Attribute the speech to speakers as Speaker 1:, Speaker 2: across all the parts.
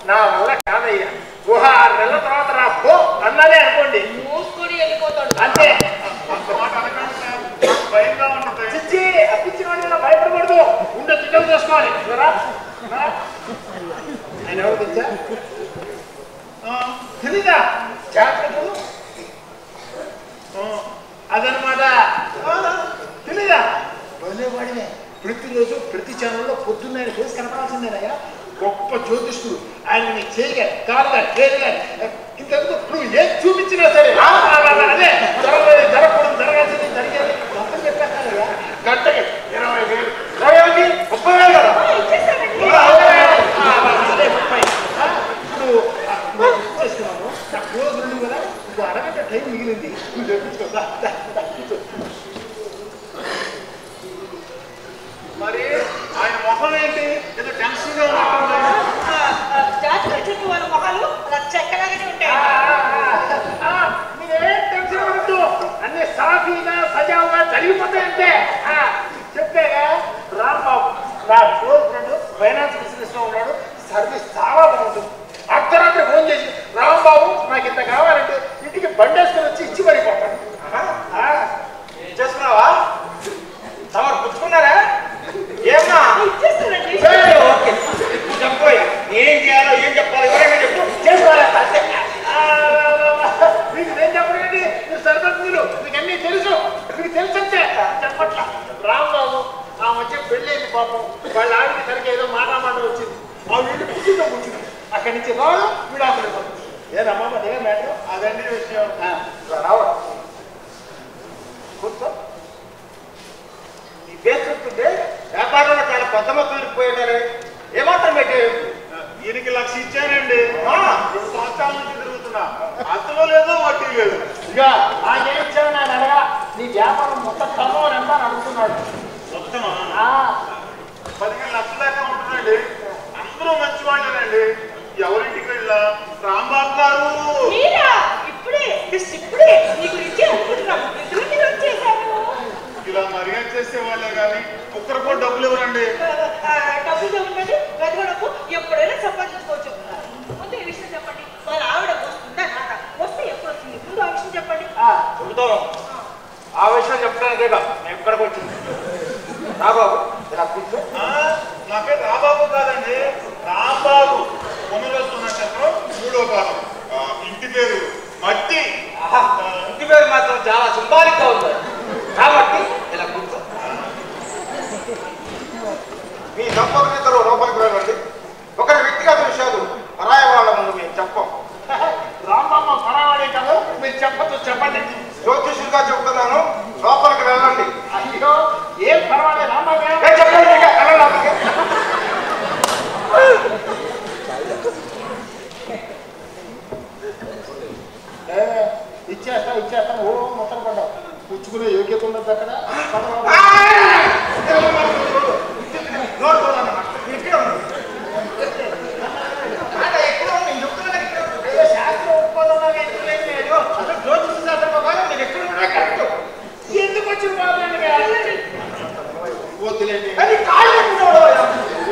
Speaker 1: నా వల్ల కాదయ్యా గుహ ఆరు నెలల తర్వాత రా పో అన్నదే అనుకోండి
Speaker 2: మూసుకొని వెళ్ళిపోతాడు
Speaker 1: అంతే
Speaker 3: అంత మాట అనకండి సార్ నాకు భయంగా ఉంటుంది
Speaker 1: చిచ్చి అప్పించిన వాడిని ఇలా భయపడకూడదు ఉండే చిక్కలు చేసుకోవాలి రా, రా. ఆయన ఎవరు తెచ్చా తెలీదా జాగ్రత్త అదనమాట తెలీదా వాడివే ప్రతిరోజు ప్రతి ఛానల్లో పొద్దున్న ఆయన ఫేస్ కనపడాల్సిందేనయ్యా గొప్ప జ్యోతిష్కుడు ఆయన నీ చేయగా కాలుగా చేరుగా ఇంతకు నువ్వు ఏం చూపించినా సరే ఆ, ఆ, ఆ, అదే జరగలేదు జరగకూడదు జరగాల్సింది జరిగేది మొత్తం చెప్పేస్తానయ్యా గంటకి ఇరవై వేలు ఇరవై వేలకి ముప్పై వేలు కదా
Speaker 2: ఇచ్చేస్తానండి
Speaker 1: ఆ, అదే, ఆ, ఆ, అదే ముప్పై ఆ, ఇప్పుడు ఆ, నేను ఇచ్చేస్తున్నాను నా క్లోజ్ రెండు కదా ఇంకో అరగంట టైం మిగిలింది నువ్వు తెప్పించుకో దా, దా, దా, కూర్చో.
Speaker 3: మరి ఆయన మొహం ఏంటి ఏదో టెన్షన్ గా ఉన్నట్టుంది
Speaker 2: జాతర చెప్పి వాళ్ళ మొహాలు అలా చెక్కలాగానే ఉంటాయి
Speaker 1: మీరేం టెన్షన్ పడద్దు అన్ని సాఫీగా సజావుగా జరిగిపోతాయంటే ఆ, చెప్పాగా రాంబాబు నా క్లోజ్ ఫ్రెండ్ ఫైనాన్స్ బిజినెస్ లో ఉన్నాడు సర్వీస్ చాలా బాగుంటుంది అర్ధరాత్రి ఫోన్ చేసి రాంబాబు నాకు ఇంత కావాలంటే ఇంటికి బండేసుకొని వచ్చి ఇచ్చి పడిపోతాడు ఆ,
Speaker 4: చేసుకున్నావా తమరు పుచ్చుకున్నారా ఏమా
Speaker 2: ఇచ్చేస్తానండి
Speaker 1: సరే,
Speaker 4: ఓకే చెప్పోయ్ ఏం చేయాలో ఏం చెప్పాలో ఎవరైనా చెప్పు
Speaker 1: చేసుకోవాలి అంతే. ఆ, మీకు నేను చెప్పండి మీరు సర్పంచులు మీకు అన్నీ తెలుసు మీకు తెలుసు అంతే చెప్పట్లా రాంబాబు ఆ మధ్య పెళ్ళైంది పాపం వాళ్ళ ఆవిడకి సరిగ్గా ఏదో మాట మాట వచ్చింది ఆ వీళ్ళు కూర్చుందో కూర్చుంది అక్కడి నుంచి రాదు వీడు అసలు ఏదమ్మా అదే మ్యాటర్
Speaker 3: అదండి విషయం
Speaker 1: రావా కూర్చో
Speaker 4: ఈ పేరు చెప్తుంటే వ్యాపారంలో చాలా పెద్ద మొత్తం పోయినారే ఏమాత్రం పెట్టే
Speaker 3: ఈయనకి లక్ష ఇచ్చానండి రెండు సంవత్సరాల నుంచి తిరుగుతున్నా అర్థం లేదు వడ్డీ లేదు
Speaker 1: ఇక నాకేం ఇచ్చావు నేను అడగా నీ వ్యాపారం మొత్తం టర్న్ ఎంత అని అడుగుతున్నాడు
Speaker 3: మొత్తమా
Speaker 1: ఆ,
Speaker 3: పదిహేను లక్షల దాకా ఉంటుందండి అందరూ మంచి వాళ్ళేనండి ఎవరింటికి వెళ్ళా రాంబాబు గారు
Speaker 2: మీరా ఇప్పుడే జస్ట్ ఇప్పుడే నీ గురించి అనుకుంటున్నాము ఇద్దరు మీరు వచ్చేసాము
Speaker 3: ఇలా మర్యాద చేసే వాళ్ళే కానీ ఒక్కరికో డబ్బులు ఇవ్వరండి
Speaker 2: ఆ, డబ్బులు ఉన్నది గదిలో డబ్బు ఎప్పుడైనా సంపాదించుకోవచ్చు ముందు ఈ విషయం చెప్పండి వాళ్ళ ఆవిడ వస్తుందా నాదా వస్తే ఎప్పుడు వస్తుంది ముందు ఆ విషయం చెప్పండి
Speaker 1: ఆ,
Speaker 4: చెబుతాను ఆ విషయం చెప్పడానికే కాదు నేను ఇక్కడికి వచ్చింది రా బాబు ఇలా కూర్చో
Speaker 3: ఆ, నా పేరు రాబాబు కాదండి రాంబాబు పునరస్తు నక్షత్రం మూడో పాదం ఆ, ఇంటి పేరు మట్టి
Speaker 4: ఆహా, ఇంటి పేరు మాత్రం చాలా సింబాలిక్ గా ఉంది కాబట్టి ఇలా కూర్చో మీ దంపతులిద్దరూ లోపలికి వెళ్ళండి ఒకరి వ్యక్తిగత విషయాలు పరాయ వాళ్ళ ముందు మేము చెప్పం
Speaker 1: రాంబామ్మ పరావాడే కాదు మీరు చెప్పచ్చు చెప్పండి
Speaker 4: జ్యోతిషులుగా చెబుతున్నాను లోపలికి వెళ్ళండి
Speaker 1: అయ్యో ఏం పర్వాలేదు రాంబాబు
Speaker 4: ఏ చెప్పండి ఇక, వెళ్ళండి లోపలికి.
Speaker 1: ఏ, ఇచ్చేస్తా ఇచ్చేస్తా ఓ మొత్తం పడ్డావు పుచ్చుకునే యోగ్యత ఉండదు అక్కడ
Speaker 4: ఆ! నోరు పోదన్నమాట. ఇక్కడ ఉంది. మాట ఎక్కడ ఉంది? నేను చెప్తున్నాను ఇక్కడ ఉంది.
Speaker 1: ఏ, శాస్త్రం ఒప్పుకోదన్నాక ఎందుకు లేదు నేను?
Speaker 4: అసలు జ్యోతిష శాస్త్రం ప్రకారం మీరు ఎక్కడ ఉన్నా కరెక్ట్.
Speaker 1: ఎందుకు వచ్చిన బాబు వద్దులేండి
Speaker 4: కానీ కాళ్ళు పెట్టుకోవడం ఎలా?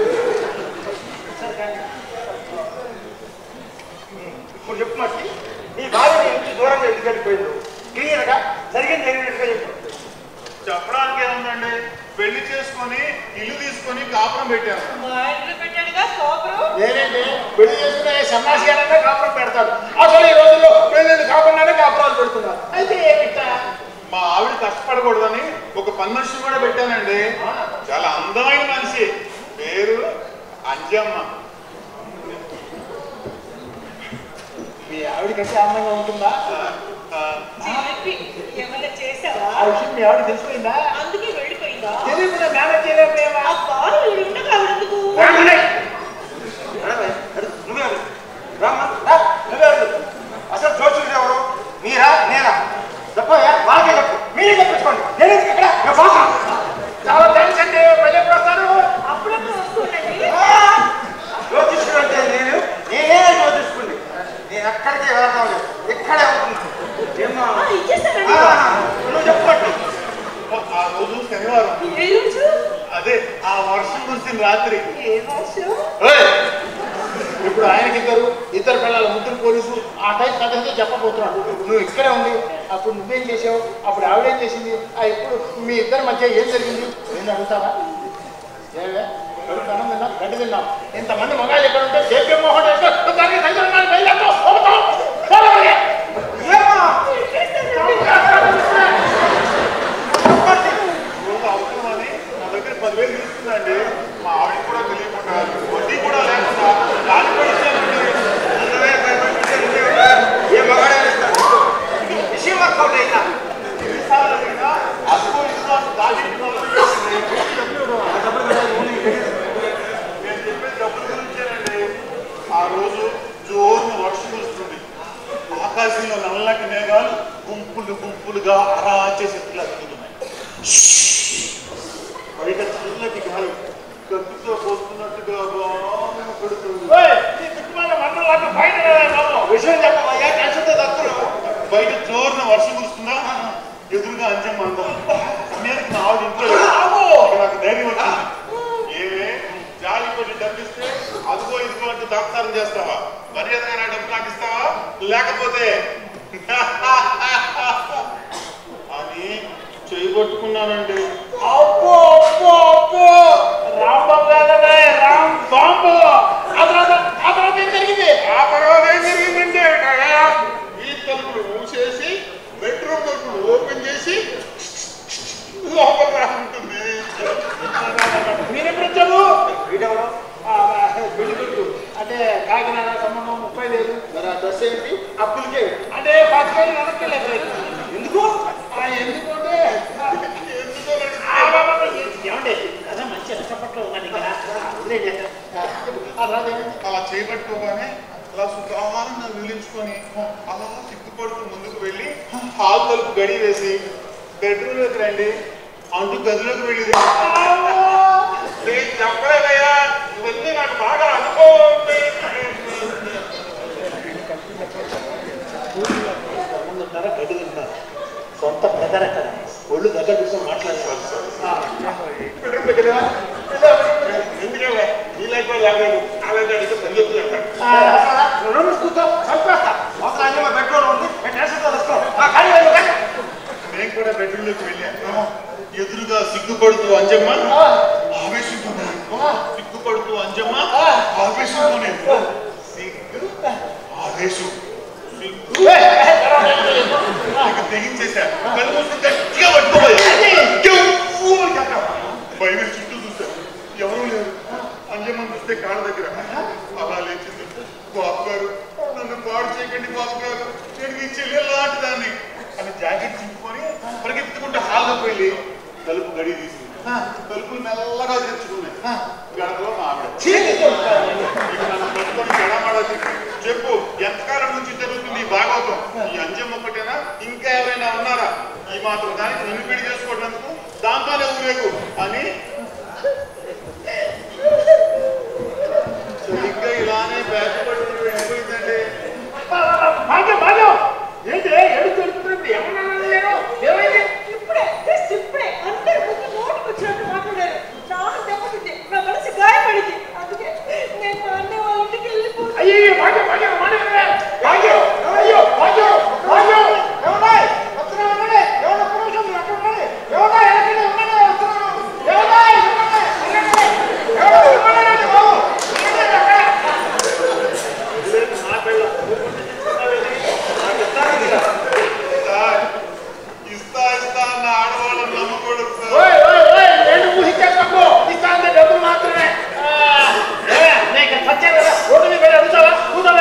Speaker 4: ఇప్పుడు చెప్పు మట్టి నీ భార్య నీ ఇంటి దూరంగా ఎందుకు వెళ్ళిపోయింది క్లియర్ గా జరిగింది జరిగినట్టుగా చెప్పు
Speaker 3: చెప్పడానికి ఏముందండి పెళ్లి చేసుకొని ఇల్లు తీసుకొని కాపురం పెట్టాను
Speaker 2: మా ఇంట్లో పెట్టాడుగా సోపరు
Speaker 1: నేనండి పెళ్లి చేసుకునే సన్నాసి గారంటే కాపురం పెడతాడు అసలు ఈ రోజుల్లో పెళ్లి కాకుండానే కాపురాలు పెడుతున్నారు అయితే ఏమిటా
Speaker 3: మా ఆవిడ కష్టపడకూడదని ఒక పని మనిషిని కూడా పెట్టానండి చాలా అందమైన మనిషి పేరు అంజమ్మ
Speaker 1: మీ ఆవిడకంటే అందంగా ఉంటుందా
Speaker 3: ఆ,
Speaker 2: చెప్పి ఏమన్నా చేసావా
Speaker 1: ఆ విషయం మీ ఆవిడ తెలిసిపోయిందా
Speaker 2: అందుకే వెళ్ళిపోయిందా
Speaker 1: తెలియకుండా మేనేజ్ చేయలేకపోయావా
Speaker 2: అబ్బా వీడు ఉండగా ఆవిడెందుకు
Speaker 4: రామనే. నడవే, నడు, నువ్వే అడుగు. రామ్మా, రా, నువ్వే అడుగు. అసలు జోషులు ఎవరు మీరా నేనా చెప్పయ్యా వాళ్ళకే చెప్పు మీరే చెప్పించుకోండి నేను ఎందుకు ఇక్కడ నా బాస
Speaker 1: చాలా థ్యాంక్స్ అండి మళ్ళీ ఎప్పుడు వస్తారు
Speaker 2: అప్పుడప్పుడు వస్తుండండి
Speaker 4: జ్యోతిష్కుడు అంటే నేను నేనే జ్యోతిష్కుడిని నేను ఎక్కడికి వెళ్తాం లేదు ఇక్కడే ఉంటుంది ఏమ్మా?
Speaker 2: ఆ, ఇచ్చేస్తానండి
Speaker 4: ఆ, నువ్వు చెప్పట్టు
Speaker 3: ఆ రోజు శనివారం
Speaker 2: ఏ రోజు
Speaker 3: అదే ఆ వర్షం కురిసిన రాత్రి
Speaker 2: ఏ వర్షం
Speaker 4: ఏయ్,
Speaker 1: ఇప్పుడు ఇప్పుడు ఆయనకి ఇద్దరు ఇద్దరు పిల్లల ముగ్గురు పోలీసు ఆ టైం కథ అయితే చెప్పబోతున్నాడు నువ్వు ఇక్కడే ఉండి అప్పుడు నువ్వేం చేసావు అప్పుడు ఆవిడేం చేసింది ఆ ఇప్పుడు మీ ఇద్దరి మధ్య ఏం జరిగింది నేను అడుగుతావా ఏవే కడుపు అన్నం తిన్నాం గడ్డి తిన్నాం ఇంతమంది మగాళ్ళు ఎక్కడ ఉంటే జేపీ మోహన్ రెడ్డి గారు దానికి సంచలనాలు బయలుదేరుతాం. పోతాం. పోదామని.
Speaker 3: రోజు అవసరమని నా దగ్గర పదివేలు తీసుకుందండి మా ఆవిడకి కూడా తెలియకుండా వడ్డీ కూడా లేకుండా దాని కూడా ఇచ్చానండి
Speaker 4: అందమే భయపడి ఉంటే ఉంటా. ఏ మగాడే ఇస్తాడు విషయం వర్కౌట్ అయిందా
Speaker 3: ఎన్నిసార్లు అడిగినా అదిగో ఇదిగో అని దాచిపెట్టుకోవాలని నేను చెప్పేది డబ్బుల గురించేనండి ఆ రోజు జోరున వర్షం వస్తుంది ఆకాశంలో నల్లటి మేఘాలు గుంపులు గుంపులుగా అరాచే శక్తులు అతుకుతున్నాయి బయట చల్లటి గాలి కత్తితో పోతున్నట్టుగా బాగా పడుతుంది
Speaker 1: ఓయ్, ఈ దిక్కుమాల మండలాలకు బయట రా బాబు.
Speaker 4: విషయం చెప్పమయ్యా టెన్షన్తో తక్కువ
Speaker 3: బయట జోరున వర్షం కురుస్తుందా ఎదురుగా అంజమ్మ అందం నేను నా ఆవిడ ఇంట్లో లేదు. ఇక నాకు ధైర్యం వచ్చింది ఏమే జాలి కొట్టి డబ్బిస్తే అదిగో ఇదిగో అంటూ దాక్తారం చేస్తావా మర్యాదగా నా డబ్బు నాకు ఇస్తావా లేకపోతే అని చేయగొట్టుకున్నానండి
Speaker 1: అబ్బో అబ్బో అబ్బో రాంబాబు కాదనే రామ్ బాంబు ఆ తర్వాత ఆ తర్వాత ఏం జరిగింది
Speaker 3: ఆ తర్వాత ఏం జరిగిందంటే ఈ తలుపులు మూసేసి బెడ్రూమ్ తలుపులు ఓపెన్ చేసి లోపల రా ఉంటుంది
Speaker 1: మీరెప్పుడు వచ్చారు
Speaker 4: వీడెవరో
Speaker 1: ఆ, పెళ్లి కొడుకు అంటే కాకినాడ సంబంధం ముప్పై వేలు
Speaker 4: మరి ఆ డ్రెస్ ఏంటి అప్పులకే
Speaker 1: అంటే పది వేలు వెనక్కి లేదు
Speaker 4: ఎందుకు
Speaker 1: ఆ, ఎందుకంటే
Speaker 3: ఎందుకో నాకు
Speaker 1: ఆ, బాబా, ఏమండి కదా మంచి రసపట్లో ఉన్నది ఇక్కడ వదిలేయండి. ఆ, ఆ తర్వాత ఏమైంది?
Speaker 3: అలా చేపట్టుకోగానే అలా సుఖాహారంగా నిలించుకొని అలా సిగ్గుపడుతూ ముందుకు వెళ్ళి హాల్ తలుపు గడి వేసి బెడ్రూమ్లోకి రండి అంటూ గదిలోకి వెళ్ళింది నేను చెప్పలేదయ్యా ఇవన్నీ నాకు బాగా అనుభవం ఉంది.
Speaker 1: ముందుంటారా గడ్డి తింటారు సొంత బ్రదర్ అక్కడ ఒళ్ళు దగ్గర కూర్చొని మాట్లాడేవాళ్ళు
Speaker 3: బెడ్రూమ్ దగ్గర ఎందుకంటే నీ లైఫ్ లాగాను అలాగే అడిగితే పరిగెత్తు అంటాడు
Speaker 4: కూర్చో చంపేస్తా అవసరం అన్ని మా బెడ్రూమ్ ఉంది నేను టెన్షన్తో వస్తాం కానీ వెళ్ళు, కానీ.
Speaker 3: నేను కూడా బెడ్రూమ్లోకి వెళ్ళాను ఎదురుగా సిగ్గుపడుతూ అంజమ్మ ఆవేశంతోనే సిగ్గుపడుతూ అంజమ్మ ఆవేశంతోనే సిగ్గు ఆవేశం సిగ్గు ఇక తెగించేశా కళ్ళు మూసుకుని గట్టిగా పట్టుకోవాలి భయం వేసి చుట్టూ చూశాను ఎవరూ లేరు అంజమ్మ చూస్తే కాళ్ళ దగ్గర అలా లేచింది బాబు గారు నన్ను పాడు చేయకండి బాబు గారు నేను మీ చెల్లెలు లాంటి దాన్ని అని జాకెట్ చింపుకొని పరిగెత్తుకుంటే హాల్లోకి వెళ్ళి తలుపు గడి తీసింది తలుపులు మెల్లగా తెచ్చుకున్నాయి గడపలో మా ఆవిడ ఇక నన్ను పట్టుకొని జడమాడ చెప్పి చెప్పు ఎంతకాలం నుంచి జరుగుతుంది ఈ భాగవతం ఈ అంజం ఒక్కటేనా ఇంకా ఎవరైనా ఉన్నారా ఈ మాత్రం దానికి నిన్ను పెళ్లి చేసుకోవడానికి దాంతోనే ఊరేగు అని సరిగ్గా ఇలానే బ్యాక్ పట్టుకుని వెళ్ళిపోయిందండి
Speaker 1: భాగ్యం భాగ్యం ఏంటి ఎడుతూ వెళ్తున్నప్పుడు ఏమన్నా నేను ఏమైంది
Speaker 2: ఇప్పుడే జస్ట్ ఇప్పుడే అందరి ముందు నోటికి వచ్చినట్టు మాట్లాడారు నాకు దెబ్బతింది నా మనసు గాయపడింది అందుకే నేను మా అన్నయ్య వాళ్ళ ఇంటికి వెళ్ళిపోతాను
Speaker 1: అయ్యో భాగ్యం భాగ్యం మాట వినవే? భాగ్యం అయ్యో భాగ్యం భాగ్యం
Speaker 4: ఏమన్నాయ్? వస్తున్నాను, ఉండండి. ఏమన్నా ఒక్క నిమిషం మీరు అక్కడ ఉండండి. ఏమన్నాయ్? వెనకండి, ఉండండి, వస్తున్నాను. ఏమన్నాయ్? ఉండండి, ఉండండి. ఏమన్నాయ్? ఉండండి, బాబు. ఉండండి అక్కడ.
Speaker 1: మా పిల్ల
Speaker 4: నాకు ఇస్తానండి ఇక.
Speaker 3: సార్ ఇస్తా ఇస్తా అన్న ఆడవాళ్ళని నమ్మకూడదు సార్
Speaker 1: ఓయ్ ఓయ్ ఓయ్ నేను ఊహించేసుకో ఇస్తాంత డబ్బులు మాత్రమే ఆ, ఏమే, నీకు సత్యం కదా రోడ్డు మీద వెళ్ళి అడుగుతావా కూర్చోవే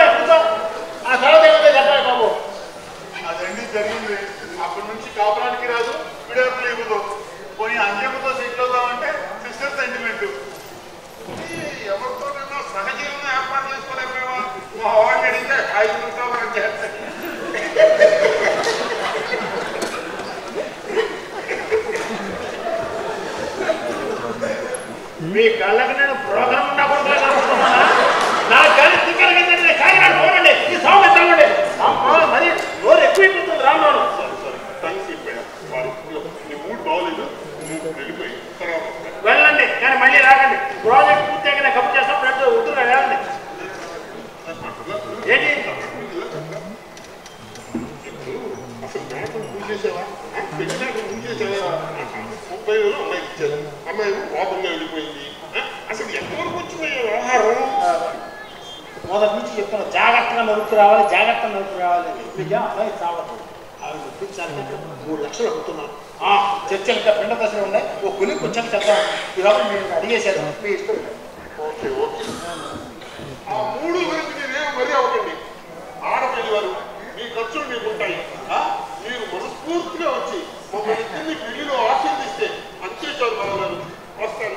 Speaker 3: చూసావా పెట్టినాక ముందే చదివా ముప్పై వేలు అమ్మాయికి ఇచ్చారు అమ్మాయి కోపంగా వెళ్ళిపోయింది ఆ, అసలు ఎంతవరకు వచ్చినాయి వ్యవహారం
Speaker 1: మొదటి నుంచి చెప్తున్నా జాగ్రత్తగా నడుపు రావాలి జాగ్రత్తగా నడుపు రావాలి మీకేం అబ్బాయి చావదు ఆవిడ ఒప్పించాలంటే మూడు లక్షలు అడుగుతున్నాను ఆ చర్చలు ఇంకా పిండ దశలో ఉన్నాయి ఓ కొలికి వచ్చాక చెప్తాను ఇవాళ మీరు అడిగేశారు మీ ఇష్టం
Speaker 3: ఓకే ఓకే ఆ మూడు గురించి మీరేం మరీ అవ్వకండి ఆడపిల్లి వారు మీ ఖర్చులు మీకు ఉంటాయి ఆ? మీరు మనస్ఫూర్తిగా వచ్చి మమ్మల్ని ఇద్దరిని పెళ్లిలో ఆశీర్దిస్తే అంతే చాలు బావగారు వస్తాను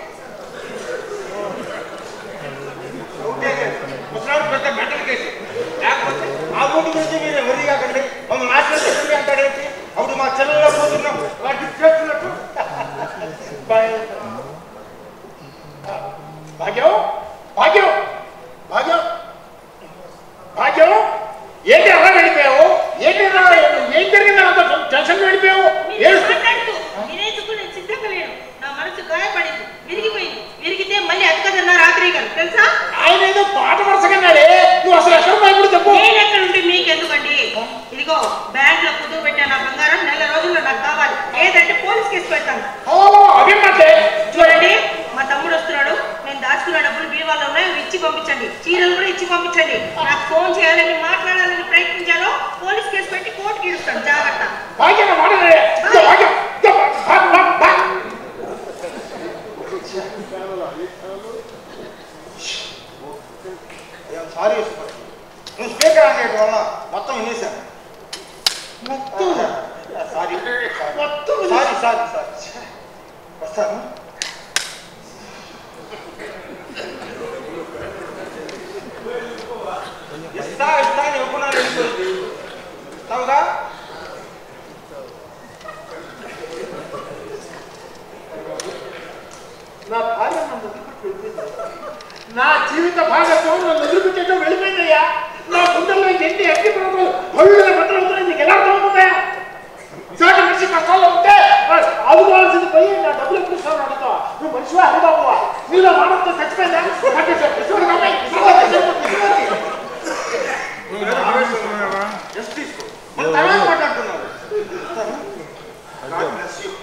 Speaker 4: ముసలాడు పెద్ద మెంటల్ కేసు లేకపోతే ఆ మూడు గురించి మీరు ఎవరి కాకండి మమ్మల్ని ఆశీర్వదించండి అంటాడేంటి అప్పుడు మా చెల్లెల్లో పోతున్నాం వాటికి చేస్తున్నట్టు
Speaker 1: భాగ్యం భాగ్యం భాగ్యం భాగ్యం ఏంటి అలా వెళ్ళిపోయావు ఏంటి రా? ఏం జరిగింది అంత టెన్షన్ వెళ్ళిపోయావు
Speaker 2: మీరు
Speaker 1: ఏడుస్తూ-
Speaker 2: మాట్లాడుతూ నేనేందుకు నేను సిద్ధంగా లేను నా మనసు గాయపడింది విరిగిపోయింది విరిగితే మళ్ళీ అతకదన్నా రాత్రి గారు తెలుసా
Speaker 1: ఆయన ఏదో పాట వరుసకన్నాడే నువ్వు అసలు ఎక్కడ భయపడి చెప్పు
Speaker 2: నేను ఎక్కడ ఉంటే మీకెందుకండి ఇదిగో బ్యాంక్ లో కుదువ పెట్టా నా బంగారం నెల రోజుల్లో నాకు కావాలి ఏదంటే పోలీస్ కేసు పెడతాను
Speaker 1: ఓ అదే మాట
Speaker 2: చూడండి మా తమ్ముడు వస్తున్నాడు నేను దాచుకున్న డబ్బులు బీరువాలో ఉన్నాయి అవి ఇచ్చి పంపించండి చీరలు కూడా ఇచ్చి పంపించండి నాకు ఫోన్ చేయాలని మాట్లాడాలని ప్రయత్నించారో పోలీస్ కేసు పెట్టి కోర్టుకి ఇడుస్తాను జాగ్రత్త
Speaker 1: భాగ్యం నా మాట వినలే. ఇదో భాగ్యం ఇదో భా- భా- భా- భా-
Speaker 4: సారీ నువ్వు స్పీకర్ ఆన్ చేయడం వల్ల మొత్తం వినేశాను
Speaker 1: మొత్తం
Speaker 4: సారీ
Speaker 1: మొత్తం
Speaker 4: సారీ సారీ సారీ వస్తాను ఇస్తా ఇస్తా అని ఇవ్వకున్నాను వెళ్ళిపోయింది ఇస్తావుగా
Speaker 1: నా భార్య నన్ను వదిలిపెట్టి వెళ్ళిపోయింది నా జీవిత భాగత్వం నన్ను వదిలిపెట్టేటో వెళ్ళిపోయిందయ్యా నా గుండెల్లో ఎన్ని అగ్ని పర్వతాలు పళ్ళుల బట్టలు నీకు ఎలా అర్థమవుతుందా సాటి మనిషి కష్టాల్లో ఉంటే ఆదుకోవాల్సింది పోయి నా డబ్బులు ఎప్పుడు ఇస్తావు అడుగుతావా నువ్వు మనిషివా హరిబాబువా నీలో మానవతో చచ్చిపోయిందా అంటే ఇటువంటి అమ్మాయి, ఇటువంటి ఇటువంటి ఇటువంటి.
Speaker 4: జస్ట్ తీసుకో మన తర్వాత మాట్లాడుతున్నారు ఇస్తాను. God bless you.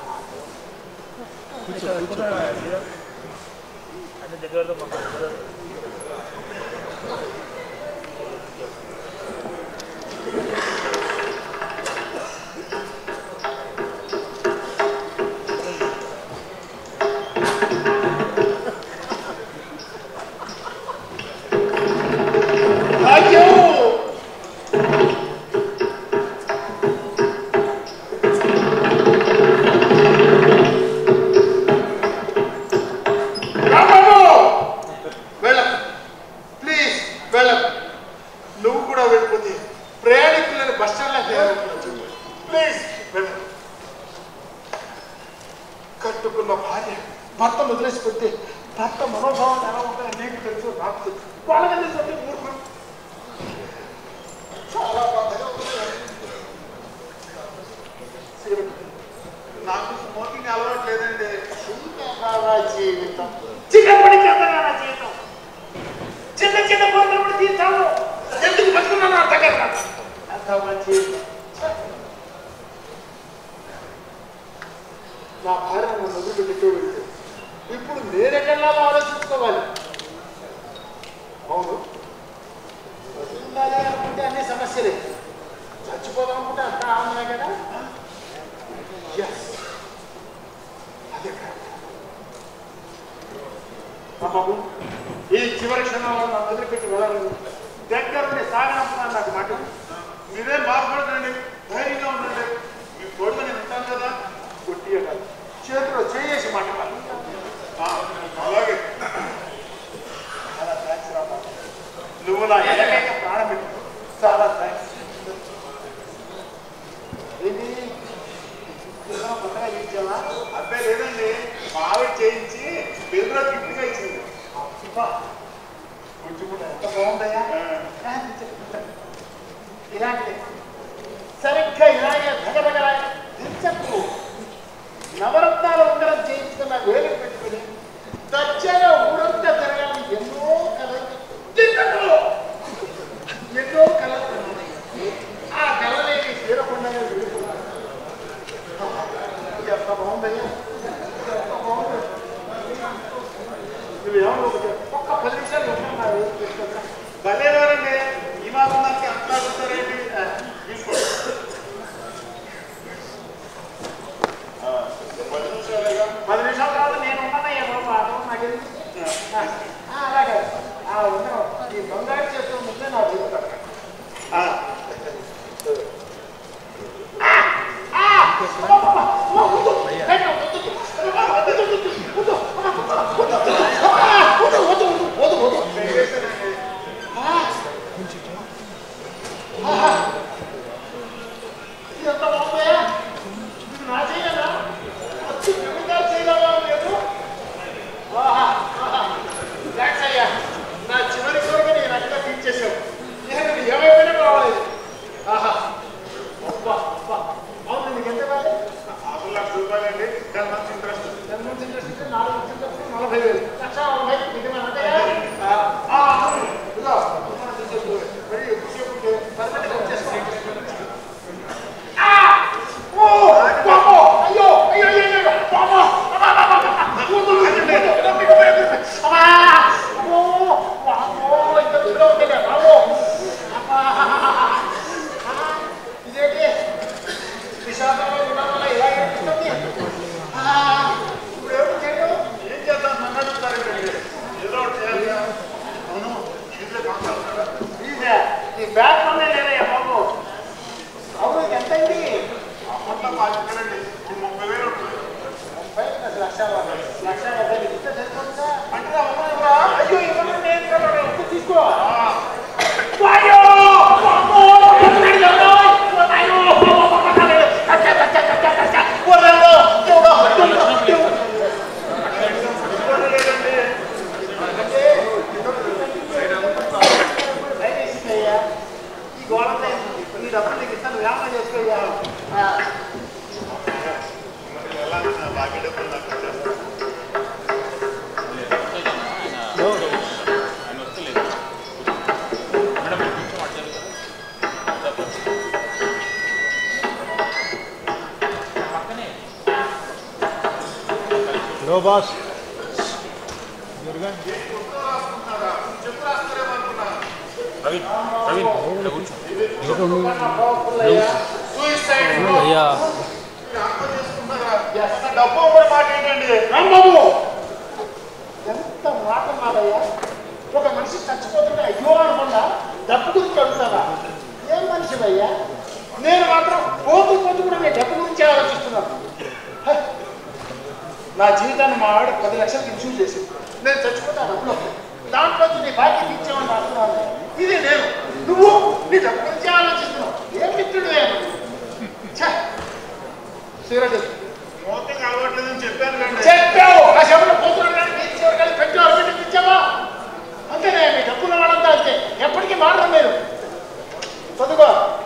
Speaker 1: అయ్యో రాంబాబు వెళ్ళకు ప్లీజ్ వెళ్ళకు నువ్వు కూడా వెళ్ళిపోతే ప్రయాణికులను బస్ స్టాండ్లో ప్లీజ్ వెళ్ళకు కట్టుకున్న భార్య భర్త వదిలేసిపోతే భర్త మనోభావాలు ఎలా ఉంటాయో నీకు తెలుసు నాకు తెలుసు వాళ్ళకి తెలుసు మూర్ఖులు చాలా బాధగా ఉంది
Speaker 3: నాకు స్మోకింగ్ అలవాటు లేదండి
Speaker 1: చిన్నగా జీవితం చిన్నప్పటి చిన్నగా నా జీవితం చిన్న చిన్న పనులు కూడా తీర్చాను ఎందుకు బతుకున్నాను అర్థం కాదు నాకు. అంత మంచి నా భార్య నన్ను వదిలిపెట్టి వెళ్తే ఇప్పుడు నేనెక్కడలా ఆలోచించుకోవాలి అవును వదిలిండాలి అనుకుంటే అన్ని సమస్యలే చచ్చిపోదాం అనుకుంటే అంత ఆనందమే కదా ఎస్ అదే కాదు మా బాబు ఈ చివరి క్షణంలో నన్ను వదిలిపెట్టి వెళ్ళాలని దగ్గరుండి సాగనంపున్నాను నాకు మాట
Speaker 3: మీరేం బాధపడకండి ధైర్యంగా ఉండండి మీ తోడుగా నేను ఉంటాను కదా
Speaker 1: కొట్టి కాదు చేతిలో చేసి మాట్లాడాలి
Speaker 3: ఆ, అలాగే
Speaker 1: చాలా థ్యాంక్స్ రా బాబు నువ్వు నా ఎలాగైనా ప్రాణం పెట్టు చాలా థ్యాంక్స్ ఏంటి ఏదైనా కొత్తగా ఇచ్చావా
Speaker 3: అబ్బాయి లేదండి మా ఆవిడ చేయించి బిల్లులో గిఫ్ట్గా ఇచ్చింది
Speaker 1: అబ్బా, కొంచెం కూడా ఎంత బాగుందయ్యా ఆ, ఇలాంటి సరిగ్గా ఇలాగే ధగధగలా దించకు నవరత్నాల ఉంగరం చేయించుకున్న వేలు పెట్టుకుని దచ్చగా ఊరంతా తిరగాలని ఎన్నో కలలు దించకు ఎన్నో కలలు కన్నాయి. ఆ కలలేని తీరకుండా వెళ్ళిపోతున్నాను ఇదే ఈ బ్యాగ్ లోనే లేదయ్యా బాబు అవును ఇది ఎంతైంది
Speaker 3: అప్పట్లో పాతికలండి ఇప్పుడు ముప్పై వేలు ఉంటుంది
Speaker 1: ముప్పై ఐదు లక్షల లక్ష డెబ్బై ఐదు ఇస్తే సరిపోతుందా అంటే అమ్మా అయ్యో ఇవ్వను నేను కదా ఎక్కువ తీసుకో వాయో అమ్మో! అయ్యో! అయ్యో! కచ్చ, కచ్చ, కచ్చ, కచ్చ. వదలండి! దేవుడా! దేవుడా! వదలలేదండి. అంటే దయచేసి అయ్యా, ఈ గోళంలో ఈ డబ్బులు నీకు ఇస్తాను వ్యాపారం చేసుకోయ్యా ఆ,
Speaker 3: మరి ఎలా నా బాకీ డబ్బులు నాకు ఇచ్చేస్తారు.
Speaker 5: హలో బాస్
Speaker 3: చెప్పు రాస్తారేమో అనుకున్నాను సూయిసైడ్
Speaker 5: అయ్యా
Speaker 3: మీరు ఆత్మహత్య చేసుకుంటారా నా డబ్బు అమ్మడి మాట ఏంటండి
Speaker 1: రాంబాబు ఎంత మాట మాదయ్యా ఒక మనిషి చచ్చిపోతుంటే అయ్యో అనకుండా డబ్బు గురించి అడుగుతారా ఏం మనిషివయ్యా నేను మాత్రం పోతూ పోతూ కూడా నేను డబ్బు గురించి ఆలోచిస్తున్నాను హ! నా జీవితాన్ని మా ఆవిడ పది లక్షలకి ఇన్సూర్ చేసి నేను చచ్చిపోతా డబ్బులు దాంట్లో నీ బాకీ తీర్చామని రాస్తున్నాను ఇది నేను నువ్వు నీ డబ్బు గురించి ఆలోచిస్తున్నావు ఏం మిత్రుడు సిగరెట్ వేసుకో.
Speaker 3: మోతికి అలవాట్లేదని చెప్పాను కండి
Speaker 1: చెప్పావు ఆ శబరిలో పోతున్నాడు కానీ మీ చివరి కానీ పెట్టావు పెట్టి ఇచ్చావా అంతేనే మీ డబ్బులు వాడంతా అంతే ఎప్పటికీ మారడం మీరు చదువుకో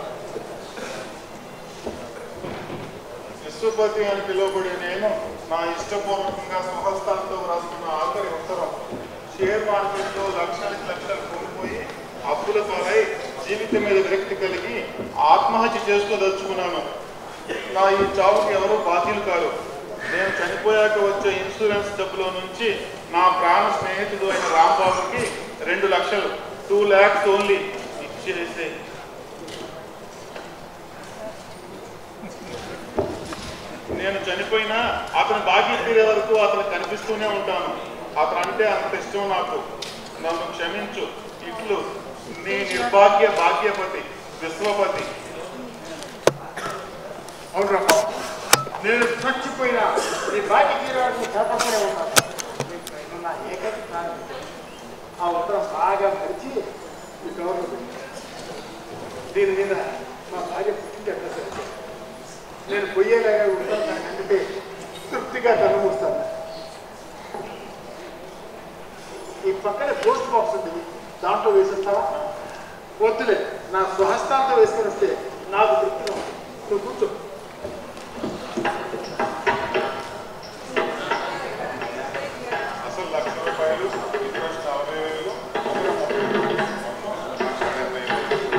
Speaker 3: విశ్వపతి అని పిలువబడే నేను నా ఇష్టపూర్వకంగా స్వహస్తాలతో రాసుకున్న ఆఖరి ఉత్తరం షేర్ మార్కెట్లో లక్షలకి లక్షలు కోల్పోయి అప్పుల పాలై జీవితం మీద విరక్తి కలిగి ఆత్మహత్య చేసుకోదలుచుకున్నాను నా ఈ చావుకి ఎవరూ బాధ్యులు కాదు నేను చనిపోయాక వచ్చే ఇన్సూరెన్స్ డబ్బులో నుంచి నా ప్రాణ స్నేహితుడు అయిన రాంబాబుకి రెండు లక్షలు టూ ల్యాక్స్ ఓన్లీ ఇచ్చేసే నేను చనిపోయినా అతను బాకీ తీరే వరకు అతను కనిపిస్తూనే ఉంటాను అతను అంటే అంత ఇష్టం నాకు నన్ను క్షమించు ఇట్లు నీ నిర్భాగ్య భాగ్యపతి విశ్వపతి
Speaker 1: అవునరా నేను చచ్చిపోయినా నీ బాకీ తీరవాడిని కాపాడుతూనే ఉన్నాను నీ పైన నా ఏకైక ప్రాణం ఆ ఉత్తరం బాగా మరిచి ఈ కవర్లో పెట్టు. దీని మీద మా భార్య పుట్టింటి అడ్రస్ రాసి. నేను పొయ్యేలాగా ఉంటాను దాన్ని అందుకే తృప్తిగా కనుమూస్తాను ఈ పక్కనే పోస్ట్ బాక్స్ ఉంది దాంట్లో వేసేస్తావా వద్దులే నా స్వహస్తాలతో వేసుకొని వస్తే నాకు తృప్తిగా ఉంది. నువ్వు కూర్చో
Speaker 3: అసలు లక్ష రూపాయలు ఇంట్రెస్ట్ నలభై వేలు లక్ష డెబ్బై వేలు.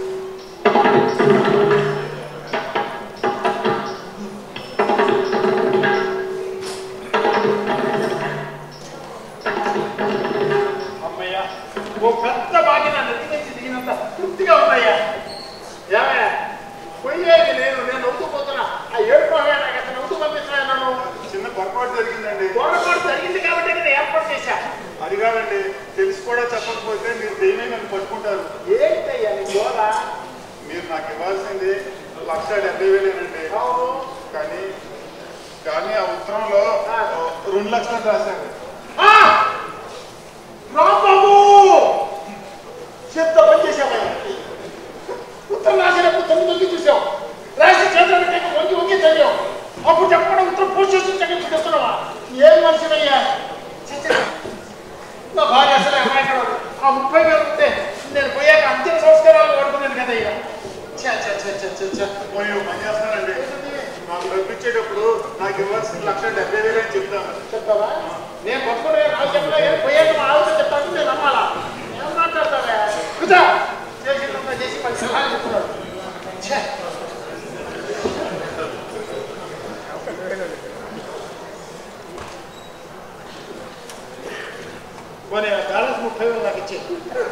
Speaker 1: అమ్మయ్యా ఓ పెద్ద బాధ్యత నెత్తి నుంచి దిగినంత తృప్తిగా ఉందయ్యా ఏమయ్యా పోయేది నేను నేను నవ్వుతూ పోతున్నా ఆ ఏడుపు నాకు అతను నవ్వుతూ పంపిస్తున్నా నన్ను
Speaker 3: చిన్న పొరపాటు జరిగిందండి
Speaker 1: దూరపాటు జరిగింది కాబట్టి నేను ఏర్పాటు చేశా
Speaker 3: అది కాదండి తెలిసి కూడా చెప్పకపోతే మీరు దెయ్యమే నన్ను పట్టుకుంటారు
Speaker 1: ఏంటయ్యా నీ గోల
Speaker 3: మీరు నాకు ఇవ్వాల్సింది లక్ష డెబ్బై వేలేనండి
Speaker 1: అవును
Speaker 3: కానీ కానీ ఆ ఉత్తరంలో
Speaker 1: ఆ.
Speaker 3: రెండు లక్షలు రాశారు
Speaker 1: ఆ! రాంబాబు చెత్త పని చేసావయ్యా ఉత్తరం రాసినప్పుడు తొమ్మిది తొమ్మిది చూసావు రాసి చేతులు పెట్టాక వంగి వంగి చదివావు అప్పుడు చెప్పడం ఉత్తరం పోస్ట్ చేసి చదివి తెస్తున్నావా ఏం మనిషినయ్యా ఛీ, ఛీ. నా భార్య అసలు అమాయకురాలు. ఆ ముప్పై వేలు ఉంటే నేను పోయాక అంతిమ సంస్కారాలు వాడుకున్నాను కదా ఇక ఛే, ఛే, ఛే, ఛే, ఛే, ఛే.
Speaker 3: పోయి ఓ పని చేస్తానండి నాకు డబ్బు ఇచ్చేటప్పుడు నాకు ఇవ్వాల్సిన లక్ష డెబ్బై వేలు అని చెప్తాను
Speaker 1: చెప్తావా నేను పట్టుకునే నాకు చెప్పలే కానీ పోయాక మా ఆవిడ చెప్తాను నేను నమ్మాలా ఏం మాట్లాడతావా కుదా చేసిందంతా చేసి పది సలహాలు చెప్తున్నాడు ఛే. పోనీ ఆ బ్యాలెన్స్ ముప్పై వేలు నాకు ఇచ్చే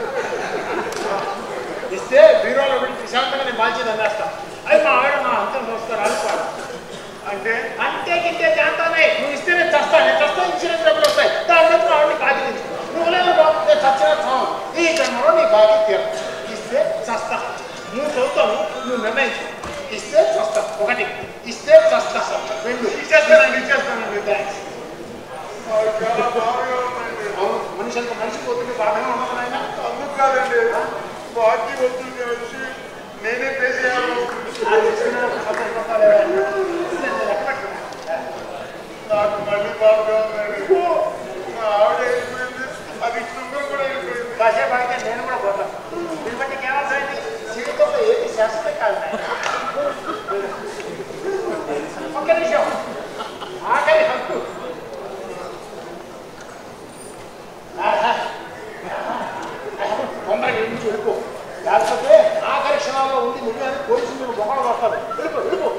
Speaker 1: ఇస్తే బీరోలో పెట్టి ప్రశాంతంగా నేను బాధ్యత అందేస్తా అది మా ఆవిడ నా అంతం సంస్కారాలు పాడు
Speaker 3: అంటే
Speaker 1: అంతే గింతే చేస్తానే నువ్వు ఇస్తే నేను చస్తా నేను చస్తా ఇన్సూరెన్స్ డబ్బులు వస్తాయి దాని బట్టి మా ఆవిడని బాధ్యత ఇచ్చు. నువ్వు లేదు బాబు, నేను చచ్చిన చావు ఈ జన్మలో నీ బాగా తీరం ఇస్తే చస్తా నువ్వు చదువుతావు నువ్వు నిర్ణయించు ఇస్తే చస్తా ఒకటి ఇస్తే చస్తా రెండు
Speaker 3: ఇచ్చేస్తానండి ఇచ్చేస్తానండి
Speaker 1: థ్యాంక్స్
Speaker 3: నాకు చాలా బాగా ఉందండి
Speaker 1: అవును మనిషి అంత మనిషి పోతుంది బాధగా ఉండదు నాయన
Speaker 3: అందుకు కాదండి బాకీ వద్దు తెలిసి నేనే పే చేయాలి
Speaker 1: అది తీసుకునేటప్పుడు సంతోషపడతాలే. నేను లెక్క పెట్టుకున్నా.
Speaker 3: నాకు మళ్ళీ బాగా ఉందండి మా ఆవిడ అయిపోయింది అది శృంగం కూడా అయిపోయింది
Speaker 1: కాసేపు అయితే నేను కూడా పోతాను దీన్ని బట్టి ఏమర్థమైంది జీవితంలో ఏది శాశ్వతం కాదు ఒక్క నిమిషం ఆఖరి హక్కు ఆహా. తొందరగా ఇంటికి వెళ్ళిపో లేకపోతే ఆఖరి క్షణాల్లో ఉండి నువ్వు అని పోలీసులు మీరు బొమ్మలు వస్తారు వెళ్ళిపో వెళ్ళిపో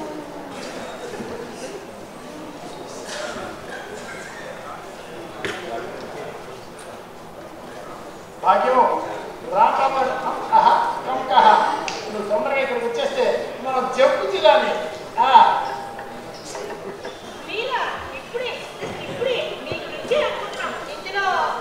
Speaker 1: భాగ్యం రామరామ ఆహా, కమకహ. నువ్వు తొందరగా ఇక్కడికి వచ్చేస్తే మనం జంపు జిల్లాని ఆ,
Speaker 2: మీరా ఇప్పుడే ఇప్పుడే మీకు ఇచ్చే అనుకుంటున్నాం ఇందులో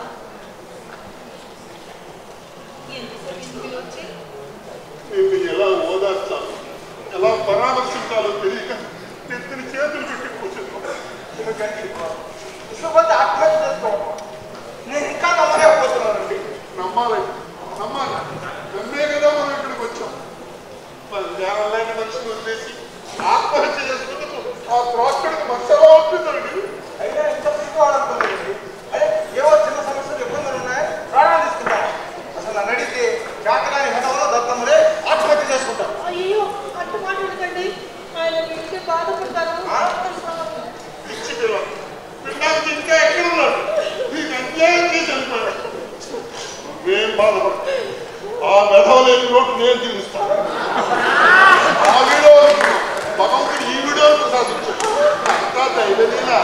Speaker 2: ఎందుకు ఇందులో వచ్చి
Speaker 3: మీకు ఎలా ఓదార్చాలో ఎలా పరామర్శించాలో తెలియక నెత్తిన చేతులు పెట్టి కూర్చున్నాం
Speaker 4: విశ్వపతి ఆత్మహత్య చేసుకోవడం నేను ఇంకా నమ్మలేకపోతున్నానండి
Speaker 3: నమ్మాలండి నమ్మాలి నమ్మే కదా మనం ఇక్కడికి వచ్చాం పదివేల మనిషిని వదిలేసి ఆత్మహత్య చేసుకుంటూ ఆ క్రాస్కడికి మనసు ఎలా ఉంటుందండి
Speaker 4: అయినా ఇంత తీసుకోవాలనుకోలేదండి అదే ఏవో చిన్న సమస్యలు ఇబ్బందులు ఉన్నాయి ప్రాణాలు తీసుకుంటాను అసలు నన్ను అడిగితే జాతకాని హెడవలో దత్తములే ఆత్మహత్య చేసుకుంటాను
Speaker 2: అయ్యో అట్ట మాట్లాడకండి ఆయన ఇంటికి బాధపడతారు
Speaker 4: ఆ?
Speaker 3: పిచ్చి పిల్ల పిల్లలకి ఇంకా ఎక్కడ ఉన్నాడు నీకు అన్యాయం చేసి వెళ్ళిపోయాడు నువ్వేం బాధపడు ఆ మెధవలేని లోటు నేను తీరుస్తాను ఆ వీడియో భగవంతుడు ఈ వీడియో ప్రసాదించాడు అంతా దైవలీలా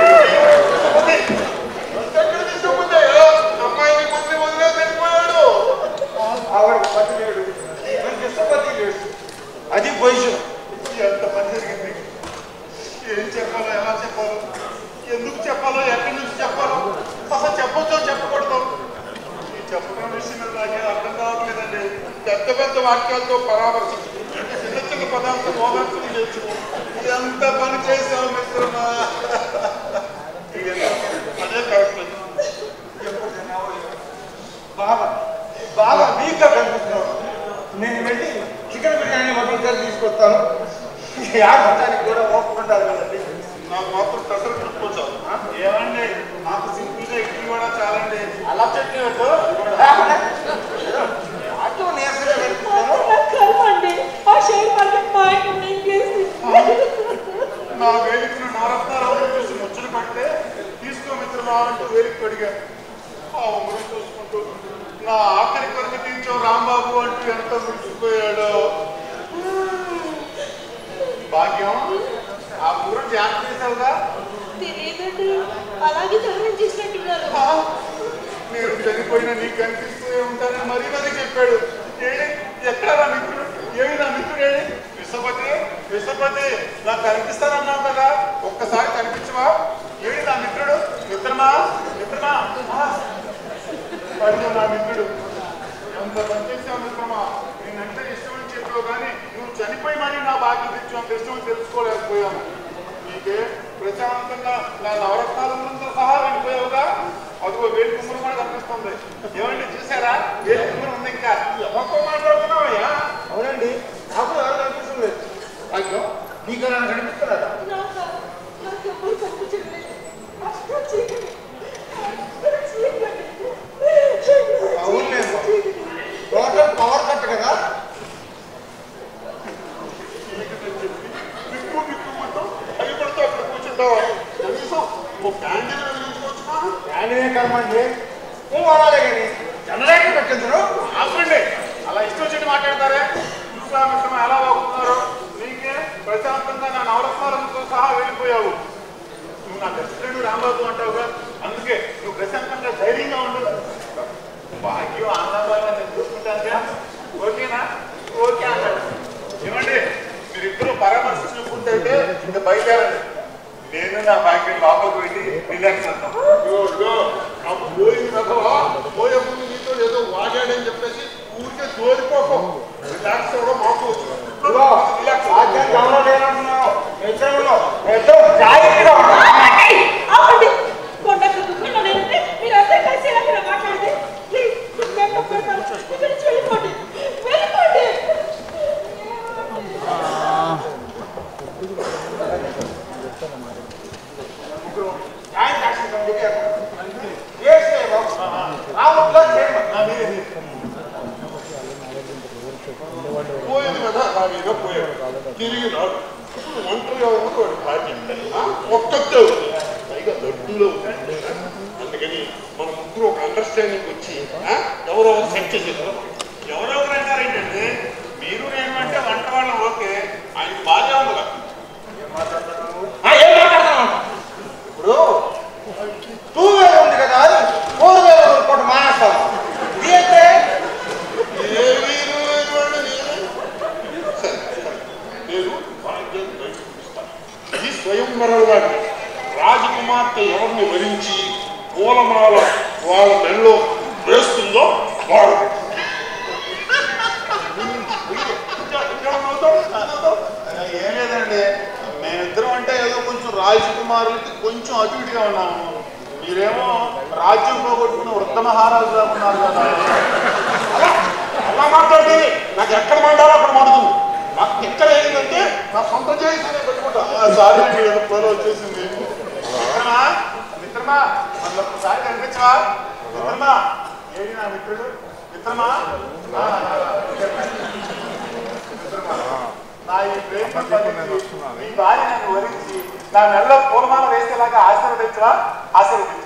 Speaker 3: ఎక్కడ తీసుకుపోతాయో అమ్మాయిని కొద్ది వదిలే వెళ్ళిపోయాడు
Speaker 4: ఆవిడకి పతి లేడు నాకు విశ్వపతి లేడు అది పొజిషన్
Speaker 3: ఎంత పని జరిగింది ఏం చెప్పాలో ఎలా చెప్పాలో ఎందుకు చెప్పాలో ఎక్కడి నుంచి చెప్పాలో అసలు చెప్పొచ్చో చెప్పకూడదు ఈ చెప్పడం విషయం నాకే అర్థం కావట్లేదండి పెద్ద పెద్ద వాక్యాలతో పరామర్శించు చిన్న చిన్న పదాలతో మోదార్చడం నేర్చుకో ఎంత పని చేసావు మిత్రమా అదే కరెక్ట్
Speaker 4: ఎప్పుడు తిన్నావో ఏమో. బాగా బాగా వీక్గా కనిపిస్తున్నావు నేను వెళ్ళి చికెన్ బిర్యానీ మటన్ కర్రీ తీసుకొస్తాను యాదానికి కూడా ఓపిక ఉండాలి కదండి
Speaker 3: నాకు మాత్రం ప్రెషర్ పెట్టుకోవచ్చు ఏమండి నాకు సింపుల్ గా ఇడ్లీ కూడా చాలండి
Speaker 4: అలా చట్నీ వద్దు అటు నీరసంగా కనిపిస్తాను
Speaker 2: నాకు కర్మ అండి ఆ షేర్ మార్కెట్ మా ఆయన మింగేసి
Speaker 3: నా వేదికను నవరత్నారావు చూసి ముచ్చట పడితే తీసుకో మిత్రమా అంటూ వేదిక అడిగాను ఆ ఉంగరం చూసుకుంటూ నా ఆఖరి కొరకు తీర్చో రాంబాబు అంటూ ఎంత మురిసిపోయాడో భాగ్యం ఆ ఉంగరం జాగ్రత్త చేసావుగా
Speaker 2: తెలియదండి అలాగే దహనం చేసినట్టున్నారు
Speaker 3: ఆ, మీరు చనిపోయిన నీకు కనిపిస్తూ ఉంటానని మరీ మరీ చెప్పాడు ఏడి ఎక్కడ నా మిత్రుడు ఏమి నా మిత్రుడు ఏడి విశ్వపతి విశ్వపతి నాకు కనిపిస్తానన్నావు కదా ఒక్కసారి కనిపించవా ఏడి నా మిత్రుడు మిత్రమా మిత్రమా ఆ, అడిగా నా మిత్రుడు అంత పనిచేసావు మిత్రమా నేనంటే ఇష్టమని చెప్పావు కానీ నువ్వు చనిపోయి మరీ నా బాధ్యత ఇచ్చు అంత ఇష్టమని తెలుసుకోలేకపోయాను నీకే ప్రశాంతంగా నా నవరత్నాలంతా సహా వెళ్ళిపోయావుగా అదిగో వేడి కుమ్మరం కూడా కనిపిస్తుంది ఏమండి చూసారా వేడి కుమ్మరం ఉంది ఇంకా ఎవరితో మాట్లాడుతున్నావయ్యా
Speaker 4: అవునండి నాకు ఎవరు కనిపిస్తుంది
Speaker 1: భాగ్యం నీకు నన్ను కనిపిస్తున్నారా
Speaker 2: నాకు నాకు ఎప్పుడు కనిపించలేదు అష్టం చీకటి అష్టం చీకటి
Speaker 4: అవునులేమ్మా. టోటల్ పవర్ కట్ కదా
Speaker 3: చీకటని చెప్పి బిక్కు బిక్కుమంటూ భయపడుతూ అక్కడ కూర్చుంటావా కనీసం ఓ క్యాండిల్ వెలిగించుకోవచ్చునా
Speaker 4: యానిమే కర్మండి నువ్వు అనాలే కానీ జనరేటర్ పెట్టించరు
Speaker 3: ఆపండి అలా ఇష్టం వచ్చి మాట్లాడతారే చూసా మిత్రమా ఎలా వాగుతున్నారు నీకే ప్రశాంతంగా నా నవరత్నాలతో సహా వెళ్ళిపోయావు నువ్వు నా బెస్ట్ ఫ్రెండ్ రాంబాబు అంటావుగా అందుకే నువ్వు ప్రశాంతంగా ధైర్యంగా ఉండు భాగ్యం ఆనందంగా నేను చూసుకుంటానుగా ఓకేనా ఓకే అన్నాడు ఏమండి మీరిద్దరూ పరామర్శించుకుంటే ఇంకా బయలుదేరండి నేను నా భాగ్యం లోపలికి వెళ్ళి రిలాక్స్ అవుతాం పోయింది కదవా పోయే ముందు నీతో ఏదో వాగాడని చెప్పేసి ఊరికే తోలిపోకం రిలాక్స్ అవ్వడం మాకు
Speaker 4: ఇదిగో, రాజ్యానికి ఎవరో లేనంటున్నావు. నేను ఇక్కడే ఉన్నావు. నేను ఇద్దరం జాగ్రత్తగా ఉన్నాం.
Speaker 2: ఆగండి! ఆగండి! కొండంత దుఃఖంలో నేనుంటే మీరందరూ కలిసి ఇలా ఇలా మాట్లాడితే ప్లీజ్ నేను తప్పుకుంటాను. ఇక్కడ నుంచి వెళ్ళిపోండి వెళ్ళిపోండి
Speaker 4: జాయింట్ యాక్షన్ కమిటీకి ఏర్పాటు. ఏం చేయబాబు? రావట్లే చేయమని.
Speaker 3: పోయింది కదా నాకేదో పోయాడు తిరిగి రాడు ఒంటరిగా ఉంది వాడి భార్య ఆ? ఒక్కతే ఉంది పైగా దొడ్డులో ఉంది అందుకని మన ముగ్గురు ఒక అండర్స్టాండింగ్ వచ్చి ఆ? ఎవరో సెట్ చేసేది
Speaker 1: ఎవరెవరు అంటారు ఏంటంటే మీరు నేను అంటే వంట వాళ్ళం ఓకే ఆయన బాగా ఉంది కదా
Speaker 4: ఆ, ఏం మాట్లాడుతున్నావు? ఇప్పుడు టూ వీలర్ ఉంది కదా అది ఫోర్ వీలర్ ఇంకోటి మానేస్తాను ఇదైతే
Speaker 3: ఏ వీరు లేని వాడు నేను సరే, సరే. నేను భాగ్యం బయట చూపిస్తాను. ఇది స్వయంవరం వాడి రాజకుమార్తె ఎవరిని వరించి పూలమాల వాళ్ళ మెడలో వేస్తుందో వాడు
Speaker 1: ఏం లేదండి మేమిద్దరం అంటే ఏదో కొంచెం రాజకుమారులకి కొంచెం అటు ఇటుగా ఉన్నాము మీరేమో రాజ్యం పోగొట్టుకున్న వృద్ధ మహారాజులా ఉన్నారు కదా
Speaker 3: అలా మాట్లాడేది నాకు ఎక్కడ మండాలో అక్కడ మండుతుంది నాకు ఎక్కడ ఏంటంటే నా సొంత చేసి పెట్టుకుంటా
Speaker 1: సారీ అండి ఏదో పొలం వచ్చేసింది మిత్రమా మిత్రమా మనలో ఒకసారి కనిపించవా మిత్రమా ఏడి నా మిత్రుడు మిత్రమా ఆ, మిత్రమా. నా ఈ ప్రేమ ఫలించి, మీ భార్య నన్ను వరించి నా మెడలో పూలమాల వేసేలాగా ఆశీర్వదించవా ఆశీర్వదించు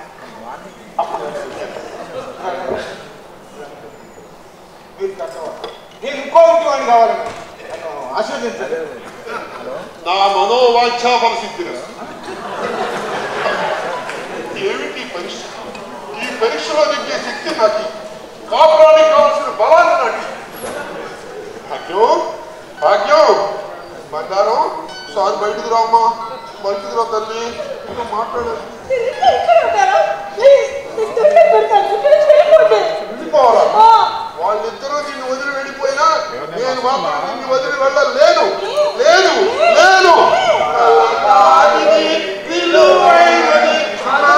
Speaker 4: మీరు కష్టపడు. నేను ఇంకో ఇంటి వాడిని కావాలండి నన్ను ఆశీర్వదించండి
Speaker 3: నా మనోవాంఛా పరిస్థితి ఏమిటి ఈ పరీక్ష ఈ పరీక్షలో నెగ్గే శక్తి నాకు కాపురానికి కావాల్సిన బలాన్ని నాకు భాగ్యం భాగ్యం బంగారం సార్ బయటకు రామ్మా బయటకు రా తల్లి ఇంకా మాట్లాడాలి
Speaker 2: మీరు ఇంకా ఇక్కడ ఉంటారా ప్లీజ్ మీకు దండం పెడతాను ఇక్కడ నుంచి వెళ్ళిపోండి
Speaker 3: వెళ్ళిపోవాలా
Speaker 2: ఆ,
Speaker 3: వాళ్ళిద్దరూ నిన్ను వదిలి వెళ్ళిపోయినా నేను మాత్రం నిన్ను వదిలి వెళ్ళలేను లేదు లేదు అది విలువైనది నా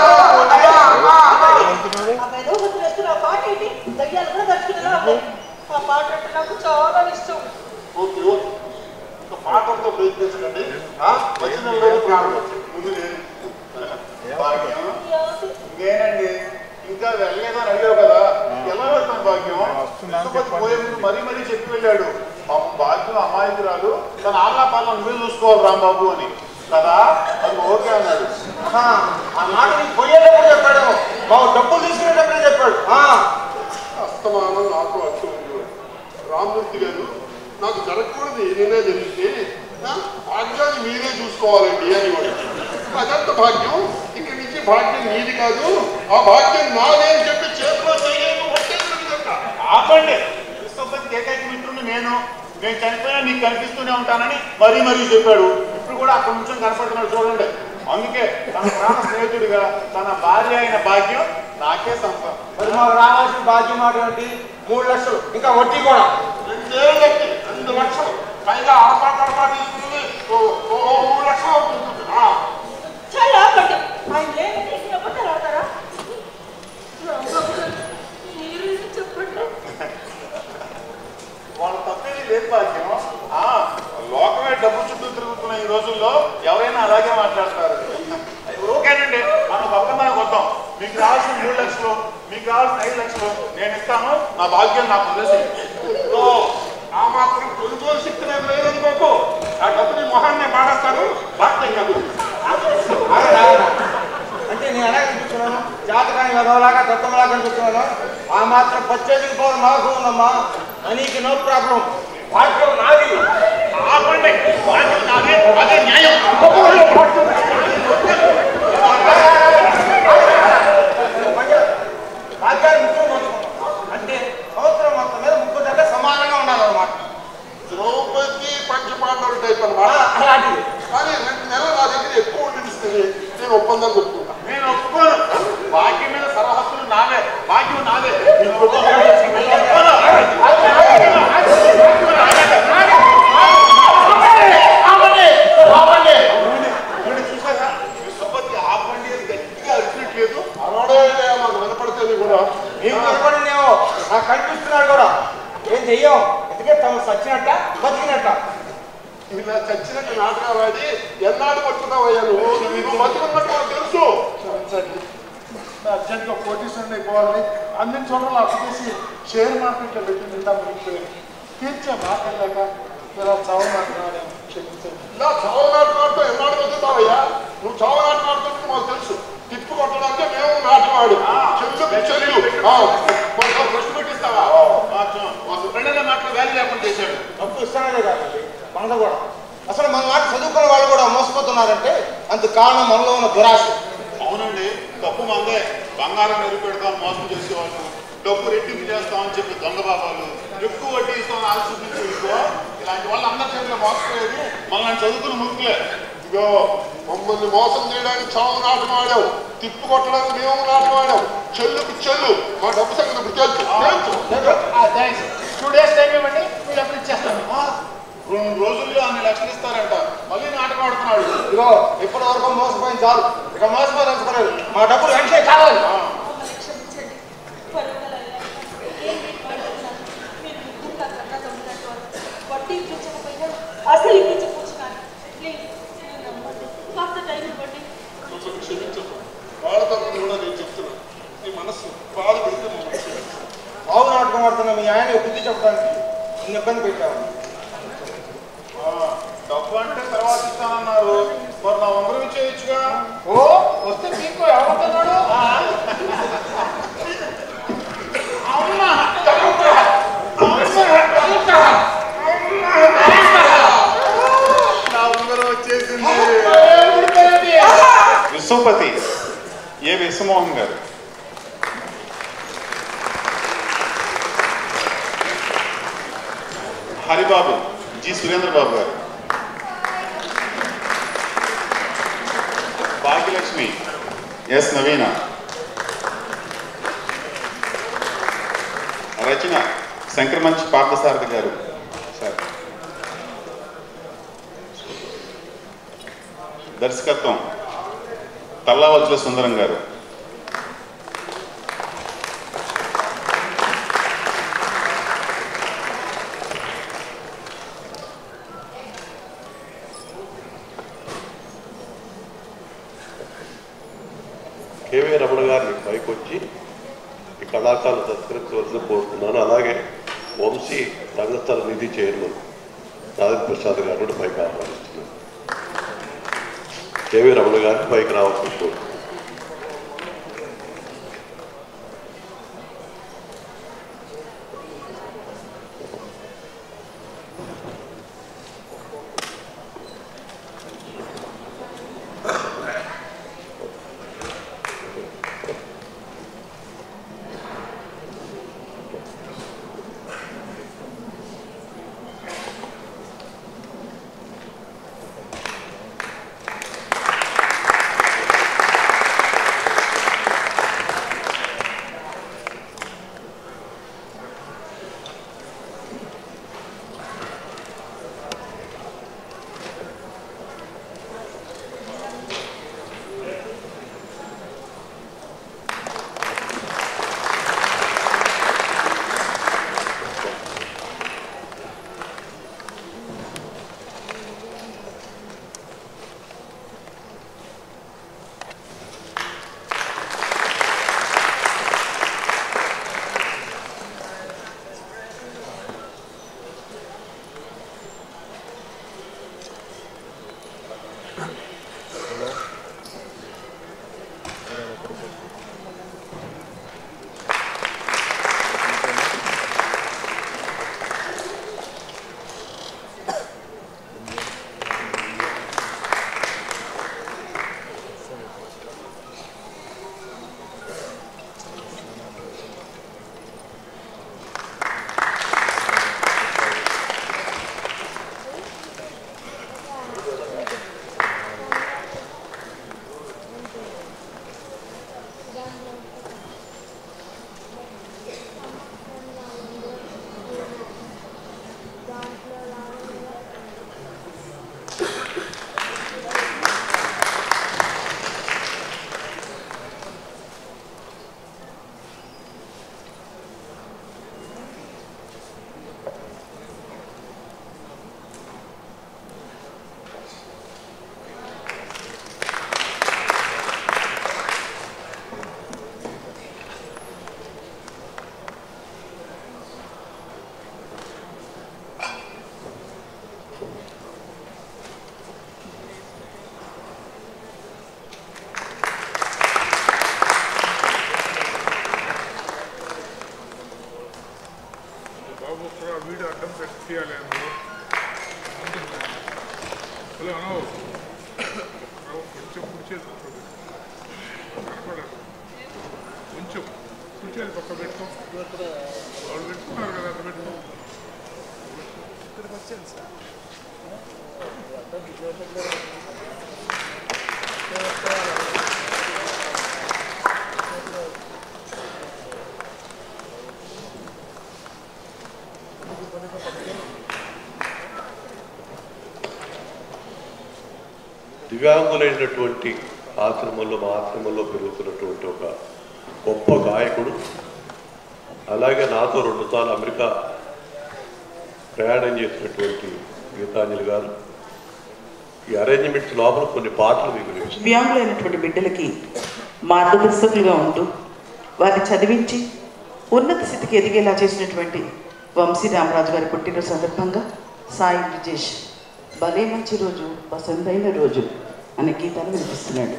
Speaker 2: ఆ మెదడు గుర్తు వేస్తున్న ఆ పాట ఏంటి దయ్యాలు కూడా దర్శకులా ఉన్నాయి ఆ పాట అంటే నాకు చాలా ఇష్టం
Speaker 3: ఓకే ఓకే ఒక పాటలతో ప్రయత్నించకండి ఆ? వచనంలో ప్రారంభం ముందు నేను
Speaker 1: భాగ్యం
Speaker 2: ఈ ఆశ
Speaker 1: ఇంకేనండి ఇంకా వెళ్ళలేదని అడిగావు కదా ఎలా వెళ్తాను భాగ్యం విష్ణుపతి పోయే ముందు మరీ మరీ చెప్పి వెళ్ళాడు పాపం భాగ్యం అమాయకురాలు తన ఆళ్ళ పాలన నువ్వే చూసుకోవాలి రాంబాబు అని కదా అది ఓకే అన్నాడు
Speaker 4: ఆ, ఆ మాట నీకు పోయేటప్పుడు చెప్పాడు మా డబ్బులు తీసుకునేటప్పుడే చెప్పాడు ఆ,
Speaker 3: అస్తమానం నాకు అర్థం ఉంది రామమూర్తి గారు నాకు జరగకూడదు ఏదైనా జరిగితే ఆ, భాగ్యాన్ని మీరే చూసుకోవాలండి అని వాడు అదంత భాగ్యం ఇక్కడి నుంచి భాగ్యం నీది కాదు ఆ భాగ్యం నాదే అని చెప్పి చేతిలో చేయలేదు
Speaker 1: ఆపండి విష్ణుపతి ఏకైక మిత్రుడు నేను నేను చనిపోయినా నీకు కనిపిస్తూనే ఉంటానని మరీ మరీ చెప్పాడు ఇప్పుడు కూడా అక్కడ నుంచి కనపడుతున్నాడు చూడండి అందుకే తన ప్రాణ స్నేహితుడిగా తన భార్య అయిన భాగ్యం నాకే సంతం
Speaker 4: మరి మాకు రావాల్సిన బాధ్యం మాట ఏంటి మూడు లక్షలు ఇంకా వడ్డీ కూడా
Speaker 3: రెండేళ్ళకి రెండు లక్షలు పైగా అడపా కడపా తీసుకుని ఓ- ఓ- ఓ మూడు లక్షలు అవుతుంది ఆ.
Speaker 2: చాలా ఆపండి ఆయన లేని తీసిన అబద్ధాలు ఆడతారా రాంబాబు గారు, మీరు ఇది చెప్పండి
Speaker 1: వాళ్ళ తప్పేది లేదు భాగ్యం ఆ, లోకమే డబ్బు చుట్టూ తిరుగుతున్న ఈ రోజుల్లో ఎవరైనా అలాగే మాట్లాడతారు ఓకేనండి మనం ఒప్పందానికి వద్దాం మీకు కావాల్సిన మూడు లక్షలు మీకు కావాల్సిన ఐదు లక్షలు నేను ఇస్తాను నా భాగ్యం నాకు వదిలేసి
Speaker 3: ఓ, ఆ మాత్రం కొనుగోలు శక్తి నాకు లేదనుకోకు ఆ డబ్బుని మొహాన్ని పాడేస్తాను భాగ్యం కాదు
Speaker 4: ఆగరా? అంటే నేను ఎలా కనిపిస్తున్నాను జాతకాన్ని వెదవలాగా దత్తమలాగా కనిపిస్తున్నాను ఆ మాత్రం పచ్చేదికి పోవడం మాకు ఉందమ్మా నీకు నో ప్రాబ్లం భాగ్యం నాది
Speaker 1: ఆపండి భాగ్యం నాదే అదే న్యాయం
Speaker 4: భాగ్యాన్ని ముగ్గురు పంచుకున్నాం అంటే సంవత్సరం మొత్తం మీద ముగ్గురు దగ్గర సమానంగా ఉండాలన్నమాట
Speaker 3: ద్రౌపది పంచపాండవుల టైప్ అన్నమాట
Speaker 4: అలాంటిది
Speaker 3: కానీ రెండు నెలలు నా దగ్గర ఎక్కువ ఉంటుంది నేను ఒప్పందానికి ఒప్పుకుంటా
Speaker 1: నేను ఒప్పుకోను భాగ్యం మీద సర్వహక్కులు నా
Speaker 4: చెయ్యం ఎందుకే తమ సచ్చినట్ట బతికినట్ట
Speaker 3: ఇలా చచ్చినట్టు నాటకాలు ఆడి ఎన్నాడు పట్టుకున్నావయ్యా నువ్వు నువ్వు బతుకున్నట్టు నాకు తెలుసు
Speaker 1: క్షమించండి అర్జెంట్గా కోటీశ్వరుని అయిపోవాలని అన్ని చోట్ల అప్పు చేసి షేర్ మార్కెట్లో పెట్టి నిండా మునిగిపోయాను తీర్చే మాట్లాడలేక ఇలా చావు మాట్లాడాను క్షమించండి
Speaker 3: ఇలా చావు నాటకాడుతో ఎన్నాడు బతుకుతావయ్యా నువ్వు చావు నాటకాడుతుంటే మాకు తెలుసు తిప్పు కొట్టడానికి మేము నాటకాడు చెల్లు చెల్లు ఆ, కొంచెం ప్రశ్న పెట్టిస్తావా
Speaker 1: మాకు ఫ్రెండ్ మాటలు వాల్యూ లేకుండా చేశాడు
Speaker 4: డబ్బు ఇస్తానదే కాదండి మనది కూడా అసలు మన మాట చదువుకున్న వాళ్ళు కూడా మోసపోతున్నారంటే అందుకు కారణం మనలో ఉన్న దురాశ
Speaker 3: అవునండి తప్పు మందే బంగారం నిరుపెడతాం మోసం చేసేవాళ్ళు డబ్బు రెట్టింపు చేస్తామని చెప్పి దొంగ బాబాలు ఎక్కువ వడ్డీ ఇస్తామని ఆశ చూపించే ఇంకో ఇలాంటి వాళ్ళు అందరి చేతిలో మోసపోయేది మనల్ని చదువుకున్న మురుకులే ఇగో మమ్మల్ని మోసం చేయడానికి చావు నాటకం ఆడావు తిప్పు కొట్టడానికి మేము నాటకం ఆడావు చెల్లుకు చెల్లు మా డబ్బు సంగతి ఇప్పుడు తెలుసు తెలుసు
Speaker 1: థ్యాంక్స్ టూ డేస్ టైం ఇవ్వండి మీ డబ్బులు ఇచ్చేస్తాను
Speaker 3: రెండు రోజుల్లో అన్ని లక్షలు ఇస్తారంట మళ్ళీ నాటకం ఆడుతున్నాడు
Speaker 4: ఇదిగో ఇప్పటి వరకు మోసపోయింది చాలు ఇక మోసపోదలుచుకోలేదు మా డబ్బులు వెంటనే కావాలి
Speaker 6: మమ్మల్ని క్షమించండి పరుగులయ్యా ఏం మీకు పడుతున్నాను మీరు ముగ్గురు కన్నా దొంగనట్టు వడ్డీ ఇప్పించకపోయినా అసలు ఇప్పించకపోతున్నాను ప్లీజ్ నేను నమ్మండి కాస్త టైం ఇవ్వండి
Speaker 3: కొంచెం క్షమించదు వాళ్ళ తరఫున కూడా నేను చెప్తున్నాను నీ మనస్సు బాధ పెడితే మా మనసు
Speaker 4: బాగు నాటకం ఆడుతున్న మీ ఆయన బుద్ధి చెప్పడానికి ఇన్ని ఇబ్బంది పెట్టాము
Speaker 3: ఆ, డబ్బు అంటే తర్వాత ఇస్తానన్నారు మరి నా ఉంగరం ఇచ్చేయచ్చుగా
Speaker 1: ఓ వస్తే మీకు ఎవరుతున్నాడు అమ్మ
Speaker 3: నా ఉంగరం వచ్చేసింది
Speaker 7: విశ్వపతి ఏ విశ్వమోహన్ గారు హరిబాబు జి సురేంద్ర బాబు గారు భాగ్యలక్ష్మి ఎస్ నవీన రచన శంకరమంచి పార్థసారథి గారు సార్ దర్శకత్వం తల్లావజ్ల సుందరం గారు
Speaker 8: కేవీ రమణ గారిని పైకి వచ్చి ఈ కళాకారులు సత్కరించవలసిన కోరుతున్నాను అలాగే వంశీ రంగస్థల నిధి చైర్మన్ నారాయణ ప్రసాద్ గారు కూడా పైకి ఆహ్వానిస్తున్నాను కేవీ రమణ గారిని పైకి రావాల్సిన కోరుతున్నాను
Speaker 9: ఒక వీడియో అడ్డం పెట్టి తీయాలి అందులో హలో అనో అనో, కొంచెం కుర్చేది పక్క పెట్టు కనపడదు కొంచెం కుర్చేది పక్క పెట్టుకో వాళ్ళు పెట్టుకున్నారు కదా అట్లా పెట్టుకో
Speaker 1: ఇక్కడికి వచ్చాను సార్
Speaker 8: దివ్యాంగులైనటువంటి ఆశ్రమంలో మా ఆశ్రమంలో పెరుగుతున్నటువంటి ఒక గొప్ప గాయకుడు అలాగే నాతో రెండుసార్లు అమెరికా ప్రయాణం చేసినటువంటి గీతాంజలి గారు ఈ అరేంజ్మెంట్స్ లోపల కొన్ని పాటలు మీకు వినిపిస్తాను.
Speaker 10: దివ్యాంగులైనటువంటి బిడ్డలకి మార్గదర్శకులుగా ఉంటూ వారిని చదివించి ఉన్నత స్థితికి ఎదిగేలా చేసినటువంటి వంశీ రామరాజు గారి పుట్టినరోజు సందర్భంగా సాయి బ్రిజేష్ భలే మంచి రోజు వసంతైన రోజు అనే గీతాన్ని వినిపిస్తున్నాడు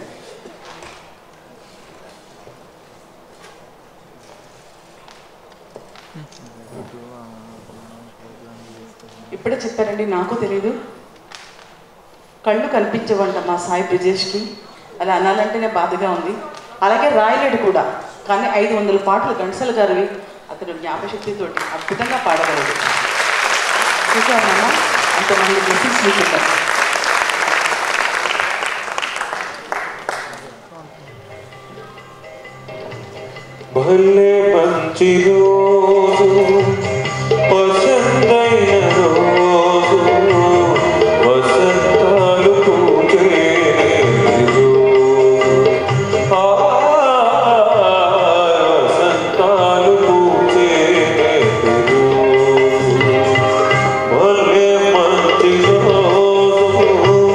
Speaker 10: ఇప్పుడే చెప్పారండి నాకు తెలియదు కళ్ళు కల్పించవంట మా సాయి బ్రిజేష్కి అలా అనాలంటేనే బాధగా ఉంది అలాగే రాయలేడు కూడా కానీ ఐదు వందల పాటలు గంటసల గారివి అతను జ్ఞాపశక్తితోటి అద్భుతంగా పాడగలడు చూసామమ్మా అంతమంది బ్లెస్సింగ్స్ మీకు ఉన్నాయి.
Speaker 11: భలే మంచి రోజు వసంతైన రోజు వసంతాలు పూచే రోజు. ఆ, వసంతాలు పూచే రోజు. భలే మంచి రోజు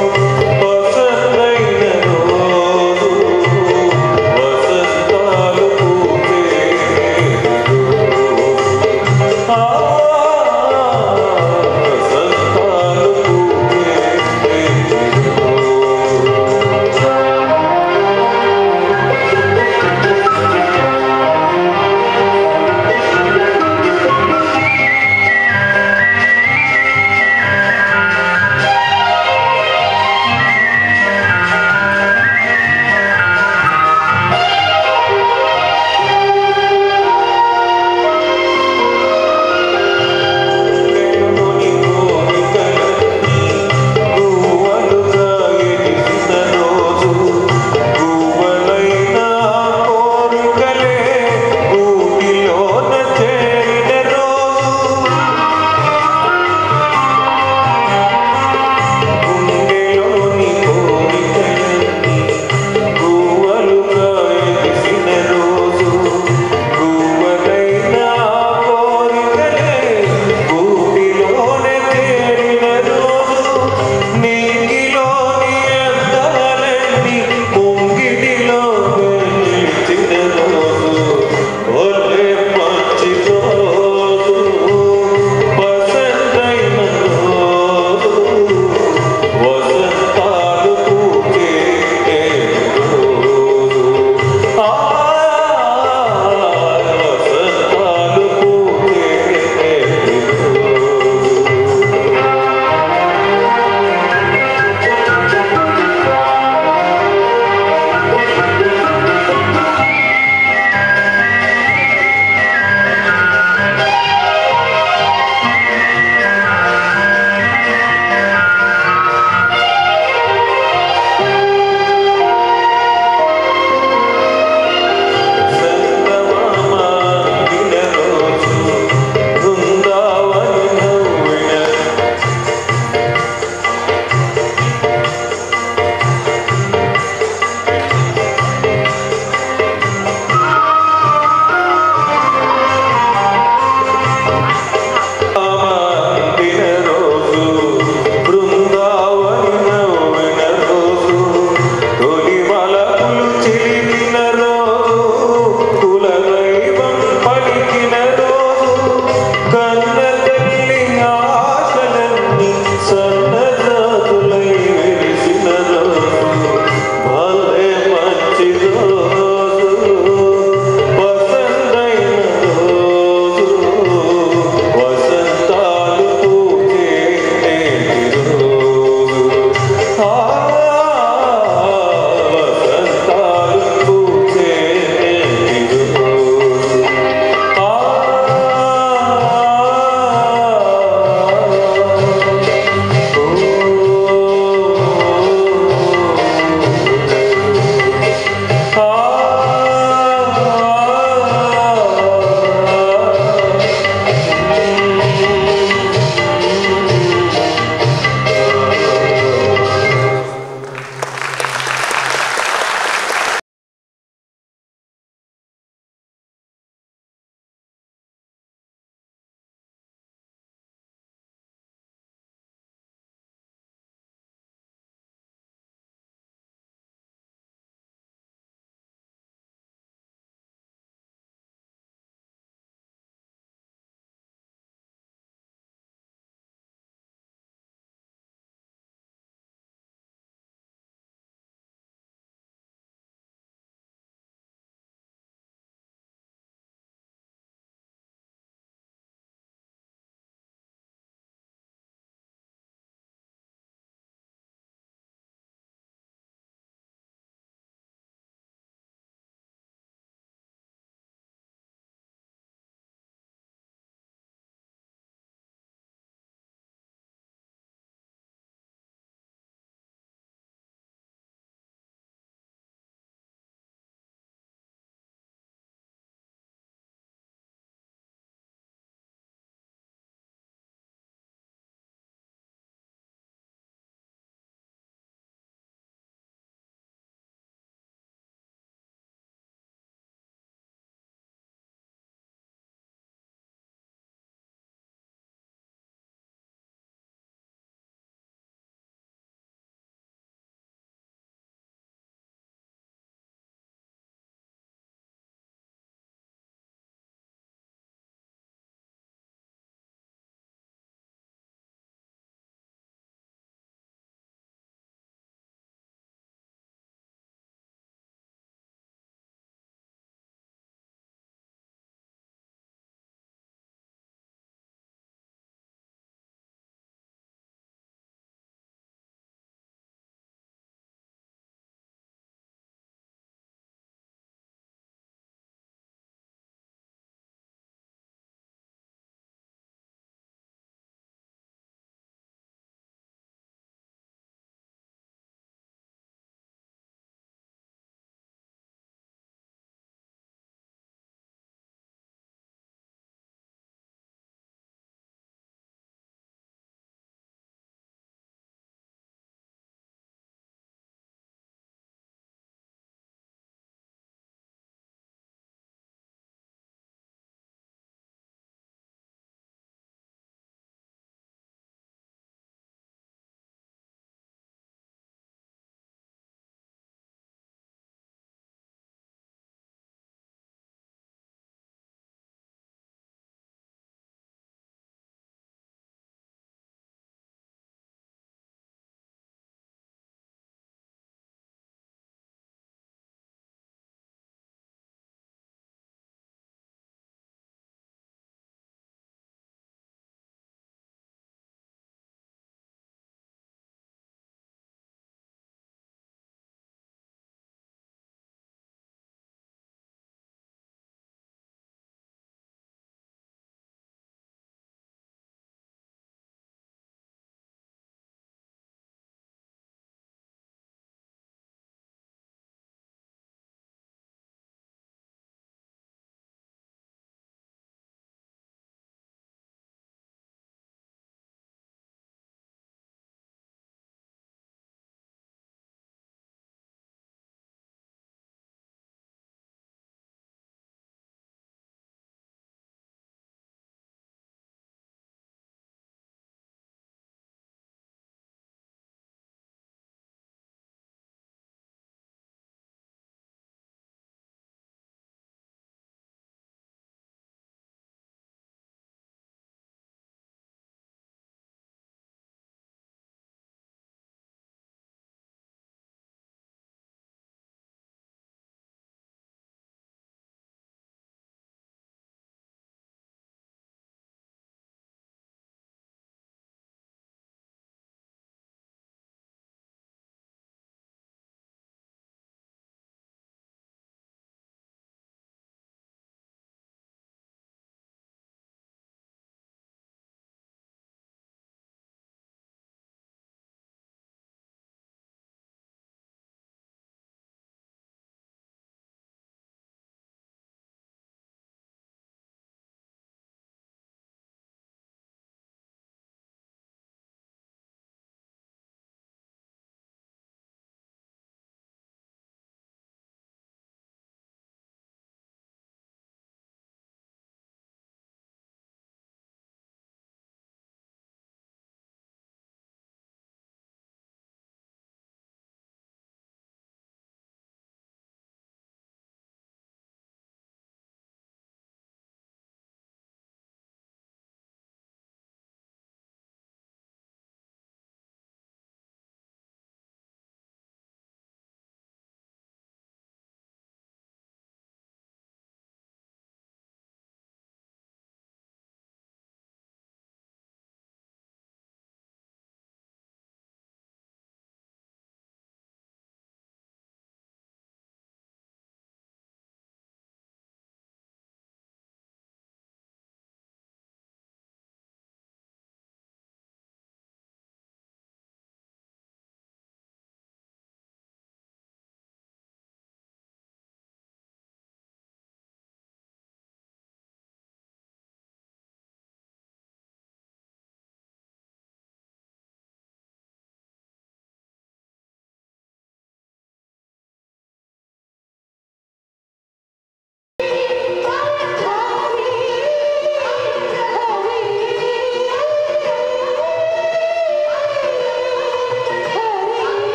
Speaker 11: వసంతైన రోజు వసంతాలు పూచే రోజు.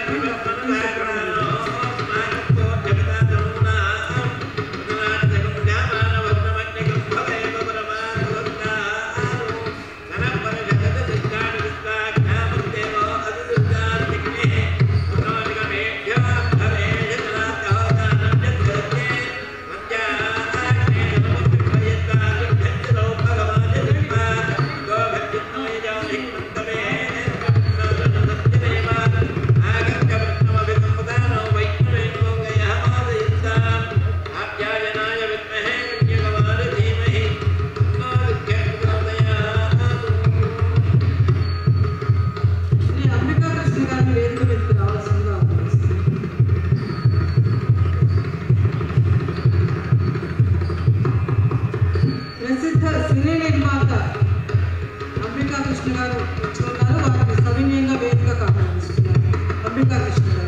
Speaker 12: శ్రీ అంబికా కృష్ణ గారిని వేదిక మీదకి రావాల్సిందిగా ఆహ్వానిస్తున్నాను. ప్రసిద్ధ సినీ నిర్మాత అంబికా కృష్ణ గారు వచ్చుకున్నారు వారిని సవినయంగా వేదికకు ఆహ్వానిస్తున్నారు అంబికా కృష్ణ గారు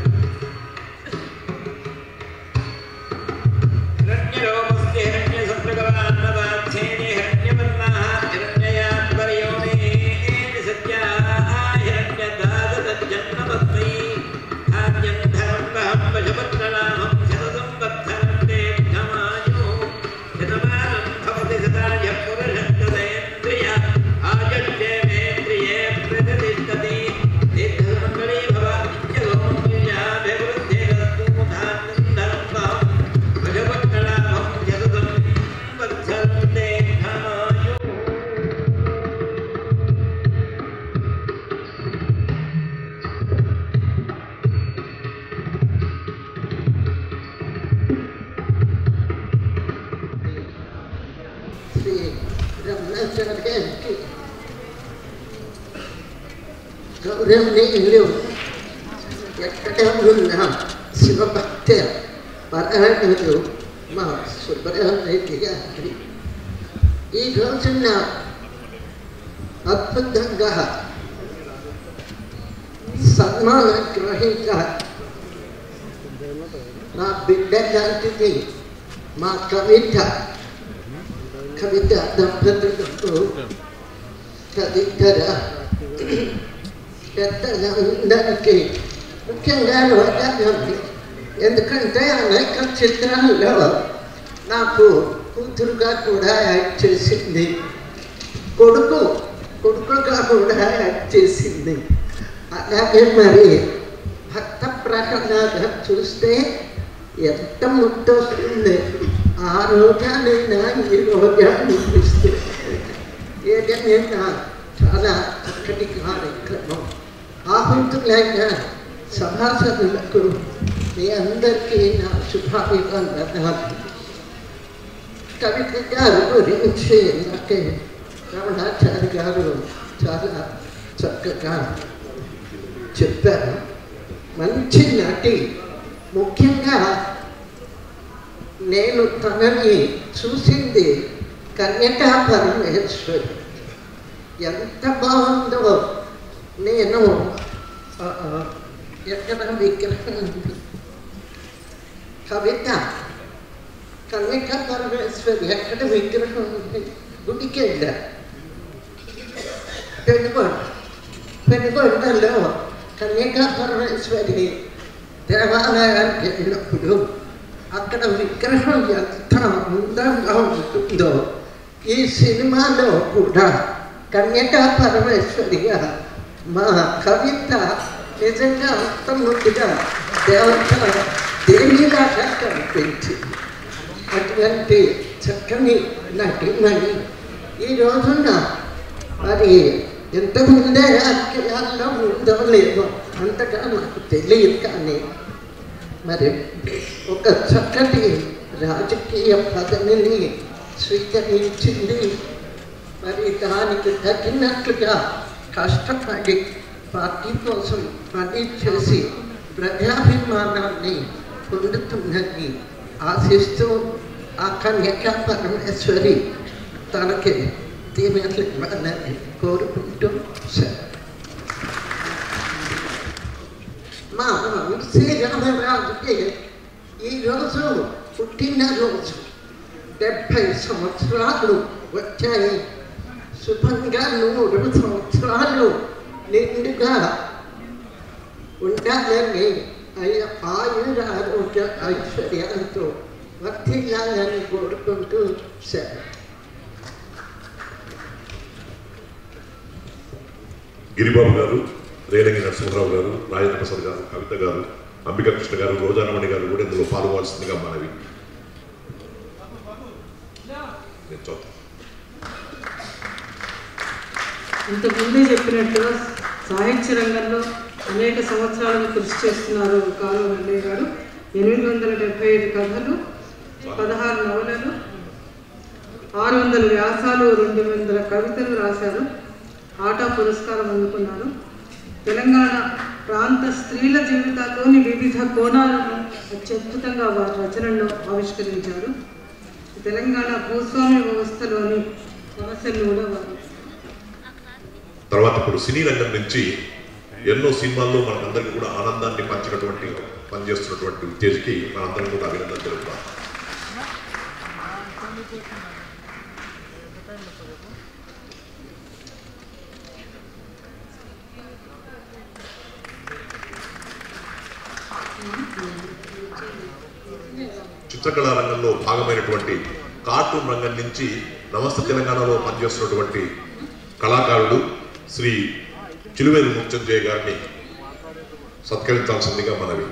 Speaker 13: శ్రీ రమణాచార్య గారికి గౌరవనీయులు ఎక్కడ ఉన్న శివభక్త పరాయణులు మా సుబ్రహ్మరెడ్డి గారి ఈ రోజున అద్భుతంగా సన్మాన గ్రహీత నా బిడ్డ లాంటిది మా కవిత కవిత దంపతులకు తదితర పెద్దలందరికీ ముఖ్యంగా రోజాగాంధీ ఎందుకంటే అనేక చిత్రాల్లో నాకు కూతురుగా కూడా యాక్ట్ చేసింది కొడుకు కొడుకుగా కూడా యాక్ట్ చేసింది అలాగే మరి భక్త ప్రహ్లాద చూస్తే ఎంత ముద్దొస్తుంది ఆ రోజానైనా ఈ రోజా అనిపిస్తుంది ఏదైనా చాలా చక్కటి కార్యక్రమం ఆహుతులైన సభాసదులకు మీ అందరికీ నా శుభాభివందనాలు కవిత గారు గురించి నాకే రమణాచారి గారు చాలా చక్కగా చెప్పారు మంచి నటి ముఖ్యంగా నేను తనని చూసింది కన్యకా పరమేశ్వరి ఎంత బాగుందో నేను ఆ, ఎక్కడ విగ్రహం ఉంది కవిత కన్యకా పరమేశ్వరి ఎక్కడ విగ్రహం ఉంది గుడికి వెళ్ళా పెనుగొండ పెనుగొండలో కన్యకా పరమేశ్వరి దేవాలయానికి వెళ్ళినప్పుడు అక్కడ విగ్రహం ఎంత అందంగా ఉంటుందో ఈ సినిమాలో కూడా కన్యకా పరమేశ్వరిగా మా కవిత నిజంగా అంత ముందుగా దేవత దేవిలాగా కనిపించింది అటువంటి చక్కని నటిమణి ఈ రోజున మరి ఇంతకుముందే రాజకీయాల్లో ఉందో లేదో అంతగా నాకు తెలియదు కానీ మరి ఒక చక్కటి రాజకీయ పదవిని స్వీకరించింది మరి దానికి తగినట్లుగా కష్టపడి పార్టీ కోసం పని చేసి ప్రజాభిమానాన్ని పొందుతున్నది ఆశిస్తూ ఆ కన్యకా పరమేశ్వరి తనకి దీవెనలు ఇవ్వాలని కోరుకుంటూ సెలవు. మా శ్రీరామరాజుకి ఈరోజు పుట్టినరోజు డెబ్భై సంవత్సరాలు వచ్చాయి శుభంగా నూరు సంవత్సరాలు నిండుగా ఉండాలని అయ్య ఆయుర ఆరోగ్య ఐశ్వర్యాలతో వర్తిల్లాలని కోరుకుంటూ సెలవు
Speaker 14: గిరిబాబు గారు రేలంగి నరసింహరావు గారు రాజేంద్ర ప్రసాద్ గారు కవిత గారు అంబికా కృష్ణ గారు రోజారమణి గారు కూడా ఇందులో పాల్గొవాల్సిందిగా మనవి నేను చదువుతాను.
Speaker 12: ఇంతకుముందే చెప్పినట్టుగా సాహిత్య రంగంలో అనేక సంవత్సరాలుగా కృషి చేస్తున్నారు కాలువ వెల్లయ్య గారు ఎనిమిది వందల డెబ్బై ఐదు కథలు పదహారు నవలలు ఆరు వందల వ్యాసాలు రెండు వందల కవితలు రాశారు ఆటా పురస్కారం అందుకున్నారు తెలంగాణ ప్రాంత స్త్రీల జీవితాల్లోని వివిధ కోణాలను అత్యద్భుతంగా వారి రచనల్లో ఆవిష్కరించారు తెలంగాణ భూస్వామ్య వ్యవస్థలోని సమస్యలను కూడా వారు
Speaker 14: తర్వాత ఇప్పుడు సినీ రంగం నుంచి ఎన్నో సినిమాల్లో మనకందరికీ కూడా ఆనందాన్ని పంచినటువంటి పనిచేస్తున్నటువంటి ఉత్తేజ్కి మనందరం కూడా అభినందన తెలుపుతాం చిత్రకళా రంగంలో భాగమైనటువంటి కార్టూన్ రంగం నుంచి నమస్తే తెలంగాణలో పనిచేస్తున్నటువంటి కళాకారుడు శ్రీ చిలువేరు ముత్యంజయ్ గారిని సత్కరించాల్సిందిగా మనవి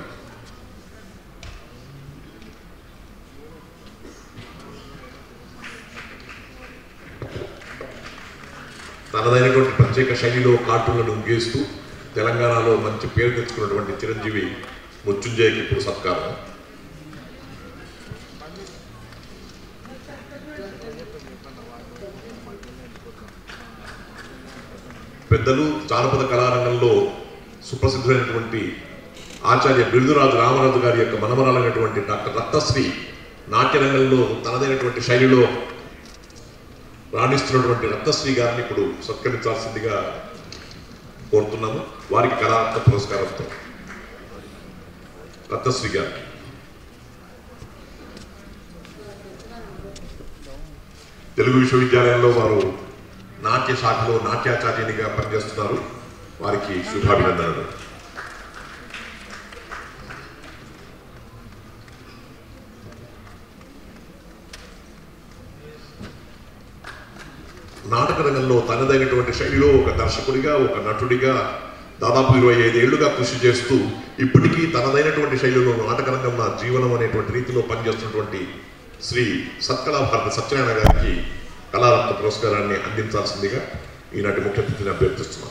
Speaker 14: తనదైనటువంటి ప్రత్యేక శైలిలో కార్టూన్లను గీస్తూ తెలంగాణలో మంచి పేరు తెచ్చుకున్నటువంటి చిరంజీవి మృత్యుంజయకి ఇప్పుడు సత్కారం పెద్దలు జానపద కళారంగంలో సుప్రసిద్ధులైనటువంటి ఆచార్య బిరుదురాజు రామరాజు గారి యొక్క మనమరాలైనటువంటి డాక్టర్ రక్తశ్రీ నాట్యరంగంలో తనదైనటువంటి శైలిలో రాణిస్తున్నటువంటి రత్నశ్రీ గారిని ఇప్పుడు సత్కరించాల్సిందిగా కోరుతున్నాము వారికి కళారత్న పురస్కారంతో రత్నశ్రీ గారికి తెలుగు విశ్వవిద్యాలయంలో వారు నాట్య శాఖలో నాట్యాచార్యునిగా పనిచేస్తున్నారు వారికి శుభాభినందనలు నాటక రంగంలో తనదైనటువంటి శైలిలో ఒక దర్శకుడిగా ఒక నటుడిగా దాదాపు ఇరవై ఐదేళ్లుగా కృషి చేస్తూ ఇప్పటికీ తనదైనటువంటి శైలిలో నాటక రంగం నా జీవనం అనేటువంటి రీతిలో పనిచేస్తున్నటువంటి శ్రీ సత్కళా భారత సత్యనారాయణ గారికి కళారత్న పురస్కారాన్ని అందించాల్సిందిగా ఈనాటి ముఖ్య అతిథిని అభ్యర్థిస్తున్నాం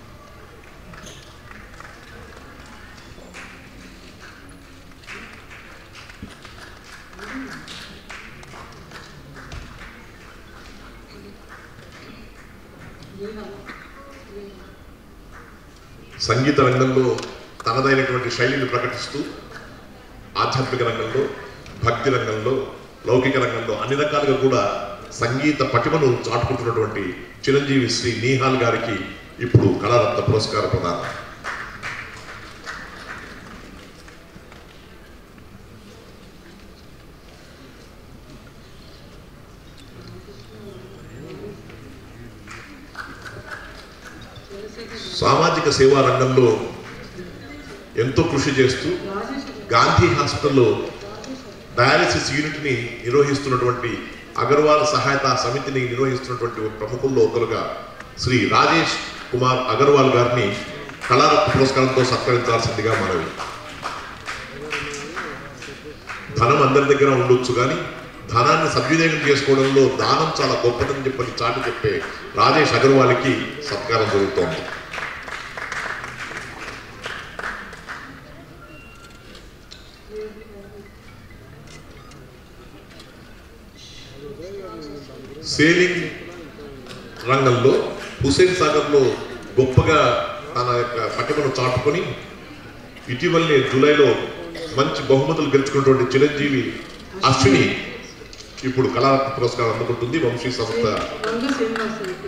Speaker 14: సంగీత రంగంలో తనదైనటువంటి శైలిని ప్రకటిస్తూ ఆధ్యాత్మిక రంగంలో భక్తి రంగంలో లౌకిక రంగంలో అన్ని రకాలుగా కూడా సంగీత పటిమను చాటుకుంటున్నటువంటి చిరంజీవి శ్రీ నీహాల్ గారికి ఇప్పుడు కళారత్న పురస్కార ప్రదానం సామాజిక సేవా రంగంలో ఎంతో కృషి చేస్తూ గాంధీ హాస్పిటల్లో డయాలసిస్ యూనిట్ని నిర్వహిస్తున్నటువంటి అగర్వాల్ సహాయత సమితిని నిర్వహిస్తున్నటువంటి ప్రముఖుల్లో ఒకరుగా శ్రీ రాజేష్ కుమార్ అగర్వాల్ గారిని కళారత్న పురస్కారంతో సత్కరించాల్సిందిగా మనవి ధనం అందరి దగ్గర ఉండొచ్చు కానీ ధనాన్ని సద్వినియోగం చేసుకోవడంలో దానం చాలా గొప్పదని చెప్పని చాటి చెప్పే రాజేష్ అగర్వాల్కి సత్కారం జరుగుతోంది సేలింగ్ రంగంలో హుసేన్ సాగర్లో గొప్పగా తన యొక్క పట్టుకను చాటుకొని ఇటీవలనే జూలైలో మంచి బహుమతులు గెలుచుకున్నటువంటి చిరంజీవి అశ్విని ఇప్పుడు కళారత్న పురస్కారం అందుకుంటుంది వంశీ సంస్థ
Speaker 12: రంగ శ్రీనివాసరెడ్డి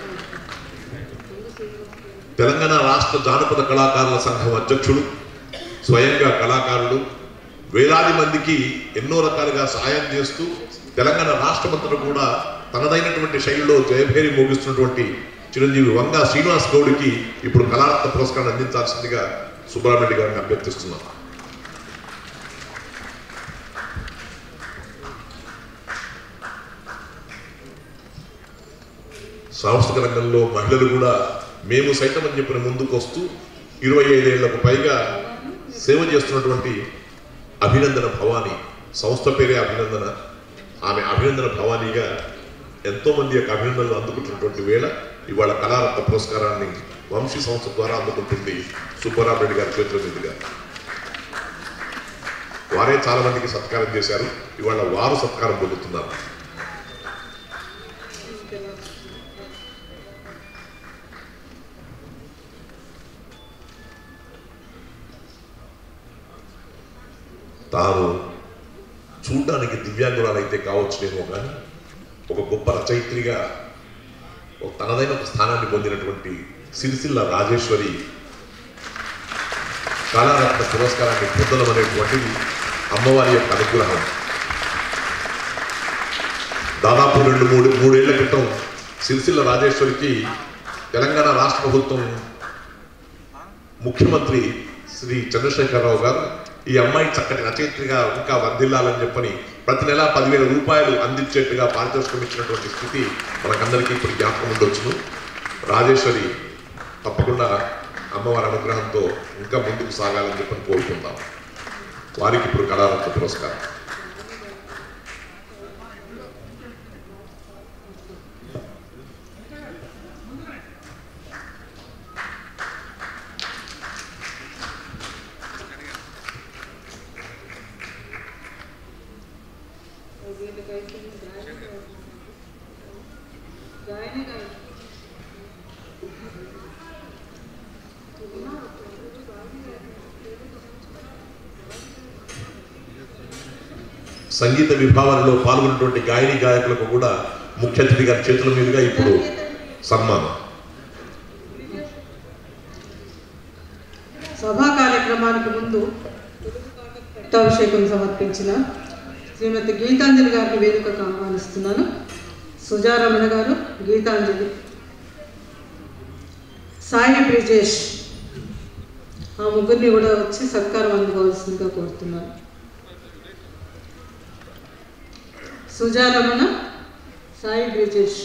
Speaker 14: తెలంగాణ రాష్ట్ర జానపద కళాకారుల సంఘం అధ్యక్షుడు స్వయంగా కళాకారులు వేలాది మందికి ఎన్నో రకాలుగా సాయం చేస్తూ తెలంగాణ రాష్ట్రమంతటా కూడా తనదైనటువంటి శైలిలో జయభేరి మోగిస్తున్నటువంటి చిరంజీవి వంగా శ్రీనివాస్ గౌడ్కి ఇప్పుడు కళారత్న పురస్కారం అందించాల్సిందిగా సుబ్రహ్మణ్య గారిని అభ్యర్థిస్తున్నాం సాంస్కృతిక రంగంలో మహిళలు కూడా మేము సైతం అని చెప్పిన ముందుకు వస్తూ ఇరవై ఐదేళ్లకు పైగా సేవ చేస్తున్నటువంటి అభినందన భవానీ సంస్థ పేరే అభినందన ఆమె అభినందన భవానీగా ఎంతో మంది యొక్క అభినందనలు అందుకుంటున్నటువంటి వేళ ఇవాళ కళారత్న పురస్కారాన్ని వంశీ సంస్థ ద్వారా అందుకుంటుంది సుబ్బరామరెడ్డి గారి చేతుల మీదుగా వారే చాలా మందికి సత్కారం చేశారు ఇవాళ వారు సత్కారం పొందుతున్నారు తాను చూడ్డానికి దివ్యాంగురాలైతే కావచ్చునేమో కానీ ఒక గొప్ప రచయిత్రిగా ఒక తనదైన ఒక స్థానాన్ని పొందినటువంటి సిరిసిల్ల రాజేశ్వరి కళారత్న పురస్కారాన్ని పొందడం అనేటువంటిది అమ్మవారి యొక్క అనుగ్రహం దాదాపు రెండు మూడు మూడేళ్ల క్రితం సిరిసిల్ల రాజేశ్వరికి తెలంగాణ రాష్ట్ర ప్రభుత్వం ముఖ్యమంత్రి శ్రీ చంద్రశేఖరరావు గారు ఈ అమ్మాయి చక్కటి రచయిత్రిగా ఇంకా వర్ధిల్లాలని చెప్పని ప్రతి నెల పదివేల రూపాయలు అందించేట్టుగా పారితోషికం ఇచ్చినటువంటి స్థితి మనకందరికీ ఇప్పుడు జ్ఞాపకం ఉండొచ్చును రాజేశ్వరి తప్పకుండా అమ్మవారి అనుగ్రహంతో ఇంకా ముందుకు సాగాలని చెప్పని కోరుకుందాం వారికి ఇప్పుడు కళారత్న పురస్కారం సంగీత విభావనలో పాల్గొన్నటువంటి గాయని గాయకులకు కూడా ముఖ్య అతిథి గారి చేతుల మీదుగా ఇప్పుడు సన్మానం
Speaker 12: సభా కార్యక్రమానికి ముందు పట్టాభిషేకం సమర్పించిన శ్రీమతి గీతాంజలి గారిని వేదికకు ఆహ్వానిస్తున్నాను సుజారమణ గారు గీతాంజలి సాయి బ్రిజేష్ ఆ ముగ్గురిని కూడా వచ్చి సత్కారం అందుకోవాల్సిందిగా కోరుతున్నాను సుజారమణ సాయి బ్రిజేష్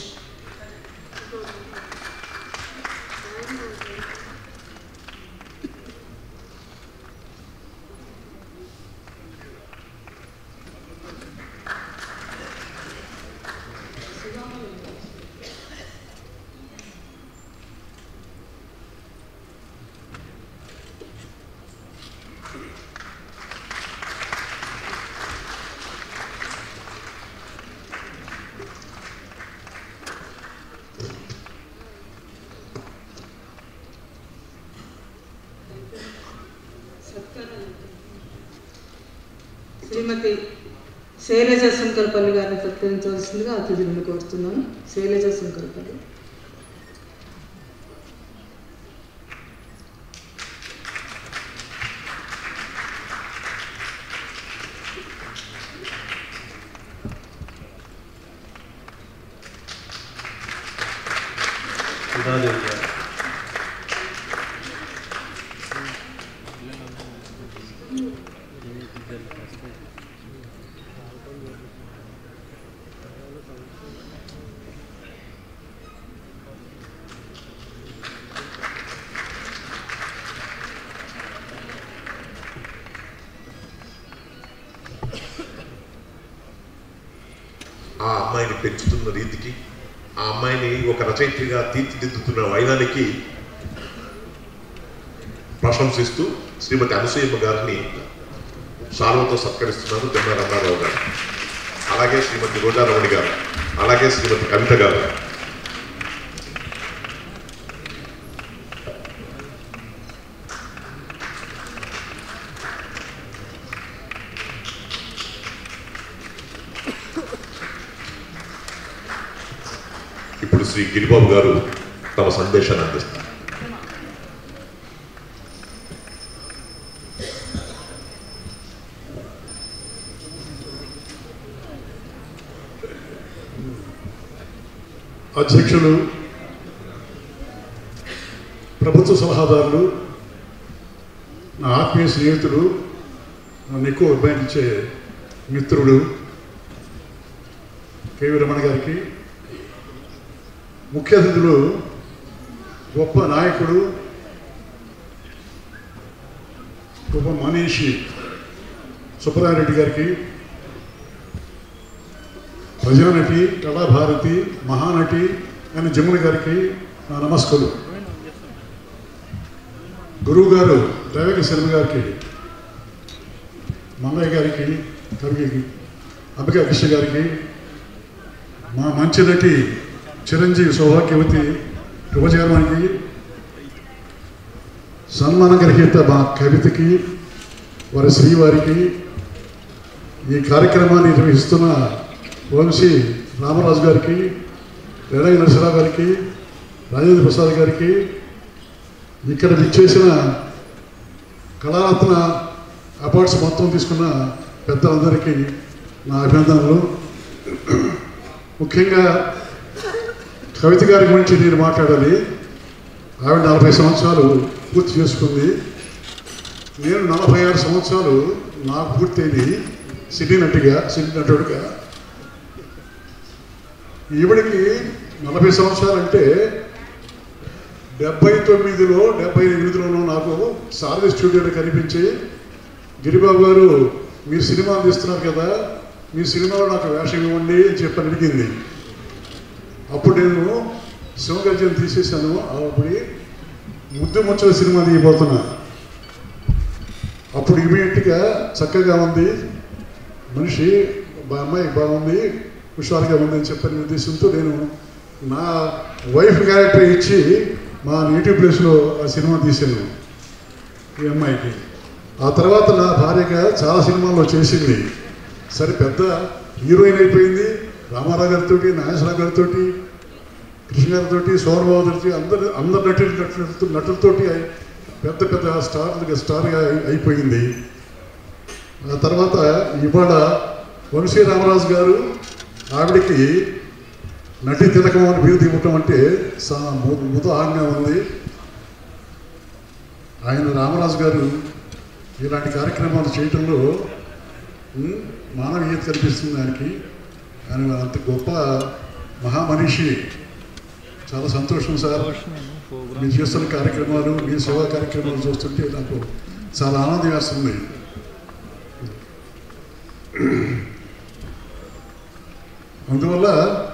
Speaker 12: శ్రీమతి శైలజ శంకర్పల్లి గారిని సత్కరించవలసిందిగా అతిథులను కోరుతున్నాను శైలజ శంకర్పల్లి
Speaker 11: సుధాదేవి గారు
Speaker 14: ఆ అమ్మాయిని పెంచుతున్న రీతికి ఆ అమ్మాయిని ఒక రచయిత్రిగా తీర్చిదిద్దుతున్న వైనానికి ప్రశంసిస్తూ శ్రీమతి అనసూయమ్మ గారిని శాలువతో సత్కరిస్తున్నారు జమ్మ రంగారావు గారు అలాగే శ్రీమతి రోజారమణి గారు అలాగే శ్రీమతి కవిత గారు ఇప్పుడు శ్రీ గిరిబాబు గారు తమ సందేశాన్ని అందిస్తారు
Speaker 15: అధ్యక్షులు ప్రభుత్వ సలహాదారులు నా ఆత్మీయ స్నేహితుడు నన్ను ఎక్కువ అభిమానించే మిత్రుడు కేవీ రమణ గారికి ముఖ్య అతిథులు గొప్ప నాయకుడు గొప్ప మనీషి సుబ్బరారెడ్డి గారికి ప్రజానటి కళాభారతి మహానటి అని జమున గారికి నా నమస్కారం గురువు గారు దైవక శర్మ గారికి మల్లయ్య గారికి కవికి అంబికా కృష్ణ గారికి మా మంచి నటి చిరంజీవి సౌభాగ్యవతి యువజగర్మానికి సన్మాన గ్రహీత మా కవితకి వారి శ్రీవారికి ఈ కార్యక్రమాన్ని నిర్వహిస్తున్న వంశీ రామరాజు గారికి రెడగ నరసరావు గారికి రాజేంద్ర ప్రసాద్ గారికి ఇక్కడ విచ్చేసిన కళారత్న అవార్డ్స్ మొత్తం తీసుకున్న పెద్దలందరికీ నా అభినందనలు ముఖ్యంగా కవిత గారి గురించి నేను మాట్లాడాలి ఆవిడ నలభై సంవత్సరాలు పూర్తి చేసుకుంది నేను నలభై ఆరు సంవత్సరాలు నాకు పూర్తయింది సినీ నటిగా సినీ నటుడిగా ఈవిడికి నలభై సంవత్సరాలు అంటే డెబ్బై తొమ్మిదిలో డెబ్బై ఎనిమిదిలోనూ నాకు సారథి స్టూడియోలో కనిపించి గిరిబాబు గారు మీరు సినిమా తీస్తున్నారు కదా మీ సినిమాలో నాకు వేషం ఇవ్వండి అని చెప్పి అడిగింది అప్పుడు నేను శివగర్జన తీసేశాను అప్పుడు ముద్దు ముచ్చల సినిమా తీయబోతున్నా అప్పుడు ఇమీడియట్గా చక్కగా ఉంది మనిషి బా అమ్మాయి బాగుంది హుషారుగా ఉంది అని చెప్పని ఉద్దేశంతో నేను నా వైఫ్ క్యారెక్టర్ ఇచ్చి మా నేటివ్ ప్లేస్లో ఆ సినిమా తీశాను ఈ అమ్మాయికి ఆ తర్వాత నా భార్యగా చాలా సినిమాల్లో చేసింది సరే పెద్ద హీరోయిన్ అయిపోయింది రామారావు గారితో నాగేశ్వరరావు గారితో కృష్ణ గారితో సోమబాబు గారితో అందరు అందరు నటులు నటులతో నటులతోటి అయి- పెద్ద పెద్ద స్టార్లుగా స్టార్గా అయి- అయిపోయింది ఆ తర్వాత ఇవాళ వంశీ రామరాజు గారు ఆవిడకి నటి తిలకం అని బిరుదు ఇవ్వటం అంటే సా- ము- ముదాహంగా ఉంది ఆయన రామరాజు గారు ఇలాంటి కార్యక్రమాలు చేయటంలో ఉమ్, మానవీయత కనిపిస్తుంది ఆయనకి ఆయన అంత గొప్ప మహామనిషి చాలా సంతోషం సార్ మీరు చేస్తున్న కార్యక్రమాలు మీ సేవా కార్యక్రమాలు చూస్తుంటే నాకు చాలా ఆనందం వేస్తుంది అందువల్ల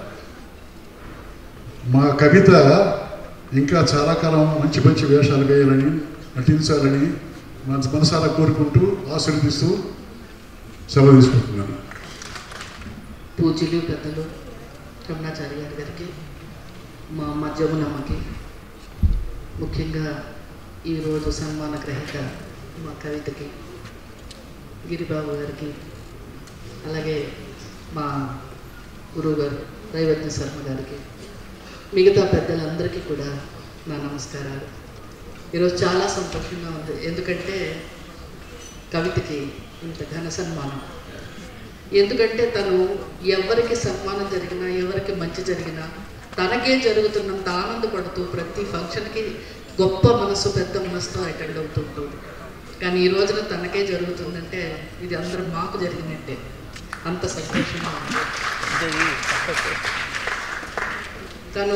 Speaker 15: మా కవిత ఇంకా చాలా కాలం మంచి మంచి వేషాలు వేయాలని నటించాలని మనసు మనసారా కోరుకుంటూ ఆశీర్వదిస్తూ సెలవు తీసుకుంటున్నాను
Speaker 10: పూజలు పెద్దలు రమణాచారి గారి గారికి మా అమ్మ జమునమ్మకి ముఖ్యంగా ఈరోజు సన్మాన గ్రహీత మా కవితకి గిరిబాబు గారికి అలాగే మా గురువు గారు దైవజ్ఞ శర్మ గారికి మిగతా పెద్దలందరికీ కూడా నా నమస్కారాలు ఈరోజు చాలా సంతోషంగా ఉంది ఎందుకంటే కవితకి ఇంత ఘన సన్మానం ఎందుకంటే తను ఎవరికి సన్మానం జరిగినా ఎవరికి మంచి జరిగినా తనకే జరుగుతున్నంత ఆనందపడుతూ ప్రతి ఫంక్షన్కి గొప్ప మనసు పెద్ద మనసుతో అటెండ్ అవుతుంటుంది కానీ ఈ రోజున తనకే జరుగుతుందంటే ఇది అందరూ మాకు జరిగినట్టే అంత సంతోషంగా ఉంది తను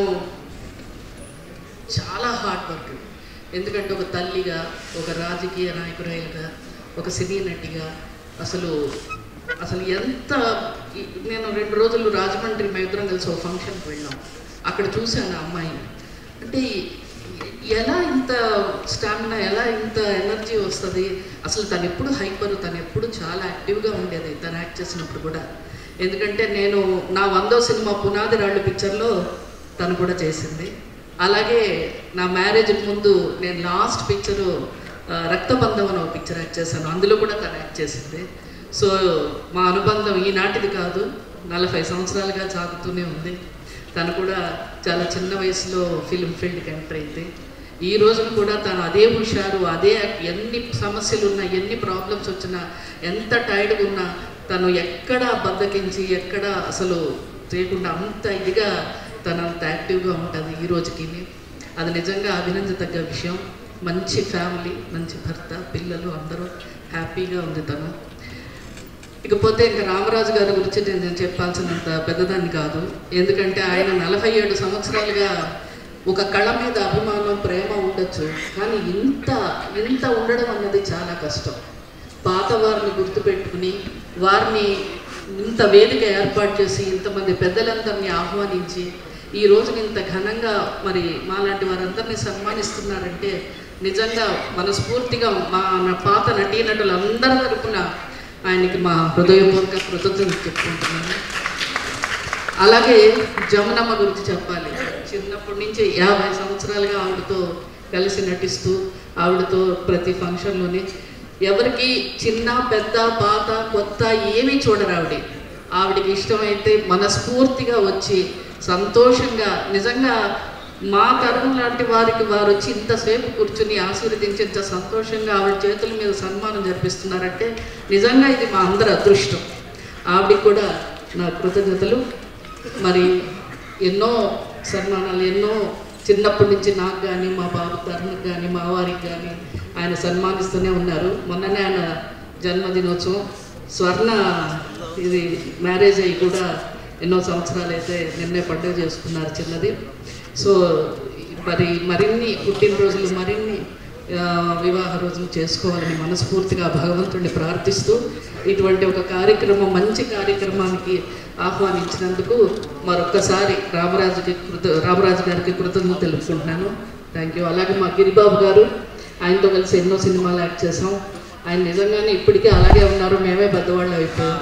Speaker 10: చాలా హార్డ్ వర్క్ ఎందుకంటే ఒక తల్లిగా ఒక రాజకీయ నాయకురాలుగా ఒక సినీ నటిగా అసలు అసలు ఎంత ఈ- నేను రెండు రోజులు రాజమండ్రి మేమిద్దరం కలిసి ఒక ఫంక్షన్కి వెళ్ళాం అక్కడ చూశాను ఆ అమ్మాయిని అంటే ఎలా ఇంత స్టామినా ఎలా ఇంత ఎనర్జీ వస్తుంది అసలు తను ఎప్పుడు హైపర్ తను ఎప్పుడు చాలా యాక్టివ్గా ఉండేది తను యాక్ట్ చేసినప్పుడు కూడా ఎందుకంటే నేను నా వందో సినిమా పునాది రాళ్ళు పిక్చర్లో తను కూడా చేసింది అలాగే నా మ్యారేజ్కి ముందు నేను లాస్ట్ పిక్చరు రక్తబంధం అని ఒక పిక్చర్ యాక్ట్ చేశాను అందులో కూడా తను యాక్ట్ చేసింది సో మా అనుబంధం ఈనాటిది కాదు నలభై సంవత్సరాలుగా సాగుతూనే ఉంది తను కూడా చాలా చిన్న వయసులో ఫిల్మ్ ఫీల్డ్కి ఎంటర్ అయింది ఈ రోజున కూడా తను అదే హుషారు అదే ఎన్ని సమస్యలు ఉన్నా ఎన్ని ప్రాబ్లమ్స్ వచ్చినా ఎంత టైర్డ్గా ఉన్నా తను ఎక్కడ బద్దకించి ఎక్కడ అసలు చేయకుండా అంత ఇదిగా తను అంత యాక్టివ్గా ఉంటుంది ఈ రోజుకి అది నిజంగా అభినందతగ్గ విషయం మంచి ఫ్యామిలీ మంచి భర్త పిల్లలు అందరూ హ్యాపీగా ఉంది తను ఇకపోతే ఇంకా రామరాజు గారి గురించి నేను నేను చెప్పాల్సినంత పెద్దదాన్ని కాదు ఎందుకంటే ఆయన నలభై ఏడు సంవత్సరాలుగా ఒక కళ మీద అభిమానం ప్రేమ ఉండొచ్చు కానీ ఇంత ఇంత ఉండడం అన్నది చాలా కష్టం పాత వారిని గుర్తుపెట్టుకుని వారిని ఇంత వేదిక ఏర్పాటు చేసి ఇంతమంది పెద్దలందరినీ ఆహ్వానించి ఈ రోజున ఇంత ఘనంగా మరి మాలాంటి వారందరినీ సన్మానిస్తున్నారంటే నిజంగా మనస్ఫూర్తిగా మా నా పాత నటీనటులందరి తరపున ఆయనకి మా హృదయపూర్వక కృతజ్ఞతలు చెప్పుకుంటున్నాను అలాగే జమునమ్మ గురించి చెప్పాలి చిన్నప్పటి నుంచి యాభై సంవత్సరాలుగా ఆవిడతో కలిసి నటిస్తూ ఆవిడతో ప్రతి ఫంక్షన్లోని ఎవరికి చిన్న పెద్ద పాత కొత్త ఏమీ చూడరు ఆవిడ ఆవిడకి ఇష్టమైతే మనస్ఫూర్తిగా వచ్చి సంతోషంగా నిజంగా మా తరం లాంటి వారికి వారు వచ్చి ఇంతసేపు కూర్చుని ఆశీర్వదించి ఇంత సంతోషంగా ఆవిడ చేతుల మీద సన్మానం జరిపిస్తున్నారంటే నిజంగా ఇది మా అందరి అదృష్టం ఆవిడకి కూడా నా కృతజ్ఞతలు మరి ఎన్నో సన్మానాలు ఎన్నో చిన్నప్పటి నుంచి నాకు కానీ మా బాబు తరుణ్కి కానీ మా వారికి కానీ ఆయన సన్మానిస్తూనే ఉన్నారు మొన్ననే ఆయన జన్మదినోత్సవం స్వర్ణ ఇది మ్యారేజ్ అయ్యి కూడా ఎన్నో సంవత్సరాలు అయితే నిన్నే పండుగ చేసుకున్నారు చిన్నది సో మరి మరిన్ని పుట్టినరోజులు మరిన్ని ఆ, వివాహ రోజులు చేసుకోవాలని మనస్ఫూర్తిగా భగవంతుడిని ప్రార్థిస్తూ ఇటువంటి ఒక కార్యక్రమం మంచి కార్యక్రమానికి ఆహ్వానించినందుకు మరొక్కసారి రామరాజుకి కృత రామరాజు గారికి కృతజ్ఞత తెలుపుకుంటున్నాను థ్యాంక్ యూ అలాగే మా గిరిబాబు గారు ఆయనతో కలిసి ఎన్నో సినిమాలు యాక్ట్ చేసాం ఆయన నిజంగానే ఇప్పటికీ అలాగే ఉన్నారు మేమే పెద్దవాళ్ళు అయిపోయాం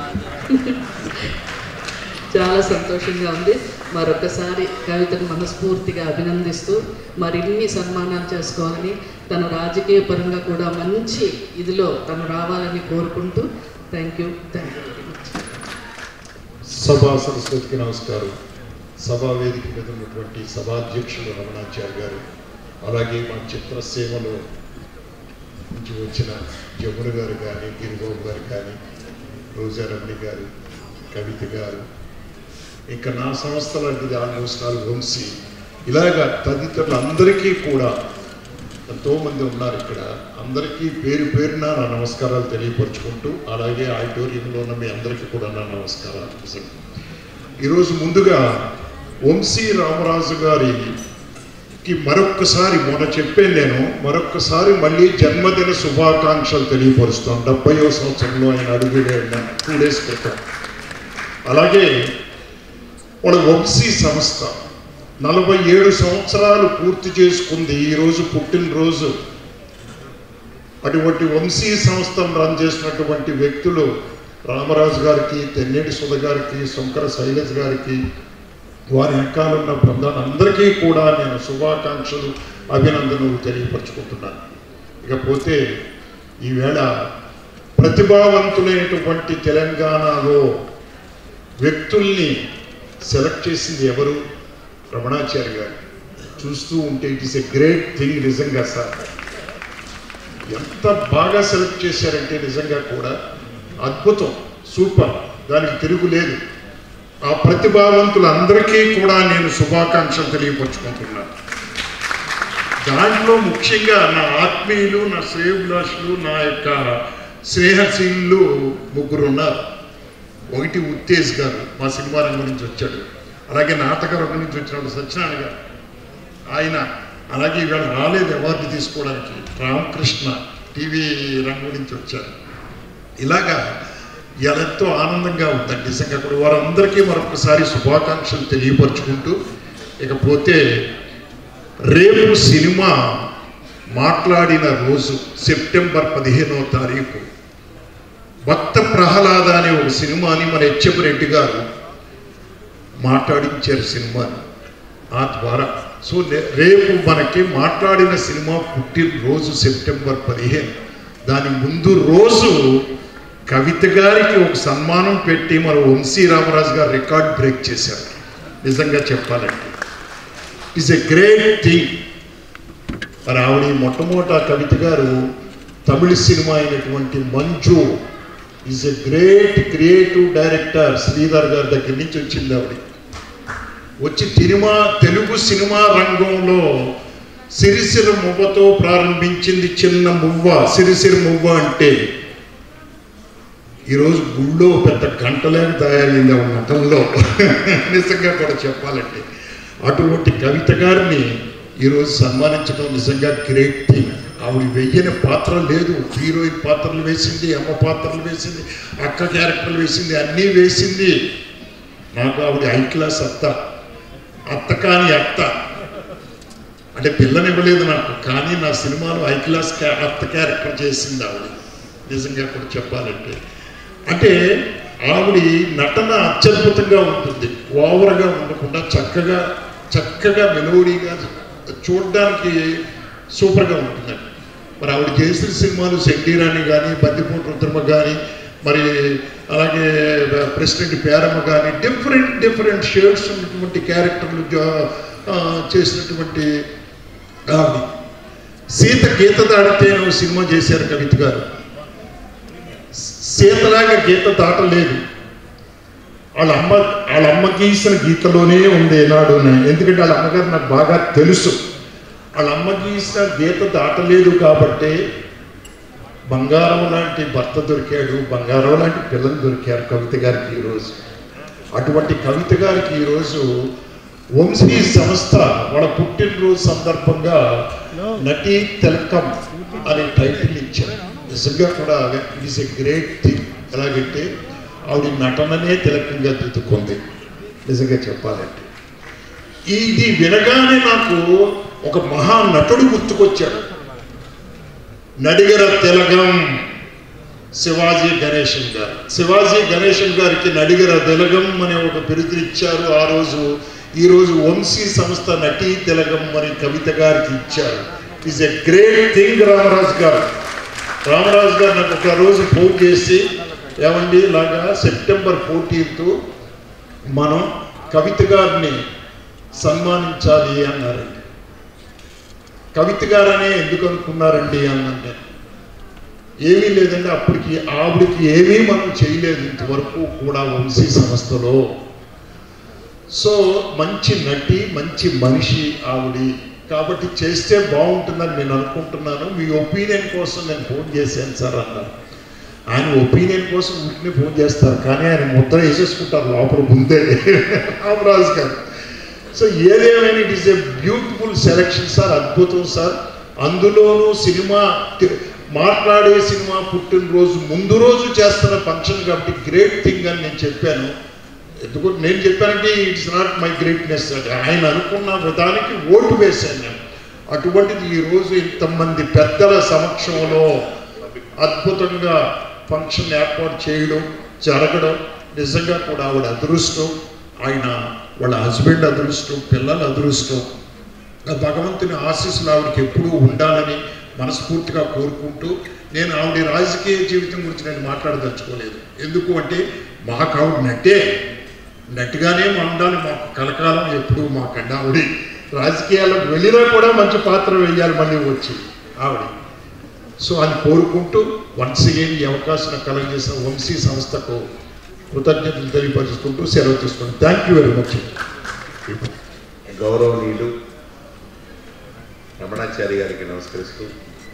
Speaker 10: చాలా సంతోషంగా ఉంది మరొకసారి కవితను మనస్ఫూర్తిగా అభినందిస్తూ మరిన్ని సన్మానాలు చేసుకోవాలని తను రాజకీయ పరంగా కూడా మంచి ఇదిలో తను రావాలని కోరుకుంటూ థ్యాంక్ యూ థ్యాంక్ యూ
Speaker 16: సభా సరస్వతికి నమస్కారం సభా వేదిక మీద ఉన్నటువంటి సభాధ్యక్షులు రమణాచార్య గారు అలాగే మా చిత్రసీమలో నుంచి వచ్చిన జమున గారు కానీ గిరిబాబు గారు కానీ రోజారమణి గారు కవిత గారు ఇంకా నా సంస్థ లాంటిది ఆల్మోస్ట్ ఆల్ వంశీ ఇలాగా తదితరులందరికీ కూడా ఎంతోమంది ఉన్నారు ఇక్కడ అందరికీ పేరు పేరున నా నమస్కారాలు తెలియపరుచుకుంటూ అలాగే ఆడిటోరియంలో ఉన్న మీ అందరికీ కూడా నా నమస్కారాలు నిజంగా. ఈరోజు ముందుగా వంశీ రామరాజు గారికి మరొక్కసారి మొన్న చెప్పాను నేను మరొక్కసారి మళ్ళీ జన్మదిన శుభాకాంక్షలు తెలియపరుస్తాం డెబ్బయో సంవత్సరంలో ఆయన అడుగుడే టూ డేస్ క్రితం అలాగే వాళ్ళ వంశీ సంస్థ నలభై ఏడు సంవత్సరాలు పూర్తి చేసుకుంది ఈరోజు పుట్టినరోజు అటువంటి వంశీ సంస్థను రన్ చేసినటువంటి వ్యక్తులు రామరాజు గారికి తెన్నేటి సుధ గారికి శంకర శైలజ్ గారికి వారి వెనకాలన్న బృందాన్ని అందరికీ కూడా నేను శుభాకాంక్షలు అభినందనలు తెలియపరచుకుంటున్నాను ఇకపోతే ఈవేళ ప్రతిభావంతులైనటువంటి తెలంగాణలో వ్యక్తుల్ని సెలెక్ట్ చేసింది ఎవరు రమణాచారి గారు చూస్తూ ఉంటే it is a great thing నిజంగా సార్ ఎంత బాగా సెలెక్ట్ చేశారంటే నిజంగా కూడా అద్భుతం సూపర్ దానికి తిరుగులేదు ఆ ప్రతిభావంతులందరికీ కూడా నేను శుభాకాంక్షలు తెలియపరుచుకుంటున్నాను దాంట్లో ముఖ్యంగా నా ఆత్మీయులు నా శ్రేయభిలాషులు నా యొక్క స్నేహశీలు ముగ్గురు ఉన్నారు ఒకటి ఉత్తేజ్ గారు మా సినిమా రంగం నుంచి వచ్చాడు అలాగే నాటక రంగం నుంచి వచ్చిన సత్యనారాయణ గారు ఆయన అలాగే ఇవాళ రాలేదు అవార్డు తీసుకోవడానికి రామకృష్ణ టీవీ రంగం నుంచి వచ్చారు ఇలాగా ఇలా ఎంతో ఆనందంగా ఉందండి నిజంగా కూడా వారందరికీ మరొకసారి శుభాకాంక్షలు తెలియపరుచుకుంటూ ఇకపోతే రేపు సినిమా మాట్లాడిన రోజు సెప్టెంబర్ పదిహేనో తారీఖు భక్త ప్రహ్లాద అనే ఒక సినిమాని మన హెచ్ఎం రెడ్డి గారు మాట్లాడించారు సినిమాని ఆ ద్వారా సో నే- రేపు మనకి మాట్లాడిన సినిమా పుట్టినరోజు సెప్టెంబర్ పదిహేను దాని ముందు రోజు కవిత గారికి ఒక సన్మానం పెట్టి మన వంశీ రామరాజు గారు రికార్డ్ బ్రేక్ చేశారు నిజంగా చెప్పాలంటే ఇస్ ఎ గ్రేట్ థింగ్ మరి ఆవిడ ఈ మొట్టమొదట కవిత గారు తమిళ సినిమా అయినటువంటి Manju is a great creative director Sridhar గారి దగ్గర నుంచి వచ్చింది ఆవిడ వచ్చి తిరుమా తెలుగు సినిమా రంగంలో సిరిసిర మువ్వతో ప్రారంభించింది చిన్న మువ్వ సిరిసిర మువ్వ అంటే ఈరోజు గుళ్ళో పెద్ద గంటలేక తయారైంది ఆ నటనలో నిజంగా కూడా చెప్పాలంటే అటువంటి కవిత గారిని ఈరోజు సన్మానించడం నిజంగా గ్రేట్ థింగ్ ఆవిడ వెయ్యని పాత్ర లేదు హీరోయిన్ పాత్రలు వేసింది అమ్మ పాత్రలు వేసింది అక్క క్యారెక్టర్లు వేసింది అన్నీ వేసింది నాకు ఆవిడ హై క్లాస్ అత్త అత్త కాని అత్త అంటే పిల్లనివ్వలేదు నాకు కానీ నా సినిమాలో హై క్లాస్ క్యా- అత్త క్యారెక్టర్ చేసింది ఆవిడ నిజంగా కూడా చెప్పాలంటే అంటే ఆవిడ నటన అత్యద్భుతంగా ఉంటుంది ఓవర్గా ఉండకుండా చక్కగా చక్కగా మెలోడీగా చూడడానికి సూపర్గా ఉంటుందండి మరి ఆవిడ చేసిన సినిమాలు సెంటీరాణి కానీ బందిపోటు రుద్రమ కానీ మరి అలాగే ప్రెసిడెంట్ పేరమ్మ కానీ డిఫరెంట్ డిఫరెంట్ షేడ్స్ ఉన్నటువంటి క్యారెక్టర్లు జా- ఆ, చేసినటువంటి ఆవిడ సీత గీత దాడితే ఓ సినిమా చేశారు కవిత గారు సీతలాగా గీత దాటలేదు వాళ్ళ అమ్మ వాళ్ళ అమ్మ గీసిన గీతలోనే ఉంది ఏనాడు ఎందుకంటే వాళ్ళ అమ్మగారు నాకు బాగా తెలుసు వాళ్ళ అమ్మ గీసిన గీత దాటలేదు కాబట్టి బంగారం లాంటి భర్త దొరికాడు బంగారం లాంటి పిల్లలు దొరికారు కవిత గారికి ఈరోజు అటువంటి కవిత గారికి ఈరోజు వంశీ సంస్థ వాళ్ళ పుట్టినరోజు సందర్భంగా నటి తిలకం అనే టైటిల్ ఇచ్చారు నిజంగా కూడా it is a great thing ఎలాగంటే ఆవిడ నటననే తిలకంగా దిద్దుకుంది నిజంగా చెప్పాలంటే ఇది వినగానే నాకు ఒక మహా నటుడు గుర్తుకొచ్చాడు నడిగర తిలకం శివాజీ గణేశన్ గారు శివాజీ గణేశన్ గారికి నడిగర తిలగం అనే ఒక బిరుదు ఇచ్చారు ఆ రోజు ఈ రోజు వంశీ సంస్థ నటీ తిలగం అని కవిత గారికి ఇచ్చారు is a great thing Ramaraju గారు రామరాజు గారు నాకు ఒక రోజు ఫోన్ చేసి ఏమండి ఇలాగా సెప్టెంబర్ ఫోర్టీన్త్ మనం కవిత గారిని సన్మానించాలి అన్నారండి కవిత గారనే ఎందుకు అనుకున్నారండి అన్నంటే ఏమీ లేదండి అప్పటికి ఆవిడకి ఏమీ మనం చేయలేదు ఇంతవరకు కూడా వంశీ సంస్థలో సో మంచి నటి మంచి మనిషి ఆవిడ కాబట్టి చేస్తే బాగుంటుందని నేను అనుకుంటున్నాను మీ ఒపీనియన్ కోసం నేను ఫోన్ చేశాను సార్ అన్నారు ఆయన ఒపీనియన్ కోసం ఊరిని ఫోన్ చేస్తారు కానీ ఆయన ముద్ర వేసేసుకుంటారు లోపల ముందే రామరాజు గారు సో ఏదేమైనా it is a beautiful selection sir అద్భుతం సార్ అందులోనూ సినిమా తి- మాట్లాడే సినిమా పుట్టినరోజు ముందు రోజు చేస్తున్న ఫంక్షన్ కాబట్టి గ్రేట్ థింగ్ అని నేను చెప్పాను ఎందుకు నేను చెప్పానంటే ఇట్స్ నాట్ మై గ్రేట్నెస్ ఆయన అనుకున్న విధానికి ఓటు వేశాను నేను అటువంటిది ఈరోజు ఇంతమంది పెద్దల సమక్షంలో అద్భుతంగా ఫంక్షన్ ఏర్పాటు చేయడం జరగడం నిజంగా కూడా ఆవిడ అదృష్టం ఆయన వాళ్ళ హస్బెండ్ అదృష్టం పిల్లల అదృష్టం ఆ భగవంతుని ఆశీస్సులు ఆవిడకి ఎప్పుడూ ఉండాలని మనస్ఫూర్తిగా కోరుకుంటూ నేను ఆవిడ రాజకీయ జీవితం గురించి నేను మాట్లాడదలుచుకోలేదు ఎందుకు అంటే మాకు ఆవిడ నట్టే నట్టుగానే మా ఉండాలి మాకు కలకాలం ఎప్పుడూ మాకండి ఆవిడ రాజకీయాలకు వెళ్ళినా కూడా మంచి పాత్ర వేయాలి మళ్ళీ వచ్చి ఆవిడ సో అని కోరుకుంటూ వన్స్ అగైన్ ఈ అవకాశం కలగజేసిన వంశీ సంస్థకు కృతజ్ఞతలు తెలియపరుచుకుంటూ సెలవు తీసుకుంటాం థ్యాంక్ యూ వెరీ మచ్
Speaker 17: గౌరవనీయులు రమణాచారి గారికి నమస్కరిస్తూ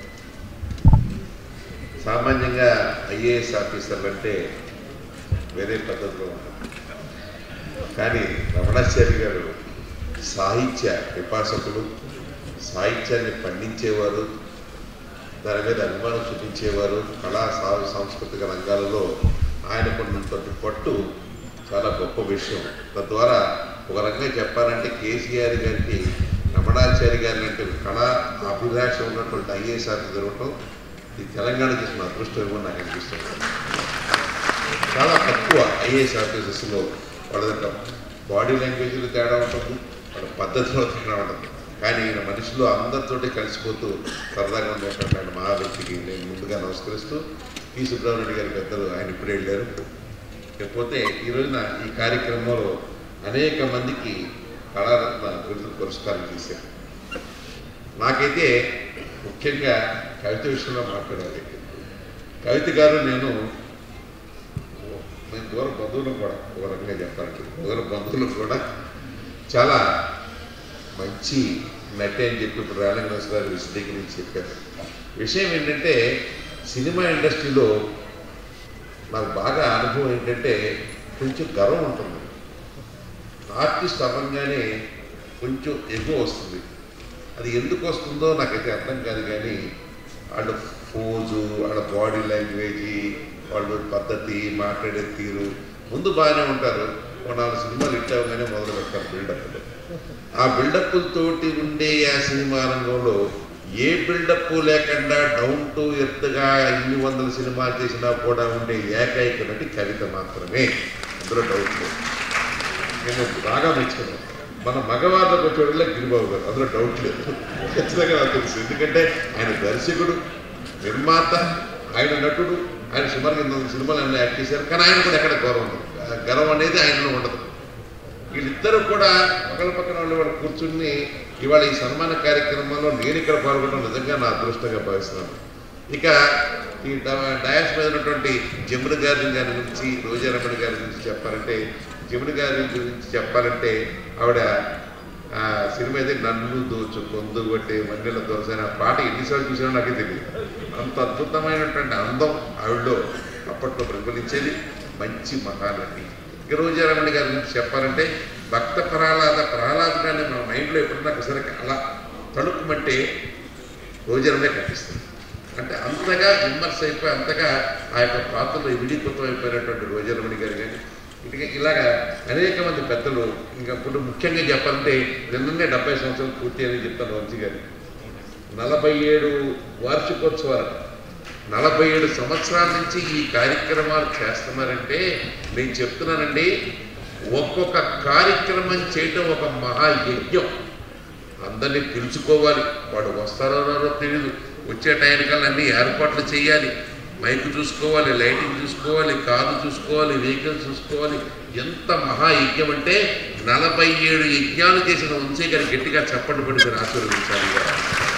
Speaker 17: సామాన్యంగా ఐఏఎస్ ఆఫీసర్లు అంటే వేరే పద్ధతిలో ఉంటారు కానీ రమణాచారి గారు సాహిత్య విపాసకులు సాహిత్యాన్ని పండించేవారు దాని మీద అభిమానం చూపించేవారు కళా సా- సాంస్కృతిక రంగాలలో ఆయనకున్నంతటి పట్టు చాలా గొప్ప విషయం తద్వారా ఒక రకంగా చెప్పాలంటే కేసీఆర్ గారికి రమణాచారి గారి అంటే కళా అభిలాష ఉన్నటువంటి ఐఏఎస్ ఆఫీసర్ జరగటం ఈ తెలంగాణ చేసిన అదృష్టం ఏమో నాకు అనిపిస్తుంది చాలా తక్కువ ఐఏఎస్ ఆఫీసర్స్లో వాళ్ళ దగ్గర బాడీ లాంగ్వేజ్లో తేడా ఉంటుంది వాళ్ళ పద్ధతిలో తేడా ఉంటుంది కానీ ఈయన మనిషిలో అందరితోటి కలిసిపోతూ సరదాగా ఉండేటువంటి ఆయన మహా వ్యక్తికి నేను ముందుగా నమస్కరిస్తూ పి సుబ్రహ్మణ్యుడు గారి పెద్దలు ఆయన ఇప్పుడే వెళ్ళారు లేకపోతే ఈ రోజున ఈ కార్యక్రమంలో అనేక మందికి కళారత్న బిరుదు పురస్కారం చేశారు నాకైతే ముఖ్యంగా కవిత విషయంలో మాట్లాడాలి కవిత గారు నేను మేము దూర బంధువులు కూడా ఒక రకంగా చెప్పాలంటే దూర బంధువులు కూడా చాలా మంచి నటి అని చెప్పి ఇప్పుడు రాలంగనాథ్ గారు విశదీకరించి చెప్పారు విషయం ఏంటంటే సినిమా ఇండస్ట్రీలో నాకు బాగా అనుభవం ఏంటంటే కొంచెం గర్వం ఉంటుంది ఆర్టిస్ట్ అవ్వగానే కొంచెం ఎగువ వస్తుంది అది ఎందుకు వస్తుందో నాకైతే అర్థం కాదు కానీ వాళ్ళ ఫోజు వాళ్ళ బాడీ లాంగ్వేజ్ వాళ్ళ పద్ధతి మాట్లాడే తీరు ముందు బాగానే ఉంటారు ఒక నాలుగు సినిమాలు హిట్ అవ్వగానే మొదలు పెడతారు బిల్డప్లు ఆ బిల్డప్లతోటి ఉండే ఆ సినిమా రంగంలో ఏ బిల్డప్ లేకుండా డౌన్ టు ఎర్త్గా ఇన్ని వందల సినిమాలు చేసినా కూడా ఉండే ఏకైక నటి కవిత మాత్రమే అందులో డౌట్ లేదు నేను బాగా మెచ్చుకున్నాను మన మగవాళ్ళకు వచ్చేవాళ్ళ గిరిబాబు గారు అందులో డౌట్ లేదు ఖచ్చితంగా నాకు తెలుసు ఎందుకంటే ఆయన దర్శకుడు నిర్మాత ఆయన నటుడు ఆయన సుమారు ఎనిమిది వందల సినిమాలు అన్నీ యాక్ట్ చేశారు కానీ ఆయన కూడా ఎక్కడ గౌరవం ఉండదు ఆ గర్వం అనేది ఆయనలో ఉండదు వీళ్ళిద్దరూ కూడా ఒకరి పక్కన వాళ్ళు వాళ్ళు కూర్చుని ఇవాళ ఈ సన్మాన కార్యక్రమంలో నేను ఇక్కడ పాల్గొనడం నిజంగా నా అదృష్టంగా భావిస్తున్నాను ఇక ఈ డ- డయాస్ మీద ఉన్నటువంటి జమున గారి గారి గురించి రోజారమణి గారి గురించి చెప్పాలంటే జమున గారి గురించి చెప్పాలంటే ఆవిడ ఆ సినిమా అయితే నన్ను దోచు కొందు కొట్టే మన్నెల దోశ అనే ఆ పాట ఎన్నిసార్లు చూసినా నాకే తెలియదు అంత అద్భుతమైనటువంటి అందం ఆవిడలో అప్పట్లో ప్రతిఫలించేది మంచి మహానటి ఇక రోజారమణి గారి గురించి చెప్పాలంటే భక్త ప్రహ్లాద ప్రహ్లాదుడాన్ని మన మైండ్లో ఎప్పుడన్నా ఒకసారి అలా తణుకుమంటే రోజారమే కనిపిస్తుంది అంటే అంతగా విమర్శ అయిపోయి అంతగా ఆ యొక్క పాత్రలో విడిపోతం అయిపోయినటువంటి రోజారమణి గారు కానీ ఇక ఇలాగా అనేక మంది పెద్దలు ఇంకా ఇప్పుడు ముఖ్యంగా చెప్పాలంటే నిన్ననే డెబ్బై సంవత్సరాలు పూర్తి అని చెప్తాను వంశీ గారు నలభై ఏడు వార్షికోత్సవాలు నలభై ఏడు సంవత్సరాల నుంచి ఈ కార్యక్రమాలు చేస్తున్నారంటే నేను చెప్తున్నానండి ఒక్కొక్క కార్యక్రమం చేయటం ఒక మహాయజ్ఞం అందరినీ పిలుచుకోవాలి వాడు వస్తారో రారో తెలియదు వచ్చే టైంకల్లా అన్ని ఏర్పాట్లు చేయాలి మైక్ చూసుకోవాలి లైటింగ్ చూసుకోవాలి కారు చూసుకోవాలి వెహికల్ చూసుకోవాలి ఎంత మహాయజ్ఞం అంటే నలభై ఏడు యజ్ఞాలు చేసిన వంశీ గారి గట్టిగా చప్పట్లు పడి మీరు ఆశీర్వదించాలి ఇవాళ.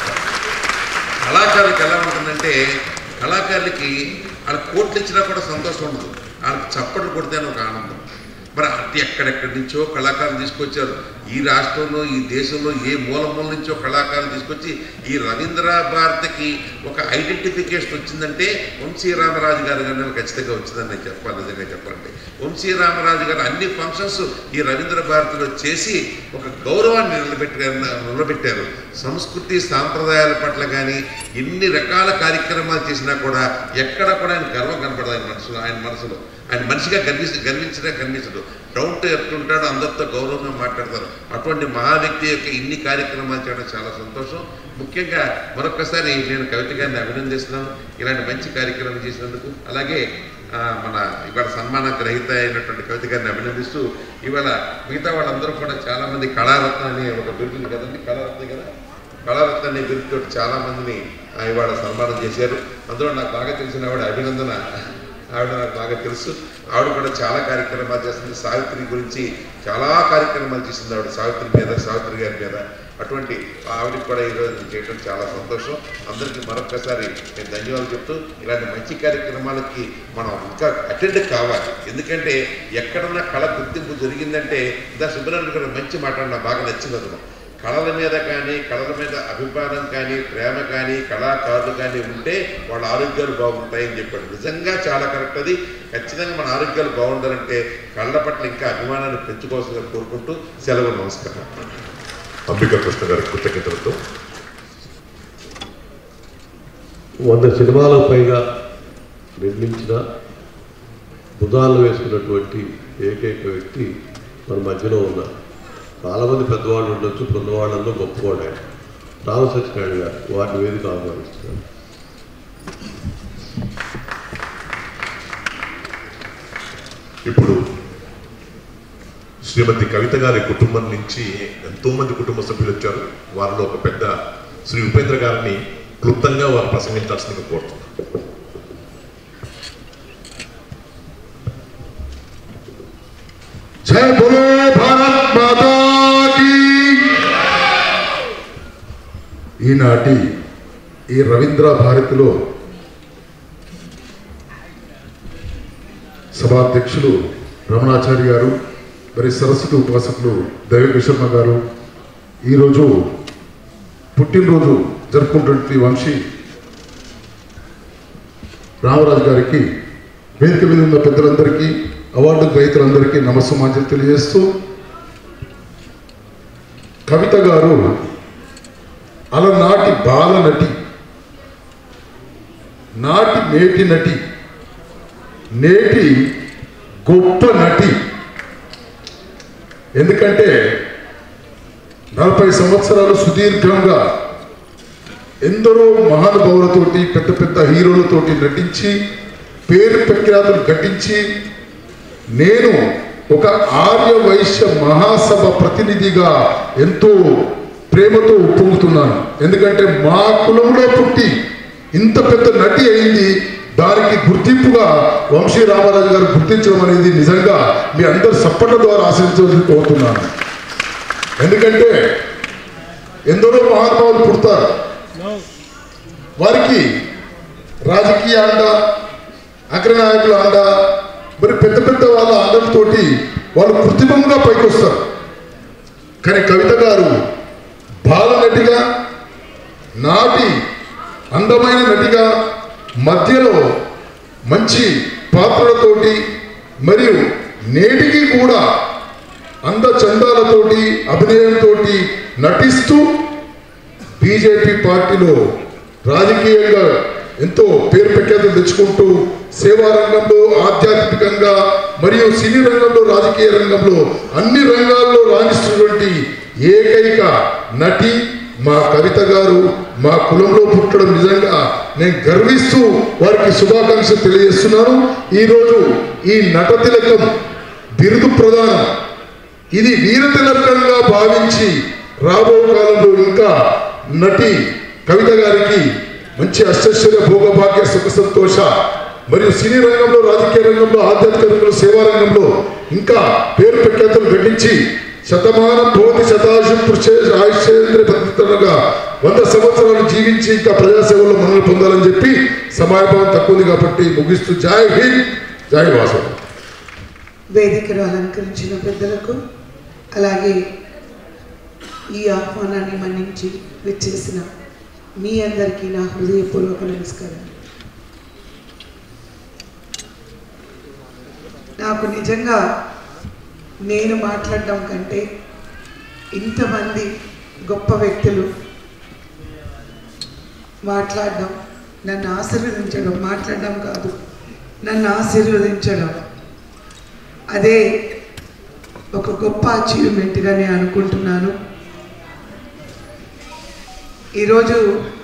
Speaker 17: కళాకారులకు ఎలా ఉంటుందంటే కళాకారులకి వాళ్ళ కోట్లు ఇచ్చినా కూడా సంతోషం ఉండదు వాళ్ళకి చప్పట్లు కొడితేనే ఒక ఆనందం మరి అటు ఎక్కడెక్కడి నుంచో కళాకారులు తీసుకొచ్చారు ఈ రాష్ట్రంలో ఈ దేశంలో ఏ మూల మూల నుంచో కళాకారులు తీసుకొచ్చి ఈ రవీంద్ర భారతికి ఒక ఐడెంటిఫికేషన్ వచ్చిందంటే వంశీ రామరాజు గారు కానీ ఖచ్చితంగా వచ్చిందని నేను చెప్పాలి నిజంగా చెప్పాలంటే వంశీ రామరాజు గారు అన్ని ఫంక్షన్స్ ఈ రవీంద్ర భారతిలో చేసి ఒక గౌరవాన్ని నిలబెట్టారు నిలబెట్టారు సంస్కృతి సాంప్రదాయాల పట్ల కానీ ఎన్ని రకాల కార్యక్రమాలు చేసినా కూడా ఎక్కడ కూడా ఆయన గర్వం కనపడదు ఆయన మనసులో ఆయన మనసులో ఆయన మనిషిగా గర్వి గర్వించడే కనిపించడు డౌన్ టు ఎర్త్ ఉంటాడు అందరితో గౌరవంగా మాట్లాడతారు అటువంటి మహా వ్యక్తి యొక్క ఇన్ని కార్యక్రమాలు చేయడం చాలా సంతోషం ముఖ్యంగా మరొకసారి నేను కవిత గారిని అభినందిస్తున్నాను ఇలాంటి మంచి కార్యక్రమం చేసినందుకు అలాగే ఆ, మన ఇవాళ సన్మాన గ్రహీత అయినటువంటి కవిత గారిని అభినందిస్తూ ఇవాళ మిగతా వాళ్ళందరూ కూడా చాలా మంది కళారత్న అనే ఒక బిరుదు కదండి కళారత్న కదా కళారత్న అనే బిరుదుతో చాలా మందిని ఆ, ఇవాళ సన్మానం చేశారు అందులో నాకు బాగా తెలిసిన ఆవిడ అభినందన ఆవిడ నాకు బాగా తెలుసు ఆవిడ కూడా చాలా కార్యక్రమాలు చేస్తుంది సావిత్రి గురించి చాలా కార్యక్రమాలు చేసింది ఆవిడ సావిత్రి మీద సావిత్రి గారి మీద అటువంటి ఆవిడకి కూడా ఈరోజు నేను చేయడం చాలా సంతోషం అందరికీ మరొకసారి నేను ధన్యవాదాలు చెప్తూ ఇలాంటి మంచి కార్యక్రమాలకి మనం ఇంకా అటెండ్ కావాలి ఎందుకంటే ఎక్కడన్నా కళ గుర్తింపు జరిగిందంటే ఇందా సుబ్రహ్మణ్యం గారు మంచి మాట నాకు బాగా నచ్చింది అందులో కళల మీద కానీ కళల మీద అభిమానం కానీ ప్రేమ కానీ కళాకారులు కానీ ఉంటే వాళ్ళ ఆరోగ్యాలు బాగుంటాయని చెప్పాడు నిజంగా చాలా కరెక్ట్ అది ఖచ్చితంగా మన ఆరోగ్యాలు బాగుండాలంటే కళ్ళ పట్ల ఇంకా అభిమానాన్ని పెంచుకోవాల్సిందిగా కోరుకుంటూ సెలవు నమస్కారం
Speaker 14: అంబికా కృష్ణ గారి కృతజ్ఞతలతో
Speaker 18: వంద సినిమాల పైగా నిర్మించిన బుధాలు వేసుకున్నటువంటి ఏకైక వ్యక్తి మన మధ్యలో ఉన్నారు చాలామంది పెద్దవాళ్ళు ఉండొచ్చు పెద్దవాళ్ళందరూ గొప్పవాడు ఆయన రామ సత్యనారాయణ గారు వారిని వేదిక ఆహ్వానిస్తున్నారు
Speaker 14: ఇప్పుడు శ్రీమతి కవిత గారి కుటుంబం నుంచి ఎంతో మంది కుటుంబ సభ్యులు వచ్చారు వారిలో ఒక పెద్ద శ్రీ ఉపేంద్ర గారిని క్లుప్తంగా వారు ప్రసంగించాల్సిందిగా కోరుతున్నాను
Speaker 15: జై బోలో భారత్ మాతా కీ ఈనాటి ఈ రవీంద్ర భారతిలో సభాధ్యక్షులు రమణాచారి గారు మరి సరస్వతి ఉపాసకులు దైవ శర్మ గారు ఈరోజు పుట్టినరోజు జరుపుకుంటున్న వంశీ రామరాజు గారికి వేదిక మీద ఉన్న పెద్దలందరికీ అవార్డు గ్రహీతలందరికీ నమస్సమాంజలి తెలియజేస్తూ కవిత గారు అలనాటి బాల నటి నాటి నేటి నటి నేటి గొప్ప నటి ఎందుకంటే నలభై సంవత్సరాలు సుదీర్ఘంగా ఎందరో మహానుభావులతోటి పెద్ద పెద్ద హీరోలతోటి నటించి పేరు ప్రఖ్యాతులు ఘటించి నేను ఒక ఆర్య వైశ్య మహాసభ ప్రతినిధిగా ఎంతో ప్రేమతో ఉప్పొంగుతున్నాను ఎందుకంటే మా కులంలో పుట్టి ఇంత పెద్ద నటి అయింది దానికి గుర్తింపుగా వంశీ రామరాజు గారు గుర్తించడం అనేది నిజంగా మీ అందరు సప్పట్ల ద్వారా ఆశించవలసి కోరుతున్నాను ఎందుకంటే ఎందరో మహానుభావులు పుడతారు వారికి రాజకీయ అండ అగ్రనాయకుల అండ మరి పెద్ద పెద్ద వాళ్ళ అండంతోటి వాళ్ళు కృత్రిమంగా పైకి వస్తారు కానీ కవిత గారు బాల నటిగా నాటి అందమైన నటిగా మధ్యలో మంచి పాత్రలతోటి మరియు నేటికి కూడా అంద చందాలతోటి అభినయంతో నటిస్తూ బీజేపీ పార్టీలో రాజకీయంగా ఎంతో పేరు ప్రఖ్యాతులు తెచ్చుకుంటూ సేవా రంగంలో ఆధ్యాత్మికంగా మరియు సినీ రంగంలో రాజకీయ రంగంలో అన్ని రంగాల్లో రాణిస్తున్నటువంటి ఏకైక నటి మా కవిత గారు మా కులంలో పుట్టడం నిజంగా నేను గర్విస్తూ వారికి శుభాకాంక్షలు తెలియజేస్తున్నాను ఈరోజు ఈ నట తిలకం బిరుదు ప్రదానం ఇది వీర తిలకంగా భావించి రాబో కాలంలో ఇంకా నటి కవిత గారికి మంచి అష్టశ్వర్య భోగభాగ్య సుఖ సంతోష మరియు సినీ రంగంలో రాజకీయ రంగంలో ఆధ్యాత్మిక రంగంలో సేవా రంగంలో ఇంకా పేరు ప్రఖ్యాతులు ఘటించి శతమానం భవతి శతాశు పురుషే ఆయుష్యేంద్ర భద్రతలుగా వంద సంవత్సరాలు జీవించి ఇంకా ప్రజాసేవలో మనల్ని పొందాలని చెప్పి సమయభావం తక్కువ ఉంది కాబట్టి ముగిస్తూ జై హింద్ జై వాసవ
Speaker 12: వేదికను అలంకరించిన పెద్దలకు అలాగే ఈ ఆహ్వానాన్ని మన్నించి విచ్చేసిన మీ అందరికీ నా హృదయపూర్వక నమస్కారం నాకు నిజంగా నేను మాట్లాడడం కంటే ఇంతమంది గొప్ప వ్యక్తులు మాట్లాడడం నన్ను ఆశీర్వదించడం మాట్లాడడం కాదు నన్ను ఆశీర్వదించడం అదే ఒక గొప్ప అచీవ్మెంట్గా నేను అనుకుంటున్నాను ఈరోజు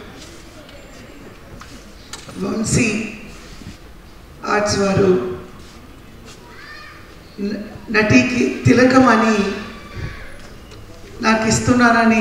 Speaker 12: వంశీ ఆర్ట్స్ వారు న- నటికి తిలకం అని నాకు ఇస్తున్నానని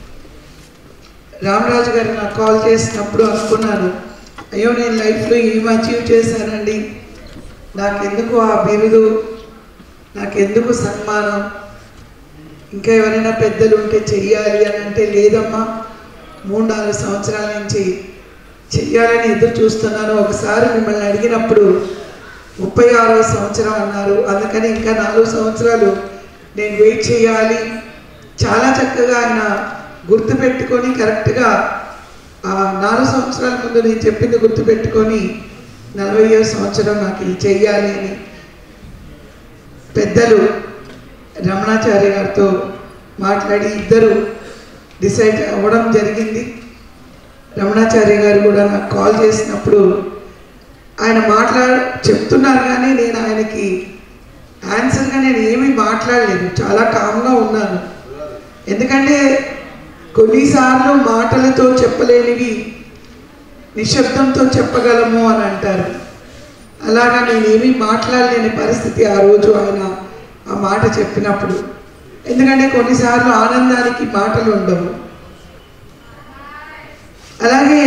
Speaker 12: రామరాజు గారు నాకు కాల్ చేసినప్పుడు అనుకున్నాను అయ్యో నేను లైఫ్లో ఏం అచీవ్ చేశానండి నాకెందుకు ఆ బిరుదు నాకెందుకు సన్మానం ఇంకా ఎవరైనా పెద్దలు ఉంటే చెయ్యాలి అని అంటే లేదమ్మా మూడు నాలుగు సంవత్సరాల నుంచి చెయ్యాలని ఎదురు చూస్తున్నాను ఒకసారి మిమ్మల్ని అడిగినప్పుడు ముప్పై ఆరో సంవత్సరం అన్నారు అందుకని ఇంకా నాలుగు సంవత్సరాలు నేను వెయిట్ చేయాలి చాలా చక్కగా ఆయన గుర్తుపెట్టుకొని కరెక్ట్గా ఆ నాలుగు సంవత్సరాల ముందు నేను చెప్పింది గుర్తుపెట్టుకొని నలభైవ సంవత్సరం నాకు ఇది చెయ్యాలి అని పెద్దలు రమణాచార్య గారితో మాట్లాడి ఇద్దరు డిసైడ్ అవ్వడం జరిగింది రమణాచార్య గారు కూడా నాకు కాల్ చేసినప్పుడు ఆయన మాట్లాడ చెప్తున్నారు కానీ నేను ఆయనకి ఆన్సర్గా నేను ఏమీ మాట్లాడలేదు చాలా కామ్గా ఉన్నాను ఎందుకంటే కొన్నిసార్లు మాటలతో చెప్పలేనివి నిశ్శబ్దంతో చెప్పగలము అని అంటారు అలాగా నేనేమీ మాట్లాడలేని పరిస్థితి ఆ రోజు ఆయన ఆ మాట చెప్పినప్పుడు ఎందుకంటే కొన్నిసార్లు ఆనందానికి మాటలు ఉండవు అలాగే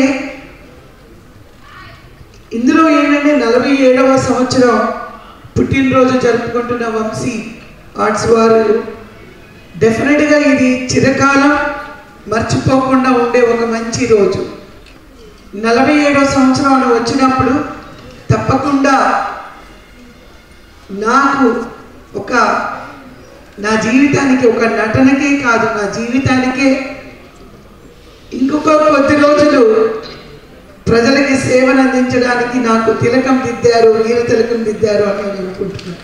Speaker 12: ఇందులో ఏంటంటే నలభై ఏడవ సంవత్సరం పుట్టినరోజు జరుపుకుంటున్న వంశీ ఆర్ట్స్ వారు డెఫినెట్గా ఇది చిరకాలం మర్చిపోకుండా ఉండే ఒక మంచి రోజు నలభై ఏడవ సంవత్సరం అని వచ్చినప్పుడు తప్పకుండా నాకు ఒక నా జీవితానికి ఒక నటనకే కాదు నా జీవితానికే ఇంకొక కొద్ది రోజులు ప్రజలకి సేవను అందించడానికి నాకు తిలకం దిద్దారు వీర తిలకం దిద్దారు అని నేను అనుకుంటున్నాను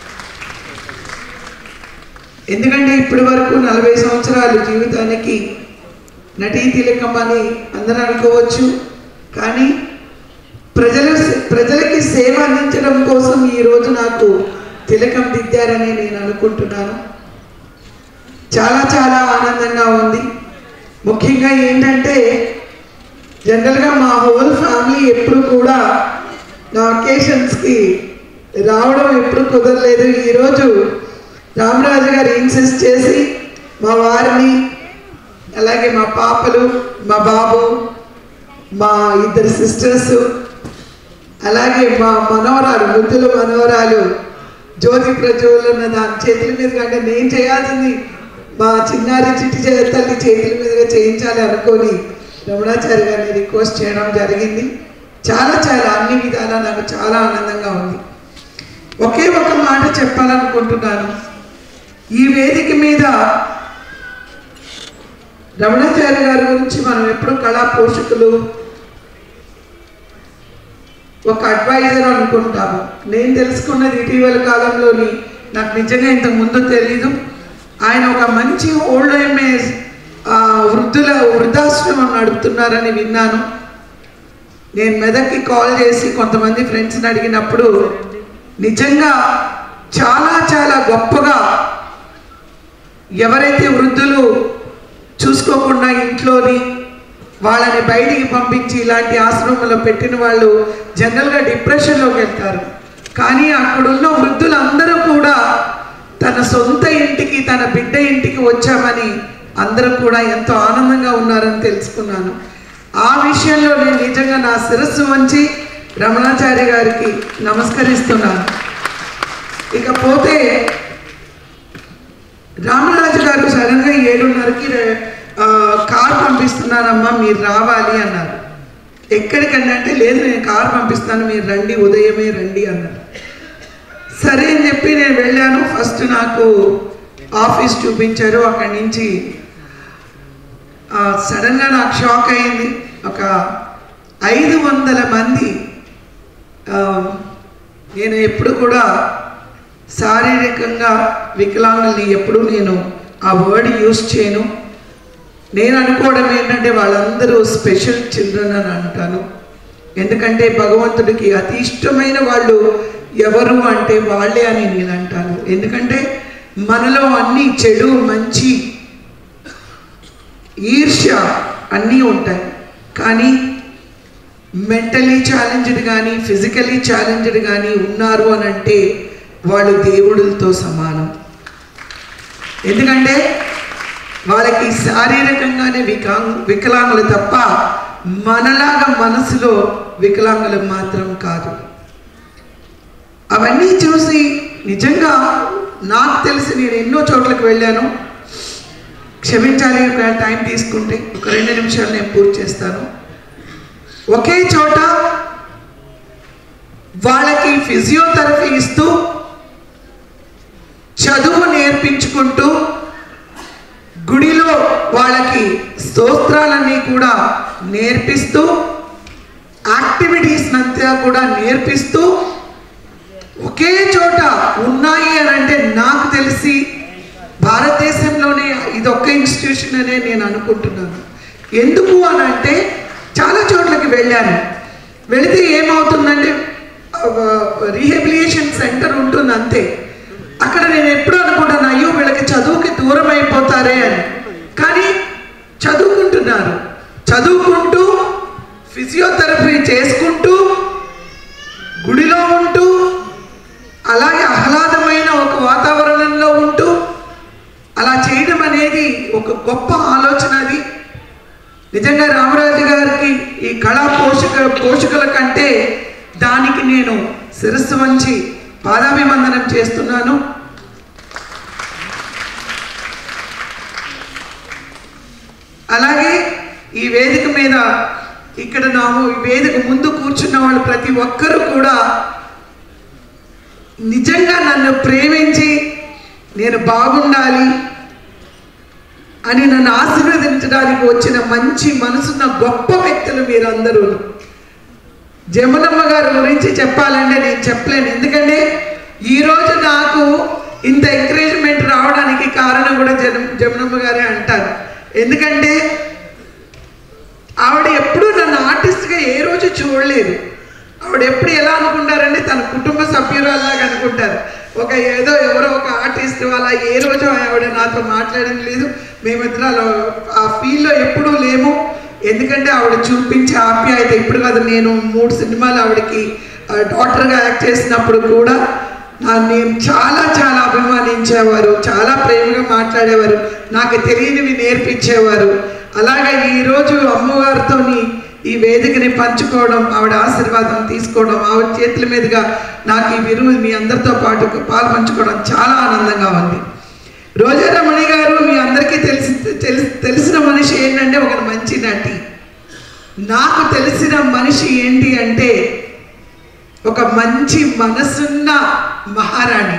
Speaker 12: ఎందుకంటే ఇప్పటి వరకు నలభై సంవత్సరాలు జీవితానికి నటీ తిలకం అని అందరూ అనుకోవచ్చు కానీ ప్రజల ప్రజలకి సేవ అందించడం కోసం ఈరోజు నాకు తిలకం దిద్దారని నేను అనుకుంటున్నాను చాలా చాలా ఆనందంగా ఉంది ముఖ్యంగా ఏంటంటే జనరల్గా మా హోల్ ఫ్యామిలీ ఎప్పుడు కూడా నా అకేషన్స్కి రావడం ఎప్పుడు కుదరలేదు ఈరోజు రామరాజు గారు ఇన్సిస్ట్ చేసి మా వారిని అలాగే మా పాపలు మా బాబు మా ఇద్దరు సిస్టర్స్ అలాగే మా మనవరాలు ముద్దుల మనవరాలు జ్యోతి ప్రజ్వలన దాని చేతుల మీద కంటే నేను చేయాల్సింది మా చిన్నారి చిట్టి చే- తల్లి చేతుల మీదుగా చేయించాలి అనుకొని రమణాచారి గారిని రిక్వెస్ట్ చేయడం జరిగింది చాలా చాలా అన్ని విధాలా నాకు చాలా ఆనందంగా ఉంది ఒకే ఒక మాట చెప్పాలనుకుంటున్నాను ఈ వేదిక మీద రమణాచార్య గారి గురించి మనం ఎప్పుడు కళా పోషకులు ఒక అడ్వైజర్ అనుకుంటాము నేను తెలుసుకున్నది ఇటీవల కాలంలోని నాకు నిజంగా ఇంతకు ముందు తెలీదు ఆయన ఒక మంచి ఓల్డ్ ఏజ్ వృద్ధుల వృద్ధాశ్రమం నడుపుతున్నారని విన్నాను నేను మెదక్కి కాల్ చేసి కొంతమంది ఫ్రెండ్స్ని అడిగినప్పుడు నిజంగా చాలా చాలా గొప్పగా ఎవరైతే వృద్ధులు చూసుకోకుండా ఇంట్లోని వాళ్ళని బయటికి పంపించి ఇలాంటి ఆశ్రమంలో పెట్టిన వాళ్ళు జనరల్గా డిప్రెషన్లోకి వెళ్తారు కానీ అక్కడున్న వృద్ధులందరూ కూడా తన సొంత ఇంటికి తన బిడ్డ ఇంటికి వచ్చామని అందరూ కూడా ఎంతో ఆనందంగా ఉన్నారని తెలుసుకున్నాను ఆ విషయంలో నేను నిజంగా నా శిరస్సు వంచి రమణాచార్య గారికి నమస్కరిస్తున్నాను ఇకపోతే రామరాజు గారు సడన్గా ఏడున్నరకి రే- ఆ, కార్ పంపిస్తున్నానమ్మా మీరు రావాలి అన్నారు ఎక్కడికండి అంటే లేదు నేను కార్ పంపిస్తాను మీరు రండి ఉదయమే రండి అన్నారు సరే అని చెప్పి నేను వెళ్ళాను ఫస్ట్ నాకు ఆఫీస్ చూపించారు అక్కడి నుంచి ఆ, సడన్గా నాకు షాక్ అయింది ఒక ఐదు వందల మంది ఆ, నేను ఎప్పుడు కూడా శారీరకంగా వికలాంగుల్ని ఎప్పుడు నేను ఆ వర్డ్ యూస్ చేయను నేను అనుకోవడం ఏంటంటే వాళ్ళందరూ స్పెషల్ చిల్డ్రన్ అని అంటాను ఎందుకంటే భగవంతుడికి అతి ఇష్టమైన వాళ్ళు ఎవరు అంటే వాళ్ళే అని నేను అంటాను ఎందుకంటే మనలో అన్ని చెడు మంచి ఈర్ష్య అన్నీ ఉంటాయి కానీ మెంటలీ ఛాలెంజ్డ్ కానీ ఫిజికలీ ఛాలెంజ్డ్ కానీ ఉన్నారు అని అంటే వాళ్ళు దేవుడులతో సమానం ఎందుకంటే వాళ్ళకి శారీరకంగానే వికాంగ్ వికలాంగులు తప్ప మనలాగా మనసులో వికలాంగులు మాత్రం కాదు అవన్నీ చూసి నిజంగా నాకు తెలిసి నేను ఎన్నో చోట్లకు వెళ్ళాను క్షమించాలి ఒక టైం తీసుకుంటే ఒక రెండు నిమిషాలు నేను పూర్తి చేస్తాను ఒకే చోట వాళ్ళకి ఫిజియోథెరపీ ఇస్తూ చదువు నేర్పించుకుంటూ గుడిలో వాళ్ళకి స్తోత్రాలన్నీ కూడా నేర్పిస్తూ యాక్టివిటీస్ అంతా కూడా నేర్పిస్తూ ఒకే చోట ఉన్నాయి అని అంటే నాకు తెలిసి భారతదేశంలోనే ఇదొక్క ఇన్స్టిట్యూషన్ అనే నేను అనుకుంటున్నాను ఎందుకు అని అంటే చాలా చోట్లకి వెళ్ళాను వెళితే ఏమవుతుందంటే రీహెబిలియేషన్ సెంటర్ ఉంటుంది అంతే అక్కడ నేను ఎప్పుడు అనుకుంటాను అయ్యో వీళ్ళకి చదువుకి దూరం అయిపోతారే అని కానీ చదువుకుంటున్నారు చదువుకుంటూ ఫిజియోథెరపీ చేసుకుంటూ గుడిలో ఉంటూ అలాగే ఆహ్లాదమైన ఒక వాతావరణంలో ఉంటూ అలా చేయడం అనేది ఒక గొప్ప ఆలోచన అది నిజంగా రామరాజు గారికి ఈ కళా పోషక పోషకుల కంటే దానికి నేను శిరస్సు వంచి పాదాభివందనం చేస్తున్నాను అలాగే ఈ వేదిక మీద ఇక్కడ నా ఈ వేదిక ముందు కూర్చున్న వాళ్ళు ప్రతి ఒక్కరూ కూడా నిజంగా నన్ను ప్రేమించి నేను బాగుండాలి అని నన్ను ఆశీర్వదించడానికి వచ్చిన మంచి మనసున్న గొప్ప వ్యక్తులు మీరందరూ జమునమ్మ గారి గురించి చెప్పాలంటే నేను చెప్పలేను ఎందుకంటే ఈరోజు నాకు ఇంత ఎంకరేజ్మెంట్ రావడానికి కారణం కూడా జన జమునమ్మ గారే అంటారు ఎందుకంటే ఆవిడ ఎప్పుడూ నన్ను ఆర్టిస్ట్గా ఏ రోజు చూడలేదు ఆవిడ ఎప్పుడు ఎలా అనుకుంటారంటే తన కుటుంబ సభ్యురాల్లాగా అనుకుంటారు ఒక ఏదో ఎవరో ఒక ఆర్టిస్ట్ అలా ఏ రోజు ఆవిడ నాతో మాట్లాడడం లేదు మేమిద్దరు అలా ఆ ఫీల్డ్లో ఎప్పుడూ లేము ఎందుకంటే ఆవిడ చూపించే ఆప్యాయత ఇప్పుడు కాదు నేను మూడు సినిమాలు ఆవిడకి డాక్టర్గా యాక్ట్ చేసినప్పుడు కూడా నా నేను చాలా చాలా అభిమానించేవారు చాలా ప్రేమగా మాట్లాడేవారు నాకు తెలియనివి నేర్పించేవారు అలాగే ఈరోజు అమ్మవారితోని ఈ వేదికని పంచుకోవడం ఆవిడ ఆశీర్వాదం తీసుకోవడం ఆవిడ చేతుల మీదుగా నాకు ఈ విరువు మీ అందరితో పాటు పాలు పంచుకోవడం చాలా ఆనందంగా ఉంది రోజారమణి గారు మీ అందరికీ తెలిసి తెలిసి తెలిసిన మనిషి ఏంటంటే ఒక మంచి నటి నాకు తెలిసిన మనిషి ఏంటి అంటే ఒక మంచి మనసున్న మహారాణి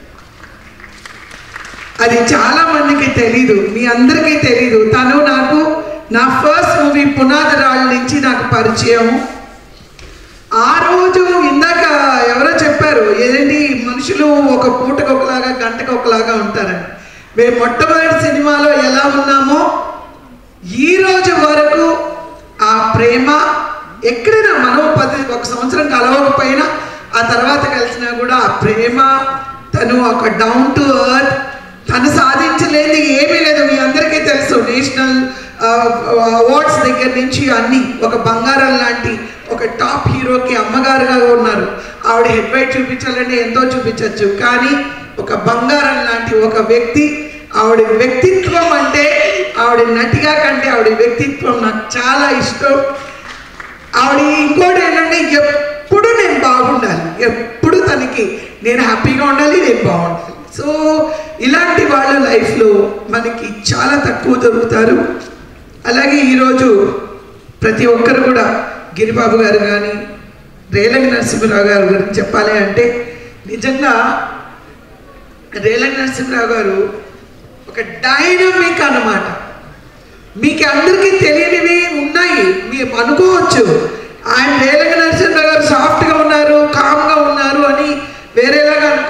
Speaker 12: అది చాలా మందికి తెలీదు మీ అందరికీ తెలీదు తను నాకు నా ఫస్ట్ మూవీ పునాదరాళ్ళ నుంచి నాకు పరిచయం ఆ రోజు ఇందాక ఎవరో చెప్పారు ఏంటి మనుషులు ఒక పూటకు ఒకలాగా గంటకు ఒకలాగా ఉంటారని మేము మొట్టమొదటి సినిమాలో ఎలా ఉన్నామో ఈ రోజు వరకు ఆ ప్రేమ ఎక్కడైనా మనం పది ఒక సంవత్సరం కలవకపోయినా ఆ తర్వాత కలిసినా కూడా ఆ ప్రేమ తను ఒక డౌన్ టు ఎర్త్ తను సాధించలేని ఏమీ లేదు మీ అందరికీ తెలుసు నేషనల్ అవార్డ్స్ దగ్గర నుంచి అన్ని ఒక బంగారం లాంటి ఒక టాప్ హీరోకి అమ్మగారుగా ఉన్నారు ఆవిడ హెడ్ వైట్ చూపించాలంటే ఎంతో చూపించవచ్చు కానీ ఒక బంగారం లాంటి ఒక వ్యక్తి ఆవిడ వ్యక్తిత్వం అంటే ఆవిడ నటిగా కంటే ఆవిడ వ్యక్తిత్వం నాకు చాలా ఇష్టం ఆవిడ ఇంకోటి ఏంటంటే ఎప్పుడు నేను బాగుండాలి ఎప్పుడు తనకి నేను హ్యాపీగా ఉండాలి నేను బాగుండాలి సో ఇలాంటి వాళ్ళ లైఫ్లో మనకి చాలా తక్కువ దొరుకుతారు అలాగే ఈరోజు ప్రతి ఒక్కరు కూడా గిరిబాబు గారు కానీ రేలంగి నరసింహరావు గారి గురించి చెప్పాలి అంటే నిజంగా రేలంగి నరసింహరావు గారు ఒక డైనమిక్ అన్నమాట మీకు అందరికీ తెలియనివి ఉన్నాయి మీరు అనుకోవచ్చు ఆయన రేలంగ నరసింహరావు గారు సాఫ్ట్గా ఉన్నారు కామ్గా ఉన్నారు అని వేరేలాగా అనుకో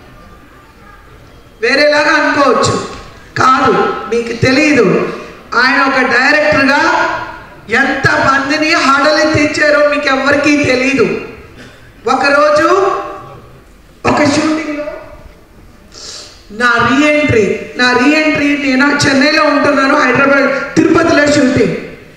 Speaker 12: వేరేలాగా అనుకోవచ్చు కాదు మీకు తెలియదు ఆయన ఒక డైరెక్టర్గా ఎంత మందిని హడలెత్తిచ్చారో మీకు ఎవరికీ తెలియదు ఒకరోజు ఒక షూటింగ్లో నా రీఎంట్రీ నా రీఎంట్రీ నేను చెన్నైలో ఉంటున్నాను హైదరాబాద్ తిరుపతిలో షూటింగ్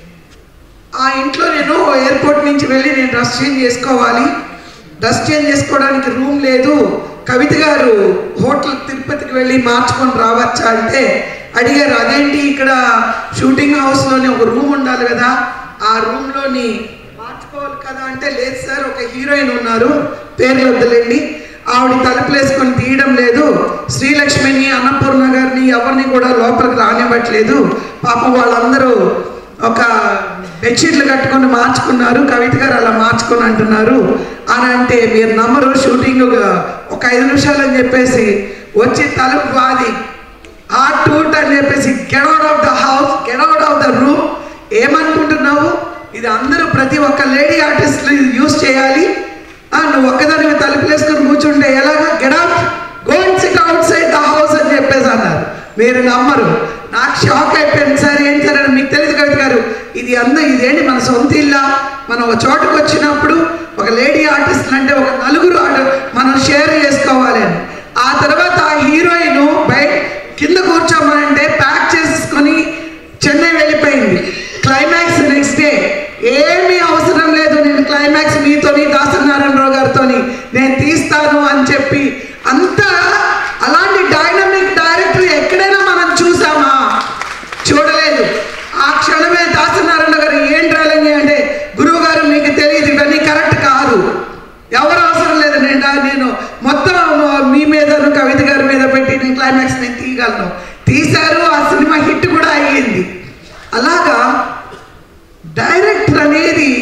Speaker 12: ఆ ఇంట్లో నేను ఎయిర్పోర్ట్ నుంచి వెళ్ళి నేను డ్రెస్ చేంజ్ చేసుకోవాలి డ్రెస్ చేంజ్ చేసుకోవడానికి రూమ్ లేదు కవిత గారు హోటల్ తిరుపతికి వెళ్ళి మార్చుకొని రావచ్చా అంటే అడిగారు అదేంటి ఇక్కడ షూటింగ్ హౌస్లోనే ఒక రూమ్ ఉండాలి కదా ఆ రూమ్లోని మార్చుకోవాలి కదా అంటే లేదు సార్ ఒక హీరోయిన్ ఉన్నారు పేర్లు వద్దులేండి ఆవిడ తలుపులేసుకొని తీయడం లేదు శ్రీలక్ష్మిని అన్నపూర్ణ గారిని ఎవరిని కూడా లోపలికి రానివ్వట్లేదు పాపం వాళ్ళందరూ ఒక బెడ్షీట్లు కట్టుకొని మార్చుకున్నారు కవిత గారు అలా మార్చుకొని అంటున్నారు అని అంటే మీరు నమ్మరు షూటింగ్ ఒక ఐదు నిమిషాలు అని చెప్పేసి వచ్చి తలుపు వాది ఆ టూట్ అని చెప్పేసి get out of the house get out of the room ఏమనుకుంటున్నావు ఇది అందరూ ప్రతి ఒక్క లేడీ ఆర్టిస్ట్లు యూస్ చేయాలి ఆ, నువ్వు ఒక్కదాని తలుపులేసుకొని కూర్చుంటే ఎలాగా get out go and sit outside the house అని చెప్పేసి అన్నారు మీరు నమ్మరు నాకు షాక్ అయిపోయింది సార్ ఏం సార్ అని మీకు తెలియదు కవిత గారు ఇది అందరూ ఇదేంటి మన సొంత ఇల్లా మనం ఒక చోటుకు వచ్చినప్పుడు ఒక లేడీ ఆర్టిస్ట్ అంటే ఒక నలుగురు ఆర్టి మనం షేర్ చేసుకోవాలి అని ఆ తర్వాత ఆ హీరోయిన్ బయట కింద కూర్చోమనంటే ప్యాక్ చేసుకొని చెన్నై వెళ్ళిపోయింది క్లైమాక్స్ నెక్స్ట్ డే ఏమీ అవసరం లేదు నేను క్లైమాక్స్ మీతోని దాసనారాయణరావు గారితో నేను తీస్తాను అని చెప్పి అంత అలాంటి డైనమిక్ డైరెక్టర్ ఎక్కడైనా మనం చూసామా చూడలేదు ఆ క్షణమే దాసనారాయణ గారు ఏం డ్రాలింగ్ అంటే గురువు గారు మీకు తెలియదు ఇవన్నీ కరెక్ట్ కాదు ఎవరు అవసరం లేదు నేను డా- నేను మొత్తం మీ మీద కవిత గారి మీద పెట్టి నేను క్లైమాక్స్ నేను తీయగలను తీశారు ఆ సినిమా హిట్ కూడా అయ్యింది అలాగా డైరెక్టర్ అనేది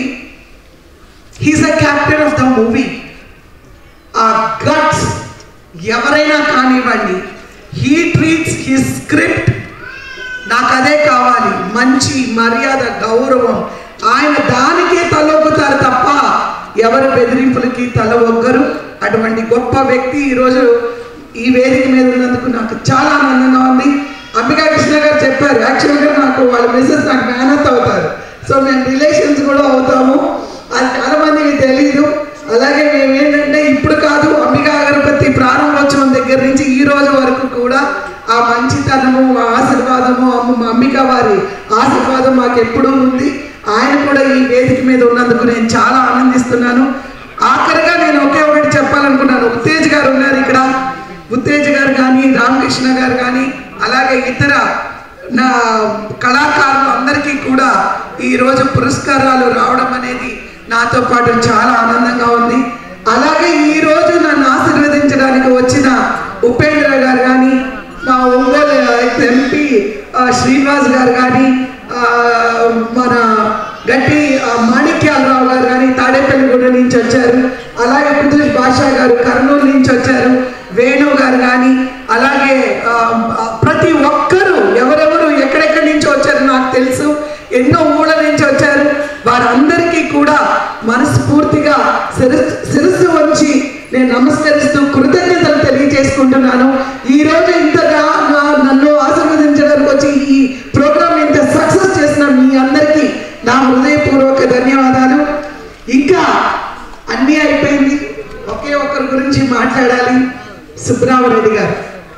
Speaker 12: he's a captain of the movie ఆ గట్స్ ఎవరైనా కానివ్వండి హీ ట్రీట్స్ హిస్ స్క్రిప్ట్ నాకు అదే కావాలి మంచి మర్యాద గౌరవం ఆయన దానికే తలొగ్గుతారు తప్ప ఎవరి బెదిరింపులకి తల ఒగ్గరు అటువంటి గొప్ప వ్యక్తి ఈరోజు ఈ వేదిక మీద ఉన్నందుకు నాకు చాలా ఆనందంగా ఉంది అంబికా కృష్ణ గారు చెప్పారు యాక్చువల్గా నాకు వాళ్ళ మిస్సెస్ నాకు మేనత్ అవుతారు సో మేము రిలేషన్స్ కూడా అవుతాము అది చాలా మందికి తెలియదు అలాగే మేము ఏంటంటే ఇప్పుడు కాదు అంబికా అగరబత్తి ప్రారంభోత్సవం దగ్గర నుంచి ఈ రోజు వరకు కూడా ఆ మంచితనము ఆ ఆశీర్వాదము అమ్మ మా అంబిక వారి ఆశీర్వాదం మాకు ఎప్పుడూ ఉంది ఆయన కూడా ఈ వేదిక మీద ఉన్నందుకు నేను చాలా ఆనందిస్తున్నాను ఆఖరిగా నేను ఒకే ఒకటి చెప్పాలనుకున్నాను ఉత్తేజ్ గారు ఉన్నారు ఇక్కడ ఉత్తేజ్ గారు కానీ రామకృష్ణ గారు కానీ అలాగే ఇతర నా కళాకారులు అందరికీ కూడా ఈ రోజు పురస్కారాలు రావడం అనేది నాతో పాటు చాలా ఆనందంగా ఉంది అలాగే ఈ రోజు నన్ను ఆశీర్వదించడానికి వచ్చిన ఉపేంద్ర గారు కానీ మా ఒంగోలు ఎంపీ శ్రీనివాస్ గారు కానీ ఆ, మన గట్టి ఆ, మాణిక్యాలరావు గారు కానీ తాడేపల్లిగూడ నుంచి వచ్చారు అలాగే కుదుష్ బాషా గారు కర్నూలు నుంచి వచ్చారు వేణు గారు కానీ అలాగే ఆ, ఆ, ప్రతి ఒక్కరూ ఎవరెవరు ఎక్కడెక్కడి నుంచి వచ్చారు నాకు తెలుసు ఎన్నో ఊళ్ళ నుంచి వచ్చారు వారందరికీ కూడా మనస్ఫూర్తిగా శిరస్సు శిరస్సు వంచి నేను నమస్కరిస్తూ కృతజ్ఞతలు తెలియజేసుకుంటున్నాను ఈ రోజు ఇంతగా నా- నన్ను ఆశీర్వదించడానికి వచ్చి ఈ ప్రోగ్రామ్ ఇంత సక్సెస్ చేసిన మీ అందరికీ నా హృదయపూర్వక ధన్యవాదాలు ఇంకా అన్నీ అయిపోయింది ఒకే ఒక్కరి గురించి మాట్లాడాలి సుబ్రామరెడ్డి గారు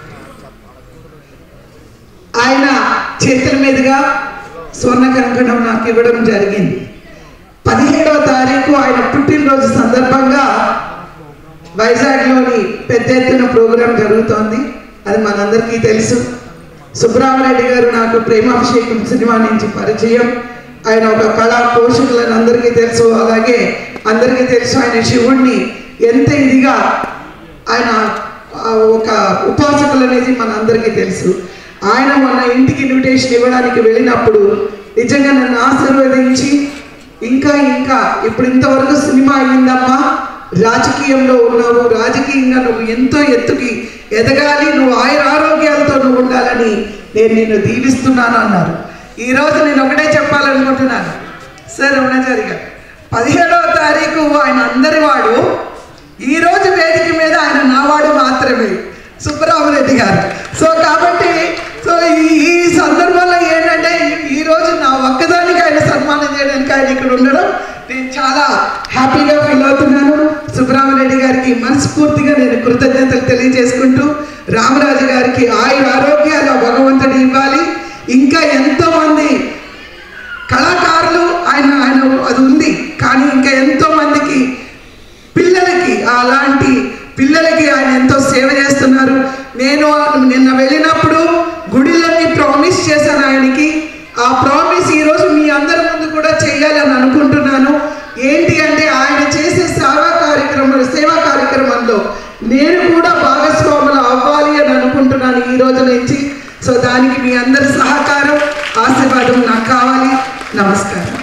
Speaker 12: ఆయన చేతుల మీదుగా స్వర్ణ కంకణం నాకు ఇవ్వడం జరిగింది పదిహేడవ తారీఖు ఆయన పుట్టినరోజు సందర్భంగా వైజాగ్లోని పెద్ద ఎత్తున ప్రోగ్రాం జరుగుతోంది అది మనందరికీ తెలుసు సుబ్రహ్మరెడ్డి గారు నాకు ప్రేమాభిషేకం సినిమా నుంచి పరిచయం ఆయన ఒక కళా పోషకులని అందరికీ తెలుసు అలాగే అందరికీ తెలుసు ఆయన శివుణ్ణి ఎంత ఇదిగా ఆయన ఆ, ఒక ఉపాసకులు అనేది మన అందరికీ తెలుసు ఆయన మన ఇంటికి ఇన్విటేషన్ ఇవ్వడానికి వెళ్ళినప్పుడు నిజంగా నన్ను ఆశీర్వదించి ఇంకా ఇంకా ఇప్పుడు ఇంతవరకు సినిమా అయిందమ్మా రాజకీయంలో ఉన్నావు రాజకీయంగా నువ్వు ఎంతో ఎత్తుకి ఎదగాలి నువ్వు ఆయుర ఆరోగ్యాలతో నువ్వు ఉండాలని నేను నిన్ను దీవిస్తున్నాను అన్నారు ఈరోజు నేను ఒకటే చెప్పాలనుకుంటున్నాను సార్ రమణాచారి గారు పదిహేడవ తారీఖు ఆయన అందరి వాడు ఈ రోజు వేదిక మీద ఆయన నావాడు మాత్రమే సుబ్బరామరెడ్డి గారు సో కాబట్టి సో ఈ ఈ సందర్భంలో ఏంటంటే ఈ- ఈ రోజు నా ఒక్కదానికి ఆయన సన్మానం చేయడానికి ఆయన ఇక్కడ ఉండడం నేను చాలా హ్యాపీగా ఫీల్ అవుతున్నాను సుబ్బరామరెడ్డి గారికి మనస్ఫూర్తిగా నేను కృతజ్ఞతలు తెలియజేసుకుంటూ రామరాజు గారికి ఆయుర ఆరోగ్యాలు ఆ భగవంతుడు ఇవ్వాలి ఇంకా ఎంతో మంది కళాకారులు ఆయన ఆయన అది ఉంది కానీ ఇంకా ఎంతో మందికి పిల్లలకి అలాంటి పిల్లలకి ఆయన ఎంతో సేవ చేస్తున్నారు నేను నిన్న వెళ్ళినప్పుడు గుడిలన్నీ ప్రామిస్ చేశాను ఆయనకి ఆ ప్రామిస్ ఈరోజు మీ అందరి ముందు కూడా చేయాలని అనుకుంటున్నాను ఏంటి అంటే ఆయన చేసే సేవా కార్యక్రమం సేవా కార్యక్రమంలో నేను కూడా భాగస్వాములు అవ్వాలి అని అనుకుంటున్నాను ఈ రోజు నుంచి సో దానికి మీ అందరి సహకారం ఆశీర్వాదం నాకు కావాలి నమస్కారం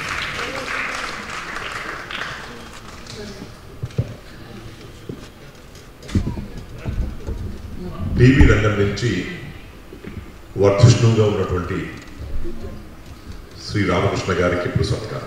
Speaker 14: టీవీ రంగం నుంచి వర్ధిష్ణువుగా ఉన్నటువంటి శ్రీ రామకృష్ణ గారికి ఇప్పుడు సత్కారం